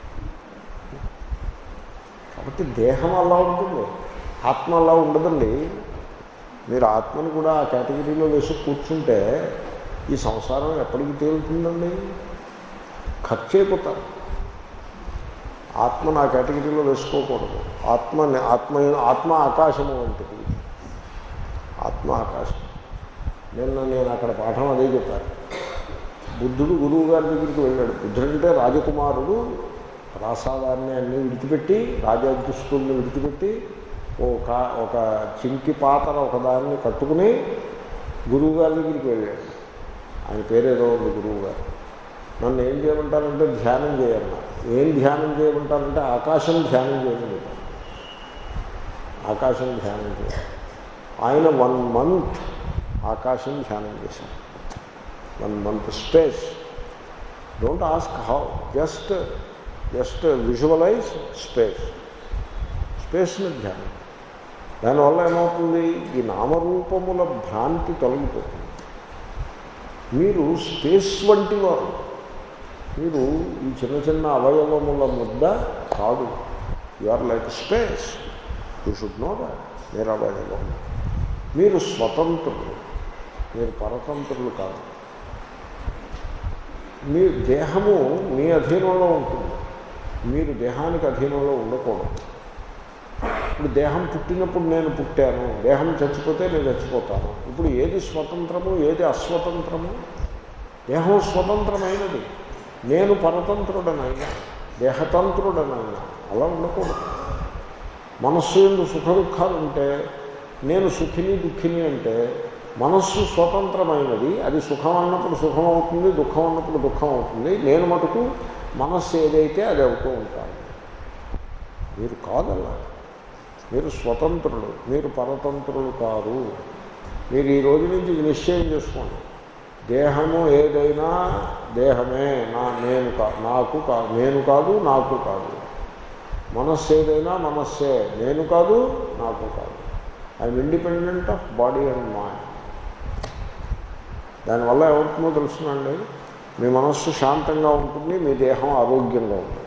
కాబట్టి దేహం అలా ఉంటుంది ఆత్మ అలా ఉండదండి మీరు ఆత్మను కూడా ఆ కేటగిరీలో వేసి కూర్చుంటే ఈ సంసారం ఎప్పటికి తేలుతుందండి ఖర్చు అయిపోతారు ఆత్మ నా కేటగిరీలో వేసుకోకూడదు ఆత్మ ఆత్మ ఆత్మ ఆకాశము వంటిది ఆత్మ ఆకాశం నిన్న నేను అక్కడ పాఠం అదే చెప్పాను బుద్ధుడు గురువు గారి దగ్గరికి వెళ్ళాడు బుద్ధుడు అంటే రాజకుమారుడు రాసాదాన్ని అన్నీ విడిచిపెట్టి రాజదుస్తుల్ని విడిచిపెట్టి ఒక ఒక చింకి పాతర ఒకదాన్ని కట్టుకుని గురువు గారి దగ్గరికి వెళ్ళాడు ఆయన పేరేదో ఉంది గురువు గారు నన్ను ఏం చేయమంటారంటే ధ్యానం చేయన్నా ఏం ధ్యానం చేయమంటారంటే ఆకాశం ధ్యానం చేయమని చెప్పారు ఆకాశం ధ్యానం చేయాలి ఆయన వన్ మంత్ ఆకాశం ధ్యానం చేశారు one month space don't ask how just just visualise space స్పేస్ని ధ్యానం దానివల్ల ఏమవుతుంది ఈ నామరూపముల భ్రాంతి తొలగిపోతుంది మీరు స్పేస్ వంటి వారు మీరు ఈ చిన్న చిన్న అవయవముల ముద్ద కాదు you are like space you should know that మీరు అవయవం మీరు స్వతంత్రులు మీరు పరతంత్రులు కాదు మీ దేహము మీ అధీనంలో ఉంటుంది మీరు దేహానికి అధీనంలో ఉండకూడదు ఇప్పుడు దేహం పుట్టినప్పుడు నేను పుట్టాను దేహం చచ్చిపోతే నేను చచ్చిపోతాను ఇప్పుడు ఏది స్వతంత్రము ఏది అస్వతంత్రము దేహం స్వతంత్రమైనది నేను పరతంత్రుడనైనా దేహతంత్రుడనైనా అలా ఉండకూడదు మనస్సు ఎందు సుఖ దుఃఖాలు ఉంటే నేను సుఖిని దుఃఖిని అంటే మనస్సు స్వతంత్రమైనది అది సుఖం అన్నప్పుడు సుఖం అవుతుంది దుఃఖం అన్నప్పుడు దుఃఖం అవుతుంది నేను మటుకు మనస్సు ఏదైతే అది అవుతూ ఉంటాను మీరు కాదల్లా మీరు స్వతంత్రులు మీరు పరతంత్రులు కాదు మీరు ఈ రోజు నుంచి ఇది నిశ్చయం చేసుకోండి దేహము ఏదైనా దేహమే నా నేను కా నాకు కా నేను కాదు నాకు కాదు మనస్సు ఏదైనా మనస్సే నేను కాదు నాకు కాదు I'm independent of body and mind దానివల్ల ఏమవుతుందో తెలుసునండి మీ మనస్సు శాంతంగా ఉంటుంది మీ దేహం ఆరోగ్యంగా ఉంటుంది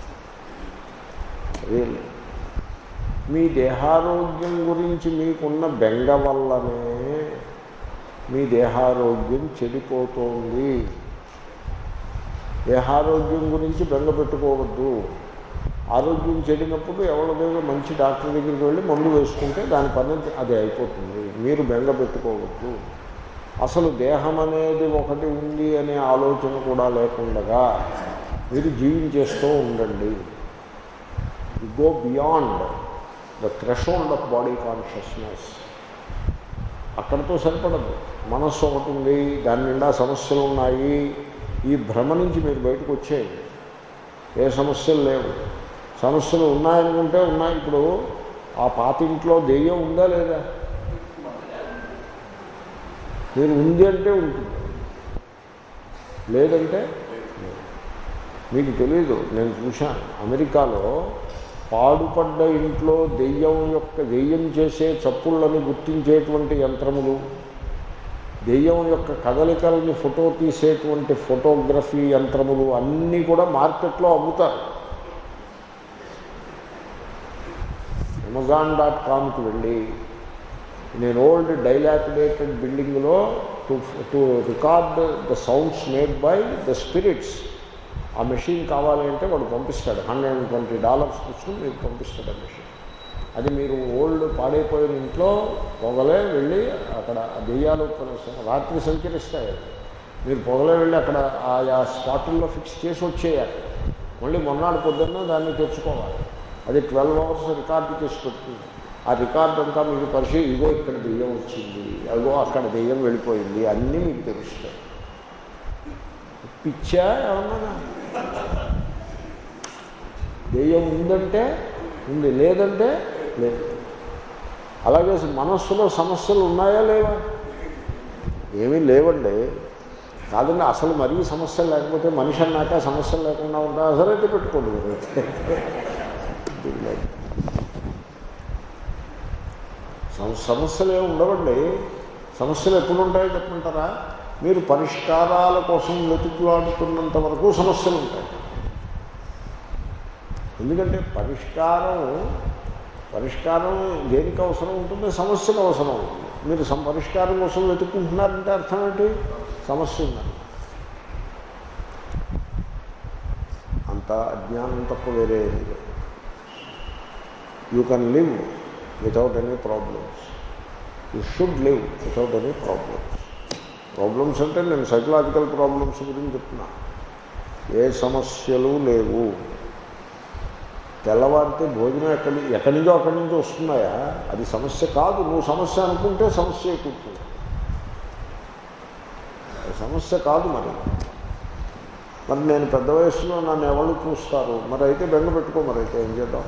రియల్లీ మీ దేహారోగ్యం గురించి మీకున్న బెంగ వల్లనే మీ దేహారోగ్యం చెడిపోతోంది దేహారోగ్యం గురించి బెంగ పెట్టుకోవద్దు ఆరోగ్యం చెడినప్పుడు ఎవరిదేదో మంచి డాక్టర్ దగ్గరికి వెళ్ళి మందు వేసుకుంటే దాని పని అది అయిపోతుంది మీరు బెంగ పెట్టుకోవద్దు అసలు దేహం అనేది ఒకటి ఉంది అనే ఆలోచన కూడా లేకుండగా మీరు జీవించేస్తూ ఉండండి you go beyond the threshold of body consciousness అక్కడితో సరిపడదు మనస్సు ఒకటి ఉంది దాని నిండా సమస్యలు ఉన్నాయి ఈ భ్రమ నుంచి మీరు బయటకు వచ్చేయండి ఏ సమస్యలు లేవు సమస్యలు ఉన్నాయనుకుంటే ఉన్నాయి ఇప్పుడు ఆ పాత ఇంట్లో దెయ్యం ఉందా లేదా మీరు ఉంది అంటే ఉంటుంది లేదంటే లేదు. మీకు తెలీదు నేను చూశాను అమెరికాలో పాడుపడ్డ ఇంట్లో దెయ్యం యొక్క దెయ్యం చేసే చప్పుళ్ళని గుర్తించేటువంటి యంత్రములు దెయ్యం యొక్క కదలికల్ని ఫోటో తీసేటువంటి ఫోటోగ్రఫీ యంత్రములు అన్నీ కూడా మార్కెట్లో అమ్ముతారు అమెజాన్ డాట్ కామ్కి వెళ్ళి నేను ఓల్డ్ డైలాపిడేటెడ్ బిల్డింగ్లో to to record the sounds made by the spirits ఆ మెషిన్ కావాలి అంటే వాడు పంపిస్తాడు హండ్రెడ్ అండ్ ట్వంటీ డాలర్స్ తీసుకుని మీకు పంపిస్తాడు ఆ మెషిన్ అది మీరు ఓల్డ్ పాడైపోయిన ఇంట్లో పొగలే వెళ్ళి అక్కడ ఆ దెయ్యాలు రాత్రి సంచరిస్తాయి అవి. మీరు పొగలే వెళ్ళి అక్కడ ఆయా స్పాటుల్లో ఫిక్స్ చేసి వచ్చేయాలి మళ్ళీ మొన్నాడు పొద్దున్న దాన్ని తెచ్చుకోవాలి అది ట్వెల్వ్ అవర్స్ రికార్డు చేసి పెడుతుంది ఆ రికార్డ్ అంతా మీకు పరిశీ ఇగో ఇక్కడ దెయ్యం వచ్చింది అగో అక్కడ దెయ్యం వెళ్ళిపోయింది అన్నీ మీకు తెలుస్తాయి పిచ్చా ఏమన్నా దెయ్యం ఉందంటే ఉంది లేదంటే లేదు అలాగే మనస్సులో సమస్యలు ఉన్నాయా లేవా ఏమీ లేవండి కాదండి అసలు మరీ సమస్యలు లేకపోతే మనిషి అన్నాక సమస్యలు లేకుండా ఉంటా అసలైతే పెట్టుకోండి మీరు. సమ- సమస్యలు ఏమి ఉండవండి సమస్యలు ఎప్పుడు ఉంటాయో చెప్పమంటారా మీరు పరిష్కారాల కోసం వెతుకులాడుతున్నంత వరకు సమస్యలు ఉంటాయి ఎందుకంటే పరిష్కారం పరిష్కారం దేనికి అవసరం ఉంటుంది సమస్యకు అవసరం ఉంటుంది మీరు సం పరిష్కారం కోసం వెతుక్కుంటున్నారంటే అర్థం ఏంటి సమస్య ఉందని అంత అజ్ఞానం తప్ప వేరే ఏమీ లేదు you can live without any problems you should live without any problems problems అంటే నేను సైకలాజికల్ ప్రాబ్లమ్స్ గురించి చెప్తున్నా ఏ సమస్యలు లేవు తెల్లవారితే భోజనం ఎక్కడి ఎక్కడి నుంచో అక్కడి నుంచి వస్తున్నాయా అది సమస్య కాదు నువ్వు సమస్య అనుకుంటే సమస్య కూర్చుంది అది సమస్య కాదు మరి మరి నేను పెద్ద వయసులో నన్ను ఎవరు చూస్తారు మరి అయితే బెంగ పెట్టుకో మరి అయితే ఏం చేద్దాం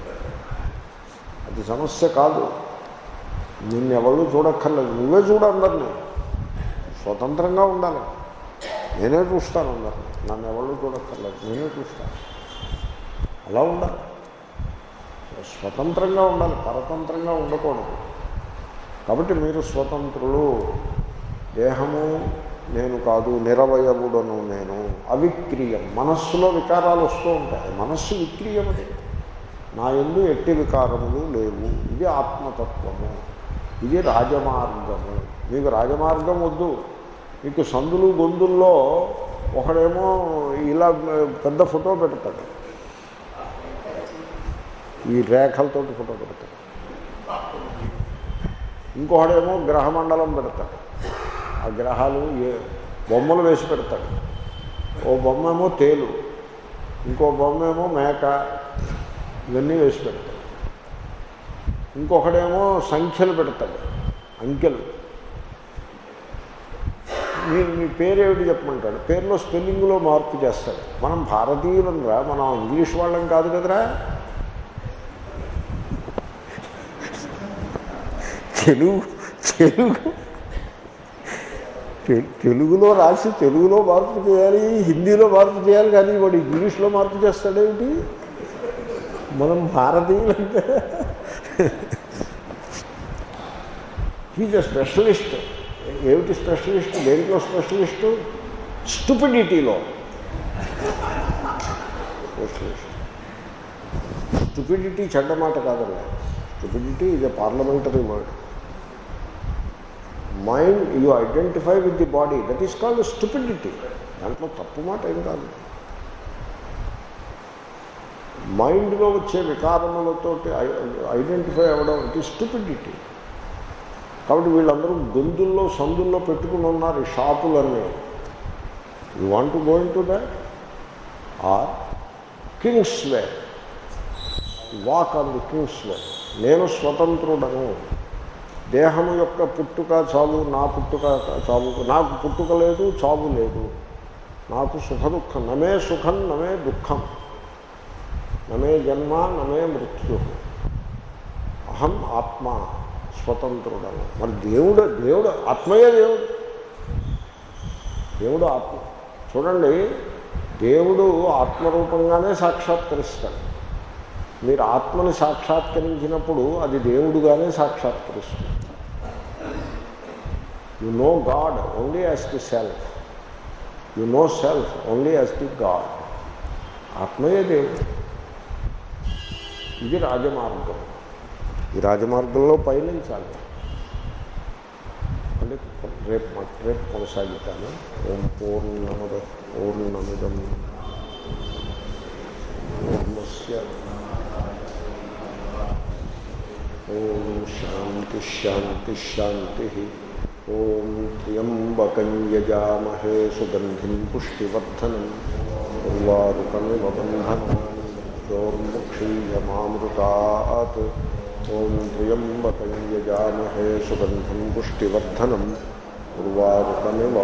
అది సమస్య కాదు నిన్ను ఎవరు చూడక్కర్లేదు నువ్వే చూడు అందరినీ స్వతంత్రంగా ఉండాలి నేనే చూస్తాను అందరిని నన్ను ఎవరు చూడక్కర్లేదు నేనే చూస్తాను అలా ఉండాలి స్వతంత్రంగా ఉండాలి పరతంత్రంగా ఉండకూడదు కాబట్టి మీరు స్వతంత్రులు దేహము నేను కాదు నిరవయవుడను నేను అవిక్రియం మనస్సులో వికారాలు వస్తూ ఉంటాయి మనస్సు విక్రియం అది నా ఎందు ఎట్టి వికారములు లేవు ఇది ఆత్మతత్వము ఇది రాజమార్గము మీకు రాజమార్గం వద్దు మీకు సందులు గొంతుల్లో ఒకడేమో ఇలా పెద్ద ఫోటో పెడతాడు ఈ రేఖలతోటి ఫోటో పెడతాడు ఇంకొకడేమో గ్రహమండలం పెడతాడు ఆ గ్రహాలు ఏ బొమ్మలు వేసి పెడతాడు ఓ బొమ్మ ఏమో తేలు ఇంకో బొమ్మ ఏమో మేక ఇవన్నీ వేసి పెడతాడు ఇంకొకడేమో సంఖ్యలు పెడతాడు అంకెలు మీరు మీ పేరేమిటి చెప్పమంటాడు పేరులో స్పెల్లింగ్లో మార్పు చేస్తాడు మనం భారతీయులం రా మనం ఇంగ్లీష్ వాళ్ళం కాదు కదరా తెలుగు తెలుగు తె- తెలుగులో రాసి తెలుగులో మార్పు చేయాలి హిందీలో మార్పు చేయాలి కానీ వాడు ఇంగ్లీష్లో మార్పు చేస్తాడేమిటి మనం భారతీయులంటే హీజ్ అ స్పెషలిస్ట్ ఏమిటి స్పెషలిస్ట్ దేంట్లో స్పెషలిస్టు స్టూపిడిటీలో స్పెషలిస్ట్ స్టూపిడిటీ చెడ్డ మాట కాదండి స్టూపిడిటీ ఇది parliamentary word mind you identify with the body that is called stupidity దాంట్లో తప్పు మాట ఏం కాదు మైండ్లో వచ్చే వికారములతో ఐడెంటిఫై అవ్వడం ఇట్ ఈస్ స్టూపిడిటీ కాబట్టి వీళ్ళందరూ గొంతుల్లో సందుల్లో పెట్టుకుని ఉన్నారు ఈ షాపులన్నీ you want going to that are king's way walk on the king's way నేను స్వతంత్రుడను దేహము యొక్క పుట్టుక చావు నా పుట్టుక చావు నాకు పుట్టుక లేదు చావు లేదు నాకు సుఖ దుఃఖం నమే సుఖం నమే దుఃఖం నమే జన్మ నమే మృత్యు అహం ఆత్మ స్వతంత్రుడను మరి దేవుడు దేవుడు ఆత్మయే దేవుడు దేవుడు ఆత్మ చూడండి దేవుడు ఆత్మరూపంగానే సాక్షాత్కరిస్తాడు మీరు ఆత్మని సాక్షాత్కరించినప్పుడు అది దేవుడుగానే సాక్షాత్కరిస్తుంది you know God only as the self you know self only as the God ఆత్మయే దేవుడు ఇది రాజమార్గం ఈ రాజమార్గంలో పయనించాలి అంటే రేపు మా- రేపు కొనసాగితాను ఓం పూర్ణముద పూర్ణమిదం పూర్ణస్య ఓం శాంతి శాంతి శాంతి ఓం త్ర్యంబకం యజామహే సుగంధిం పుష్టివర్ధనం ఉర్వారుకమివ బంధనాన్ముక్షీయమామృతాత్ ఓం త్ర్యంబకం యజామహే సుగంధిం పుష్టివర్ధనం ఉర్వారుకమివ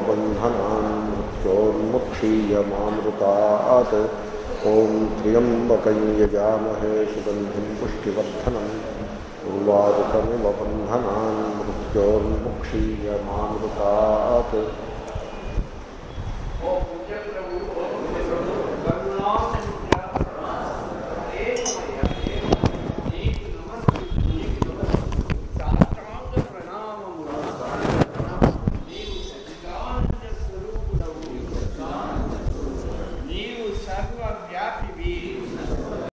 బంధనాన్ముక్షోర్ముక్షీయమామృతాత్ ఓం త్ర్యంబకం యజామహే సుగంధిం పుష్టివర్ధనం ఉర్వారుకమివ బంధనాన్ మృత్యోర్ముక్షీయమామృతాత్
నీవు సర్వ